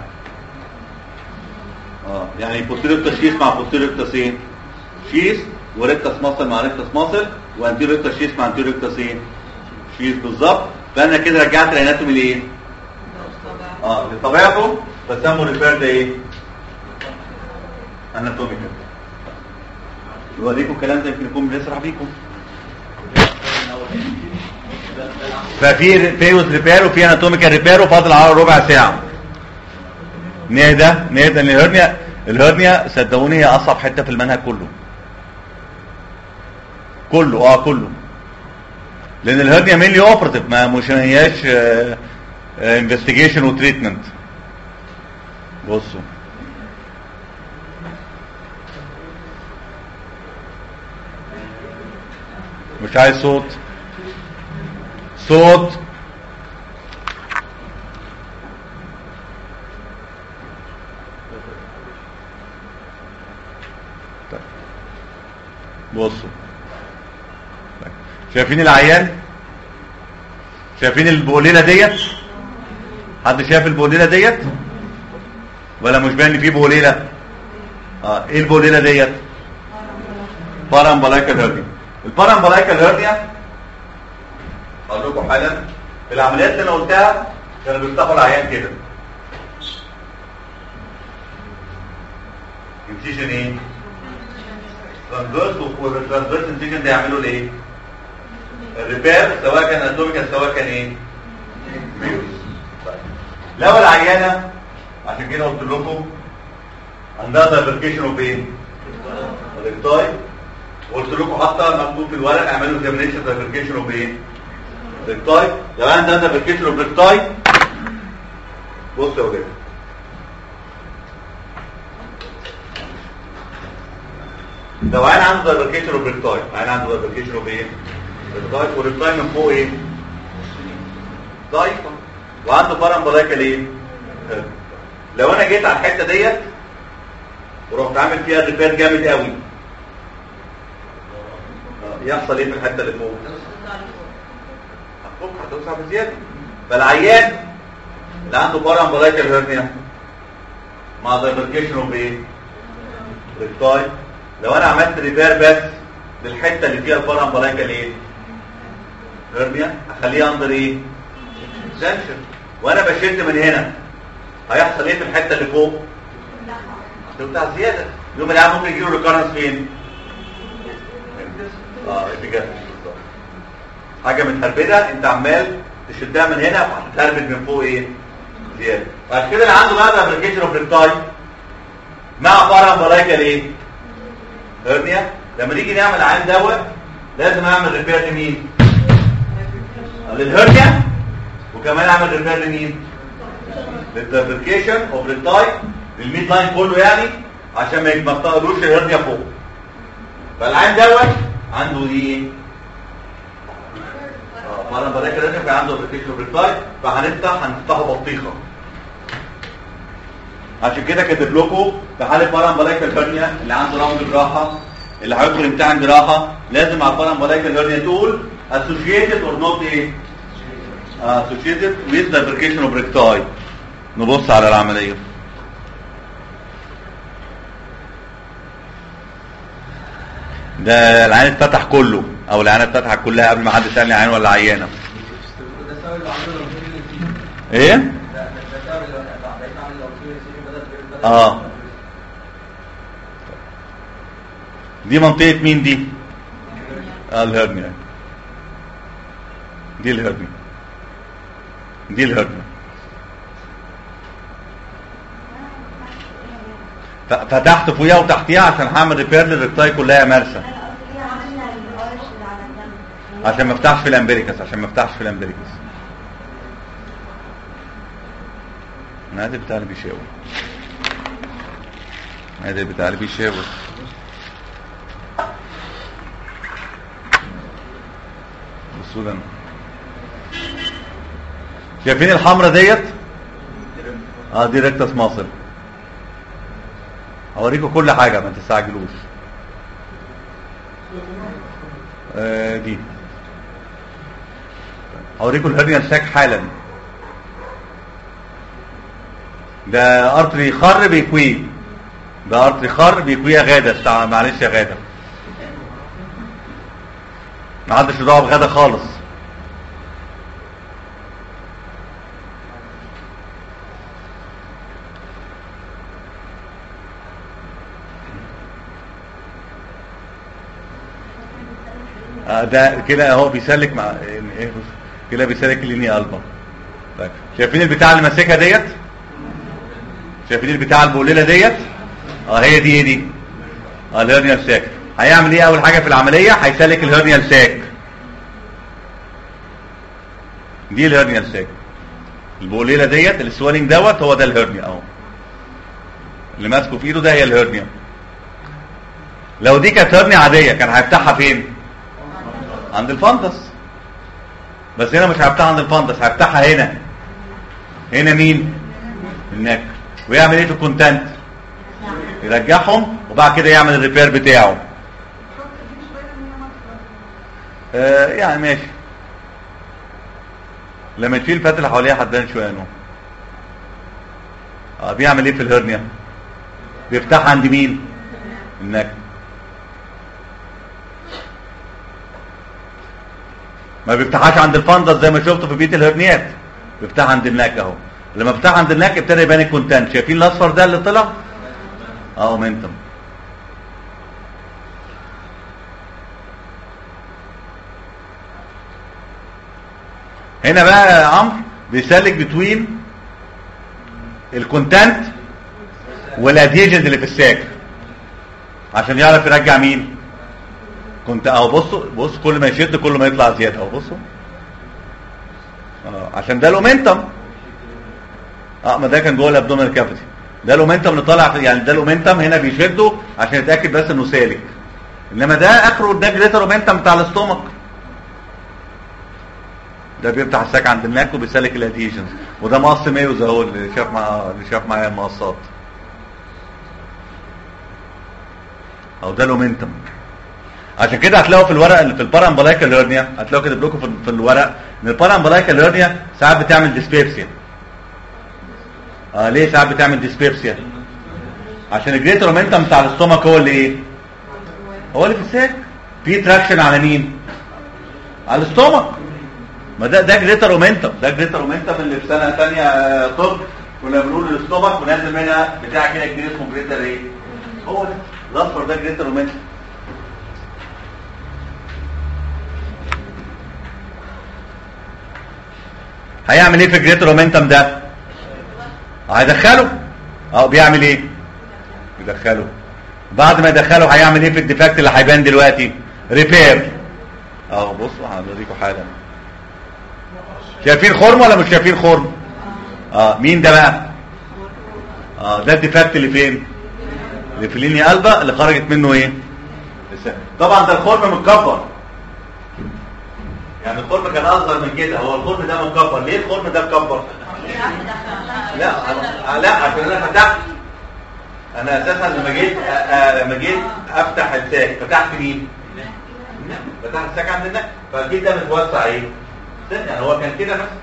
B: اه يعني بوستيريور تشخيص مع بوستيريور تسين شيس وريكتس ماسل مع ريكتس ماسل وانتيريور ريكتس شيس مع انتيريور ريكتس ايه شيس بالظبط فانا كده رجعت الاناتومي لايه اه لطبيعته فسموا الريبير ده ايه اناتوميكال يوريكم الكلام ده يمكن يكون بنسرح بيكم ففي فيوز ريبير وفي اناتوميكال ريبير وفاضل على ربع ساعه نهدى نهدى ان الهرنيا الهرنيا صدقوني هي اصعب حته في المنهج كله كله اه كله لان الهرنيا مينلي اوبرتيف ما مش ما هياش انفستيجيشن وتريتمنت بصوا مش عايز صوت صوت طيب. بصوا طيب. شايفين العيان شايفين البوليله ديت حد شايف البوليله ديت ولا مش باين ان في بوليله اه ايه البوليله ديت بارامبلايكال هيرنيا البارامبلايكال هيرنيا اقول لكم حالا في العمليات اللي انا قلتها كانوا بيفتحوا العيان كده انسيجن ايه ترانسفيرس والترانسفيرس انسيجن ده يعملوا الايه الريبير سواء كان اناتوميكال سواء كان ايه ميوس طيب. لو العيانه عشان كده قلت لكم عندها دايفركيشن اوف ايه ريكتاي قلت لكم حتى مكتوب في الورق اعملوا اكزامينشن دايفركيشن اوف ايه ريكتاي لو عندها دايفركيشن اوف ريكتاي بص يا ولاد لو عين عنده دايفركيشن اوف ريكتاي عين عنده دايفركيشن اوف ايه ريكتاي والريكتاي من فوق ايه ضعيفه وعنده بارامبلايكال ايه لو انا جيت على الحته ديت ورحت عامل فيها ريبير جامد قوي آه، يحصل ايه في الحته اللي فوق هتفك هتوسع بزياده فالعيان اللي عنده بارا امبلايكال هيرنيا مع دايفركيشن اوف ايه ريكتاي لو انا عملت ريبير بس للحته اللي فيها البارا امبلايكال ايه هيرنيا اخليها اندر ايه سنشن وانا بشد من هنا هيحصل ايه في الحته اللي فوق هتوسع زياده يوم العيان ممكن يجيله ريكارنس فين اه اتجاه بالظبط حاجه متهربده انت عمال تشدها من هنا وهتتهربد من فوق ايه زياده بعد كده اللي عنده بقى ابلكيشن اوف ريبتاي مع بارا امبلايكال ايه هرنيا لما نيجي نعمل عين دواء لازم اعمل ريبير لمين للهرنيا وكمان اعمل ريبير لمين للدبليكيشن اوف ريبتاي للميد لاين كله يعني عشان ما يتمطقلوش الهرنيا فوق فالعين دوت عنده دي ايه اه مرة بلاقي كده كان عنده ابلكيشن ريبلاي فهنفتح هنفتحه بطيخه عشان كده كاتب لكم في حاله مرة بلاقي الهرنيا اللي عنده راوند جراحه اللي هيدخل امتحان جراحه لازم على مرة بلاقي الهرنيا تقول associated or not ايه associated with fabrication of recti نبص على العمليه ده العين اتفتح كله او العين اتفتحت كلها قبل ما حد سالني عين ولا عيانه
E: ده سبب اللي عنده لو في اللي فيه
B: ايه
E: ده ده سبب اللي بقيت عامل لو في اللي بدل بدل
B: اه دي منطقه مين دي آه الهرنيا دي الهرنيا دي الهرنيا ف- فتحت فوقيها وتحتيها عشان هعمل ريبير للريكتاي كلها يا مرسى
D: انا قصدي ليه عملنا القرش اللي على الجنب
B: عشان ما افتحش في الامبريكس عشان ما افتحش في الامبريكس نادي بتاع اللي بيشاور نادي بتاع اللي بيشاور بصوا لنا شايفين الحمرة ديت اه دي ريكتس ماصل اوريكم كل حاجة ما تستعجلوش آه دي هوريكم الهرنيا الساك حالا ده ارتري خر بيكويه ده ارتري خر بيكويه يا غاده استع... معلش يا غاده ما حدش دعوه بغاده خالص آه ده كده اهو بيسلك مع ايه بص كده بيسلك اللينيا البا طيب شايفين البتاع اللي ماسكها ديت شايفين البتاع البوليله ديت اه هي دي هي دي اه الهرنيال ساك هيعمل ايه اول حاجه في العمليه هيسلك الهرنيال ساك دي الهرنيال ساك البوليله ديت السوالينج دوت هو ده الهرنيا اهو اللي ماسكه في ايده ده هي الهرنيا لو دي كانت هرنيا عاديه كان هيفتحها فين عند الفندس بس هنا مش هيفتحها عند الفندس هيفتحها هنا هنا مين النك ويعمل ايه في الكونتنت يرجعهم وبعد كده يعمل الريبير بتاعه آه يعني ماشي لما تشيل الفتله اللي حواليها هتبان شويه انه آه بيعمل ايه في الهرنيا بيفتحها عند مين النك ما بيفتحهاش عند الفندس زي ما شفته في بيت الهرنيات بيفتحها عند النك اهو لما فتحها عند النك ابتدى يبان الكونتنت شايفين الاصفر ده اللي طلع اه اومنتم هنا بقى يا عمرو بيسلك بتوين الكونتنت والاديجنز اللي في الساك عشان يعرف يرجع مين كنت اهو بصوا بص كل ما يشد كل ما يطلع زياده اهو بصوا اه عشان ده الاومنتم اه ما ده كان جوه الابدومينال كافيتي ده الاومنتم اللي طالع يعني ده الاومنتم هنا بيشده عشان يتاكد بس انه سالك انما ده اخره ده جريتر اومنتم بتاع الاستومك ده بيفتح الساك عند النك وبيسلك الادهيشنز وده مقص ميوز اهو اللي شاف مع اللي شاف معايا المقصات او ده الاومنتم عشان كده هتلاقوا في الورق اللي في البارامبلايكال هيرنيا هتلاقوا كده لكم في, في الورق ان البارامبلايكال هيرنيا ساعات بتعمل ديسبيبسيا اه ليه ساعات بتعمل ديسبيبسيا عشان الجريتر اومنتم بتاع الاستومك هو اللي ايه هو اللي في الساك في تراكشن على مين على الاستومك ما ده ده جريتر اومنتم ده جريتر اومنتم اللي في سنه ثانيه آه، طب كنا بنقول الاستومك ونازل منها بتاع كده كبير اسمه جريتر ايه هو ده الاصفر ده جريتر اومنتم هيعمل ايه في الجريتر اومنتم ده هيدخله اه بيعمل ايه يدخله بعد ما يدخله هيعمل ايه في الديفكت اللي هيبان دلوقتي ريبير اهو بصوا هنوريكم حاجه شايفين خرم ولا مش شايفين خرم اه مين ده بقى اه ده الديفكت اللي فين اللي في اللينيا قلبه اللي خرجت منه ايه لسه. طبعا ده الخرم متكبر يعني الخرم كان اصغر من كده هو الخرم ده مكبر ليه الخرم ده مكبر لا أنا- لا عشان انا فتحت انا اساسا لما جيت آه، آه، لما جيت افتح الساك فتحت مين فتحت الساك عند النك فاكيد ده متوسع ايه استنى، يعني هو كان كده بس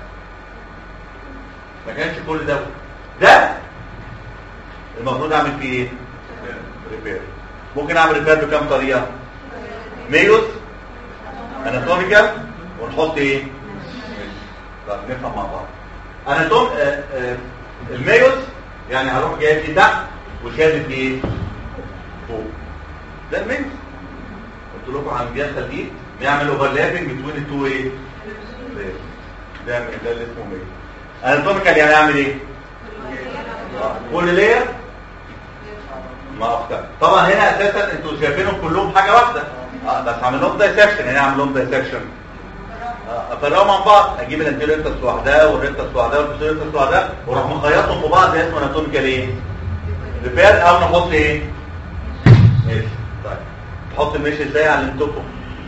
B: ما كانش كل ده ده المفروض اعمل فيه ايه ريبير ممكن اعمل ريبير بكام طريقه ميوس اناتوميكال ونحط ايه طب نفهم مع بعض اناتوم آه، آه، الميوس يعني هروح جايب دي تحت وشادد ايه فوق ده الميوس قلت لكم عن الجلسه دي نعمل اوفرلابنج بين التو ايه ده ده اللي اسمه ميوس اناتوميكال يعني اعمل ايه آه، كل لير ما اختار طبعا هنا اساسا انتوا شايفينهم كلهم حاجه واحده اه بس هعمل لهم دايسكشن يعني اعمل لهم دايسكشن افرقهم عن بعض اجيب الانتيريورتس لوحدها والريكتس لوحدها والبوستيريورتس لوحدها واروح مخيطهم في بعض ده اسمه اناتوميكال ايه ريبير او نحط ايه ماشي طيب تحط المشي ازاي علمتكم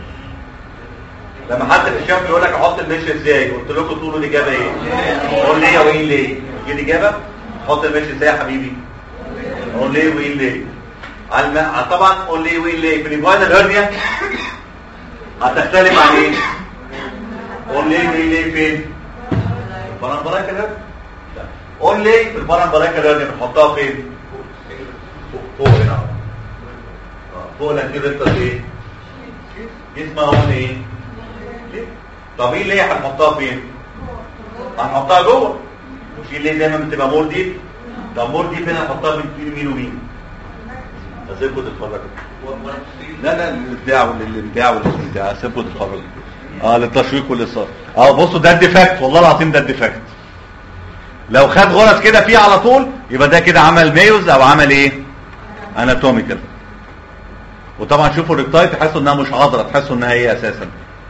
B: لما حد في الشام بيقول لك احط المشي ازاي قلت لكم تقولوا الاجابه ايه قول ليه وين ليه دي الاجابه حط المشي ازاي يا حبيبي قول ليه وين ليه على الم... طبعا قول ليه وين ليه في الانفاينال هيرنيا هتختلف عن ايه قول ليه وين ليه فين البارامبرايكا ده لا قول ليه في البارامبرايكا ده بنحطها فين فوق فوق هنا آه، فوق الانتيريتر ايه اسمها قول ايه ليه؟ طب ايه ليه هنحطها فين هنحطها جوه مش ليه دايما بتبقى مور ديب طب مور ديب هنا نحطها بين مين ومين اسيبكم تتفرجوا لا لا الابداع والابداع والاستمتاع اسيبكم تتفرجوا اه للتشويق والاصرار اه بصوا ده الديفكت والله العظيم ده الديفكت لو خد غرز كده فيه على طول يبقى ده كده عمل ميوز او عمل ايه اناتوميكال وطبعا شوفوا الريكتاي تحسوا انها مش عضله تحسوا انها هي اساسا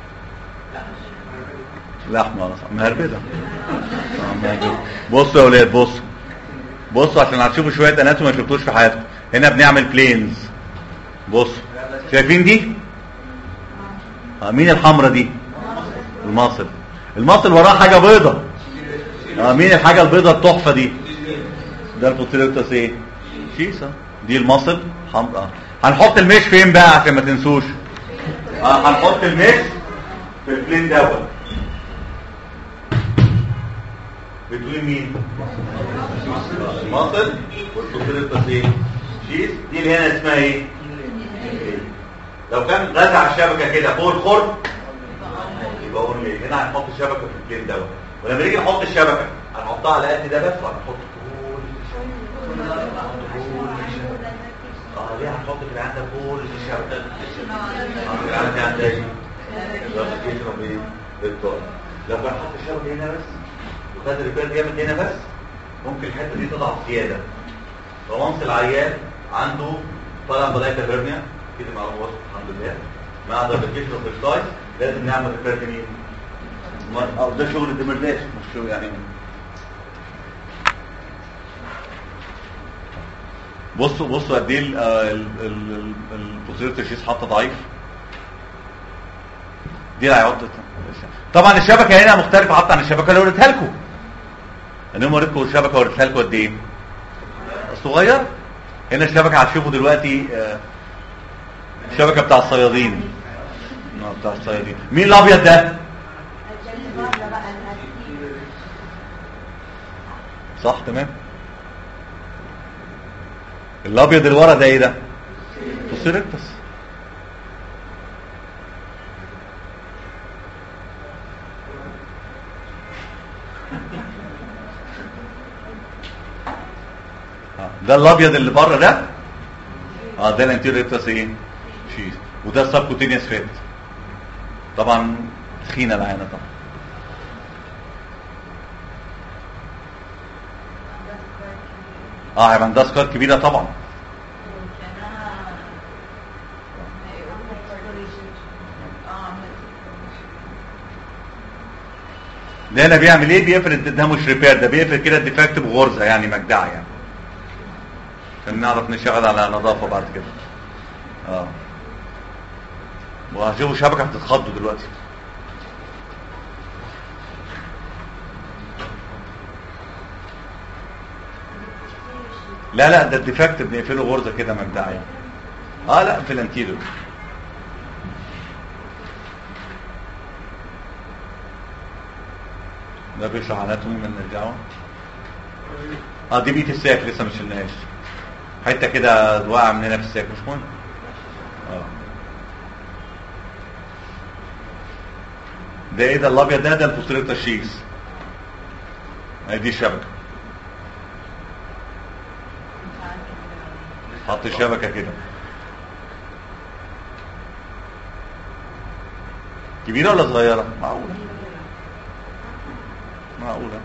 B: لحمه مهربده آه، مهربدة. بصوا يا ولاد بصوا بصوا عشان هتشوفوا شويه اناتومي ما شفتوش في حياتكم هنا بنعمل بلينز بصوا شايفين دي آه، مين الحمرة دي المصل المصل وراه حاجه بيضه اه مين الحاجه البيضه التحفه دي ده البوتيلوتس ايه شيسه دي المصل حمراء هنحط المش فين بقى عشان ما تنسوش اه هنحط المش في البلين دوت بتوين مين المصل والبوتيلوتس ايه شيس دي اللي هنا اسمها ايه لو كان رزع الشبكه كده فوق الخرم يبقى قول لي هنا هنحط الشبكه في البلين دوت ولما نيجي نحط الشبكه هنحطها على قد ده بس وهنحط كل اه ليه هنحط في العين ده كل الشبكه اه العين دي عندها ايه الرابطيشن اوف ايه بالطول لو كان حط الشبكه هنا بس وخد الريبير جامد هنا بس ممكن الحته دي تضعف زياده فوانس العيان عنده طالع بلايكا هيرنيا كده معلومه وصلت الحمد لله مع الرابطيشن اوف السايز لازم نعمل ريبير مين ما- أو ده شغل الدمرداش مش شغل يعني بصوا بصوا قد ايه ال- آه، ال- ال- ال- البوزيتيف تشيس حاطه ضعيف دي اللي هيحط طبعا الشبكه هنا مختلفه حتى عن الشبكه اللي وريتها لكم انا يوم وريتكم الشبكه وريتها لكم قد ايه صغير هنا الشبكه هتشوفوا دلوقتي آه، الشبكه بتاع الصيادين اه بتاع الصيادين مين الابيض ده
D: الجليد بره بقى الهستيل
B: صح تمام الابيض اللي ورا ده ايه ده بوسيركتس آه، ده الابيض اللي بره ده اه ده الانتيريور ريكتس ايه شيز وده السبكوتينيوس فات طبعا تخينه العينه طبعا اه هيبقى عندها سكار كبيره طبعا ده هنا بيعمل ايه بيفرد ده مش ريبير ده بيفرد كده الديفكت بغرزه يعني مجدعه يعني عشان نعرف نشتغل على نظافه بعد كده اه وهشوفوا شبكه بتتخضوا دلوقتي لا لا ده الديفكت بنقفله غرزه كده مجدعه يعني اه لا في الانتيريور ده بيشرح اناتومي من نرجعه اه دي بيت الساك لسه مش شلناهاش حته كده واقعه من هنا في الساك مش مهم اه ده ايه ده الابيض ده ده البوستيريور تشيس اهي دي الشبكه حط الشبكه كده كبيره ولا صغيره معقوله معقوله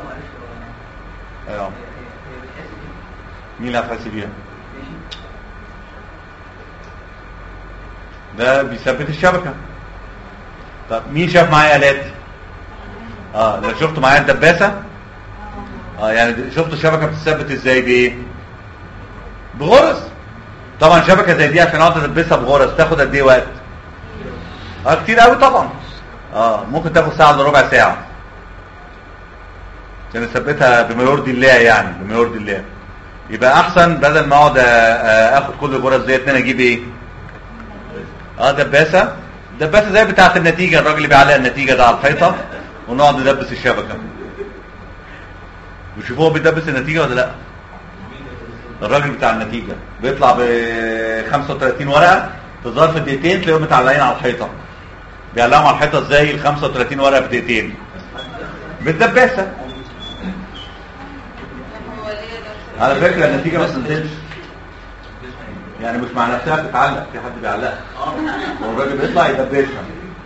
B: ايوه مين اللي هتحس بيها ده بيثبت الشبكه طب مين شاف معايا الات اه لو شفتوا معايا الدباسه اه يعني شفتوا الشبكه بتثبت ازاي بايه بغرز طبعا شبكه زي دي عشان اقعد ادبسها بغرز تاخد قد ايه وقت اه كتير قوي طبعا اه ممكن تاخد ساعه الا ربع ساعه عشان اثبتها بما يرضي الله يعني بما يرضي الله يبقى احسن بدل ما اقعد آه، آه، اخد كل الغرز ديت ان انا اجيب ايه اه دباسه دباسه زي بتاعه النتيجه الراجل اللي بيعلق النتيجه ده على الحيطه ونقعد ندبس الشبكه وشوفوا هو بيدبس النتيجه ولا لا الراجل بتاع النتيجه بيطلع ب 35 ورقه في ظرف دقيقتين تلاقيهم متعلقين على الحيطه بيعلقهم على الحيطه ازاي ال 35 ورقه في دقيقتين بالدباسه على فكره النتيجه ما بتنزلش يعني مش مع نفسها بتتعلق في حد بيعلقها هو الراجل بيطلع يدبسها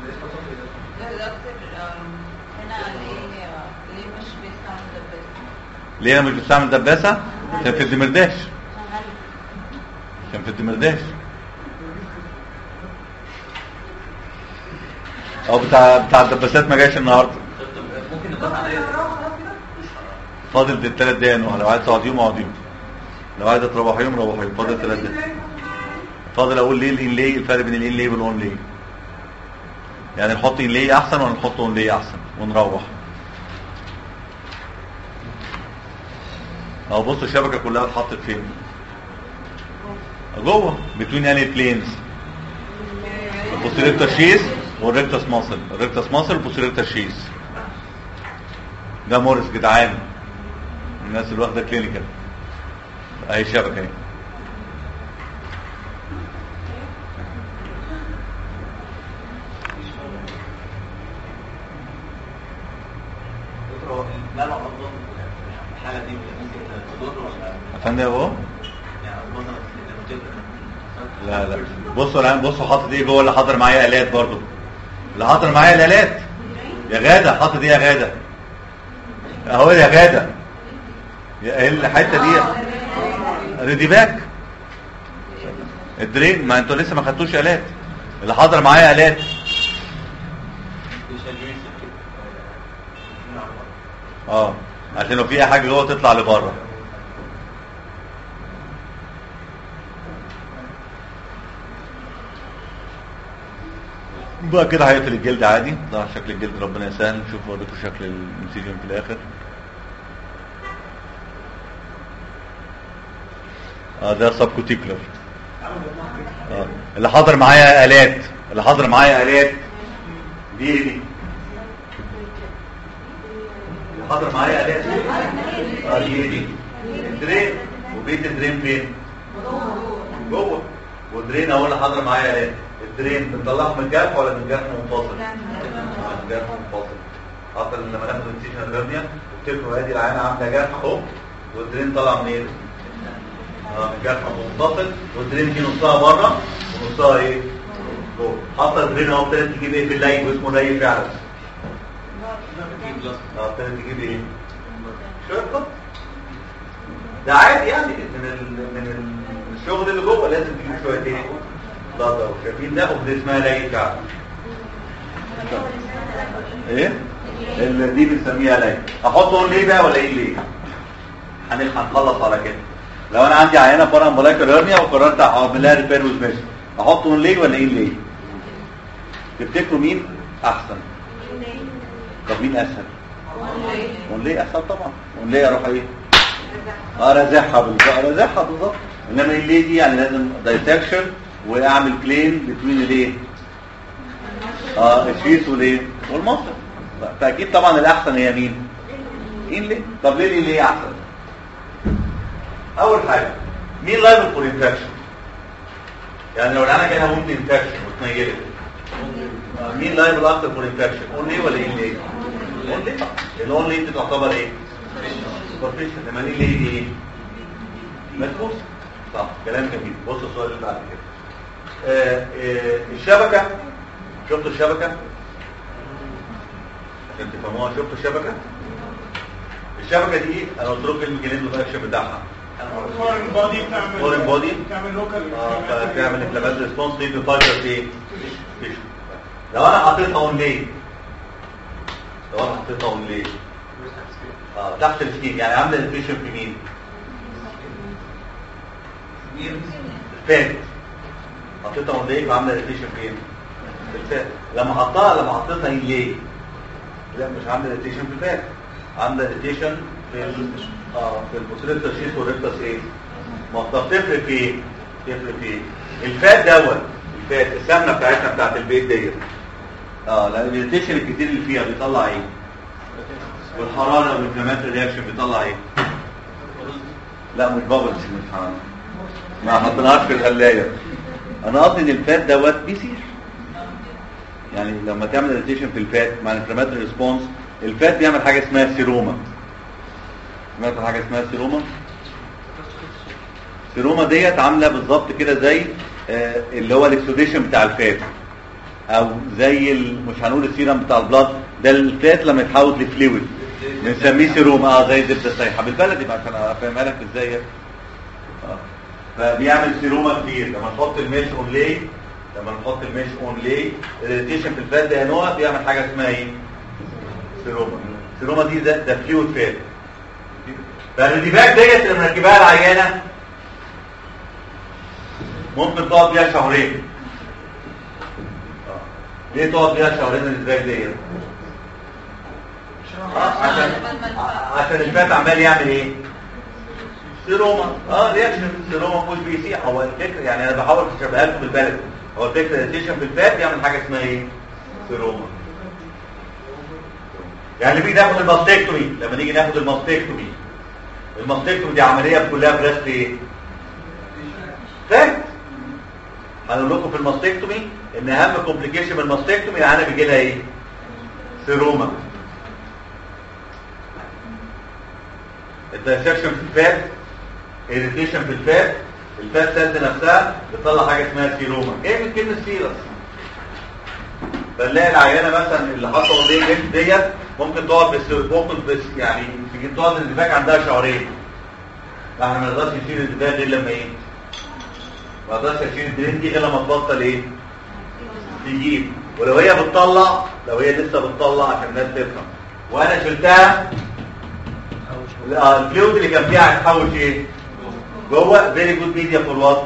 B: ليه انا مش بستعمل دباسه عشان في الدمرداش عشان في الدمرداش او بتاع بتاع الدباسات ما جاش النهارده
E: ممكن نبقى عليه
B: فاضل دي الثلاث دقايق نوع لو عايز تقعديهم اقعديهم لو عايز تروحيهم روحيهم فاضل ثلاث دقايق فاضل اقول ليه الان ليه الفرق بين الان ليه والاون ليه يعني نحط ان ليه احسن ولا نحط اون ليه احسن ونروح اهو بص الشبكه كلها اتحطت فين جوه بتوين يعني بلينز البوستيريور تشيس والريكتس ماسل الريكتس ماسل والبوستيريور تشيس ده مورس جدعان الناس اللي واخده كلينيكال اهي شبكه اهي
E: دكتور لا لا اظن الحاله دي ممكن تضر ولا
B: فاهم يا بابا
E: يعني اظن
B: لا لا بصوا الان بصوا حاطط ايه جوه اللي حاضر معايا الات برضو اللي حاضر معايا الالات يا غاده حاطط ايه يا غاده اهو يا غاده يا ايه الحته دي ريدي باك الدرين ما انتوا لسه ما خدتوش الات اللي حاضر معايا الات اه عشان لو في اي حاجه جوه تطلع لبره بقى كده هيقفل الجلد عادي ده شكل الجلد ربنا يسهل نشوف اوريكم شكل الانسيجن في الاخر اه ده سبكوتيكولر آه. اللي حاضر معايا الات اللي حاضر معايا الات دي ايه دي اللي حاضر معايا الات اه دي ايه دي الدرين وبيت الدرين فين جوه والدرين اهو اللي حاضر معايا الات الدرين بنطلعه من الجرح ولا من الجرح منفصل آه، من الجرح منفصل حتى لما ناخد السيشن الهرنيا افتكروا ادي العينه عامله جرح اهو والدرين طالع منين اه من جرح منفصل والدرين دي نصها بره ونصها ايه جوه حتى الدرين اهو ابتدت تجيب ايه في الليل واسمه ليل فعلا اه ابتدت تجيب ايه شويه خط ده عادي يعني من ال... من ال- الشغل اللي جوه لازم تجيب شويه ايه ضغط وشايفين ده ودي اسمها ليل فعلا ايه اللي دي بنسميها ليه احطه ليه بقى ولا ايه ليه هنلحق نخلص على كده لو انا عندي عينه فرع ملايكر هرنيا وقررت اعمل لها ريبير وسميش احطه ليه ولا ايه ليه تفتكروا مين احسن طب مين اسهل ليه اسهل طبعا ليه اروح ايه اه رازعها بالظبط رازعها بالظبط انما ايه ليه دي يعني لازم دايسكشن واعمل كلين بتوين الايه اه الشيس والايه والمصر فاكيد طبعا الاحسن هي مين مين ليه طب ليه ليه ليه احسن اول حاجه مين لايبل فور انفكشن يعني لو انا كده ممكن انفكشن واتنيلت آه، مين لايبل اكتر فور انفكشن اون ليه ولا ايه ليه اون ليه الاون ليه دي تعتبر ايه سوبرفيشن لما ليه ليه دي ايه مدفوس صح كلام جميل بص السؤال اللي بعد كده آه، آه، الشبكه شفتوا الشبكه عشان تفهموها شفتوا الشبكه الشبكه دي انا قلت لكم الميكانيزم الاكشن بتاعها
C: فورن بودي بتعمل
B: Foreign body.
C: بتعمل لوكال
B: اه فتعمل انفلامات ريسبونس تيجي فايبر ايه tissue. لو انا حطيتها اون ليه لو انا حطيتها اون ليه اه تحت السكين يعني عامله انفيشن في مين الفات حطيتها اون ليه وعامله انفيشن فين في الفات لما حطها لما حطيتها ان ليه لا مش عامله اريتيشن في الفات عامله اريتيشن في ال... اه في البوستريتور شيت والريكتس ايه ما طب تفرق في ايه تفرق في ايه الفات دوت الفات السمنه بتاعتنا بتاعت البيت ديت اه لان الاريتيشن الكتير اللي فيها بيطلع ايه والحراره والانفلاماتوري رياكشن بيطلع ايه لا مش بابلز مش حراره ما حطيناهاش في الغلايه انا قصدي ان الفات دوت بيسير يعني لما تعمل اريتيشن في الفات مع الانفلاماتوري ريسبونس الفات بيعمل حاجه اسمها سيروما سمعت عن حاجه اسمها سيروما سيروما ديت عامله بالظبط كده زي آه، اللي هو الاكسوديشن بتاع الفات او زي ال- مش هنقول السيرم بتاع البلاد ده الفات لما يتحول لفلويد بنسميه سيروما اه زي الزبده السايحه بالبلدي بقى عشان افهمها لك ازاي اه فبيعمل سيروما كتير لما نحط الميش اون لي لما نحط الميش اون لي الريتيشن في الفات ده نوع بيعمل حاجه اسمها ايه سيروما السيروما دي ده, ده فلويد فات فالريديباك ديت اللي مركباها العيانه ممكن تقعد بيها شهرين آه. ليه تقعد بيها شهرين الريديباك ديت آه، عشان عشان الفات عمال يعمل ايه سيروما اه رياكشن سيروما مش بيسيح هو الفكره يعني انا بحاول اشبهها لكم بالبلد هو الفكره الريتيشن في الفات بيعمل حاجه اسمها ايه سيروما يعني اللي بيجي ناخد الماستكتومي لما نيجي ناخد الماستكتومي الماستكتومي دي عمليه كلها بريست ايه فات هنقول لكم في الماستكتومي ان اهم كومبليكيشن من الماستكتومي العيانه بيجي لها ايه سيروما الدايسكشن في الفات irritation في الفات الفات سيلز نفسها بتطلع حاجه اسمها سيروما ايه من كلمه سيرس فنلاقي العيانه مثلا اللي حصل ليه الليمف ديت ممكن تقعد بس ممكن بس يعني تيجي تقعد الاندفاع عندها شهرين لا احنا ما نقدرش نشيل الاندفاع غير لما ايه ما نقدرش اشيل الدرين دي غير لما تبطل ايه تجيب ولو هي بتطلع لو هي لسه بتطلع عشان الناس تفهم وانا شلتها لا، الفلويد اللي كان فيها هيتحول ايه جوه فيري جود ميديا فور وات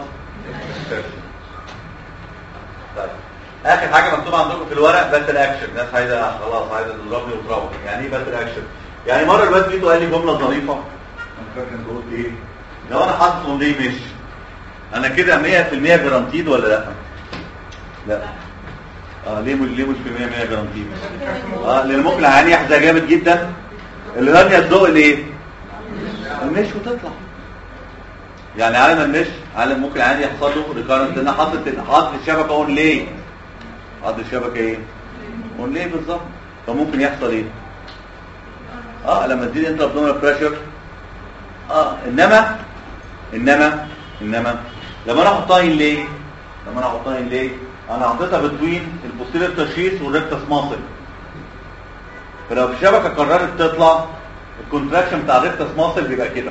B: طيب اخر حاجه مكتوبه عندكم في الورق باتل اكشن الناس عايزه خلاص عايزه تضربني وتروح يعني ايه باتل اكشن يعني مره الواد جيته قال لي جمله ظريفه انا فاكر انت قلت ايه لو انا حاطط اون ليه مش انا كده 100% جرانتيد ولا لا لا اه ليه مش ليه مش في 100 100 جرانتيد اه لان ممكن العيان يحزق جامد جدا اللي لم يصدق ليه المش وتطلع يعني عالم المش عالم ممكن عادي يحصل له ريكارنت انا حاطط حاطط الشبكه اون ليه حاطط الشبكه ايه اون ليه بالظبط فممكن يحصل ايه اه لما تزيد انت ابدومينال بريشر اه انما انما انما لما انا احطها ان ليه لما انا احطها ان ليه انا حطيتها بتوين البوستيريور تشخيص والريكتس ماسل فلو الشبكه قررت تطلع الكونتراكشن بتاع الريكتس ماسل بيبقى كده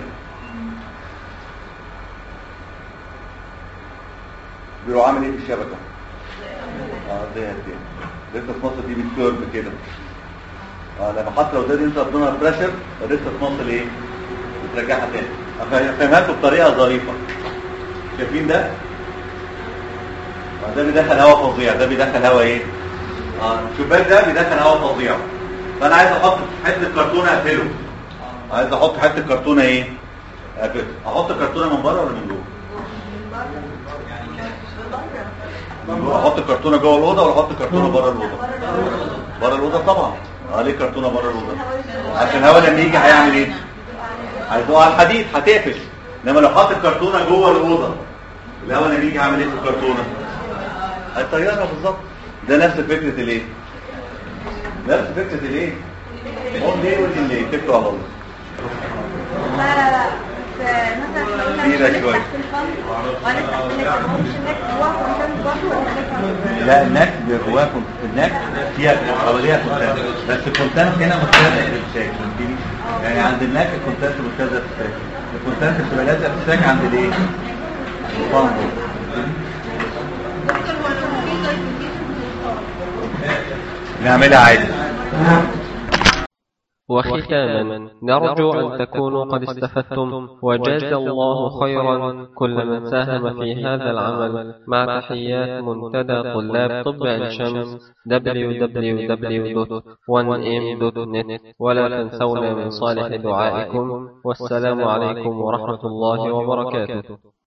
B: بيروح عامل ايه في الشبكه اه زي دي الريكتس ماسل دي بتكيرف كده اه لما حتى لو ده انت ابدومينال بريشر الريكتس ماسل ايه بترجعها تاني افهمها لكم بطريقه ظريفه شايفين ده آه، ده بيدخل هواء فظيع ده بيدخل هواء ايه اه الشباك ده بيدخل هواء فظيع فانا عايز احط حته كرتونه اقفله عايز احط حته كرتونه ايه اقفله احط كرتونه من بره ولا من جوه من جوه احط الكرتونه جوه الاوضه ولا احط الكرتونه بره الاوضه بره الاوضه طبعا اه ليه كرتونه بره الاوضه عشان الهواء لما يجي هيعمل ايه هيدوق على الحديد هتقفش انما لو حاطط كرتونه جوه الاوضه الهواء لما يجي هيعمل ايه في الكرتونه هيطيرها بالظبط ده نفس فكره الايه نفس فكره الايه اون ليه ودي ليه تكتب على الله
D: لا لا لا مثلا لو قلنا
B: كبيرة
D: مش
B: شوية.
D: تحت الفم وانا تحت النك هو مش النك جوه كونتنت برضه ولا النك
B: لا النك بيبقى جواها كنت النك فيها حواليها كونتنت بس الكونتنت هنا متلزق في الساك فهمتني؟ يعني عند النك الكونتنت متلزق في الساك الكونتنت بتبقى لازقه في الساك عند الايه؟ الفانجو نعملها عادي
A: وختاما نرجو أن تكونوا قد استفدتم وجاز الله خيرا كل من ساهم في هذا العمل مع تحيات منتدى طلاب طب عين شمس www.1m.net ولا تنسونا من صالح دعائكم والسلام عليكم ورحمة الله وبركاته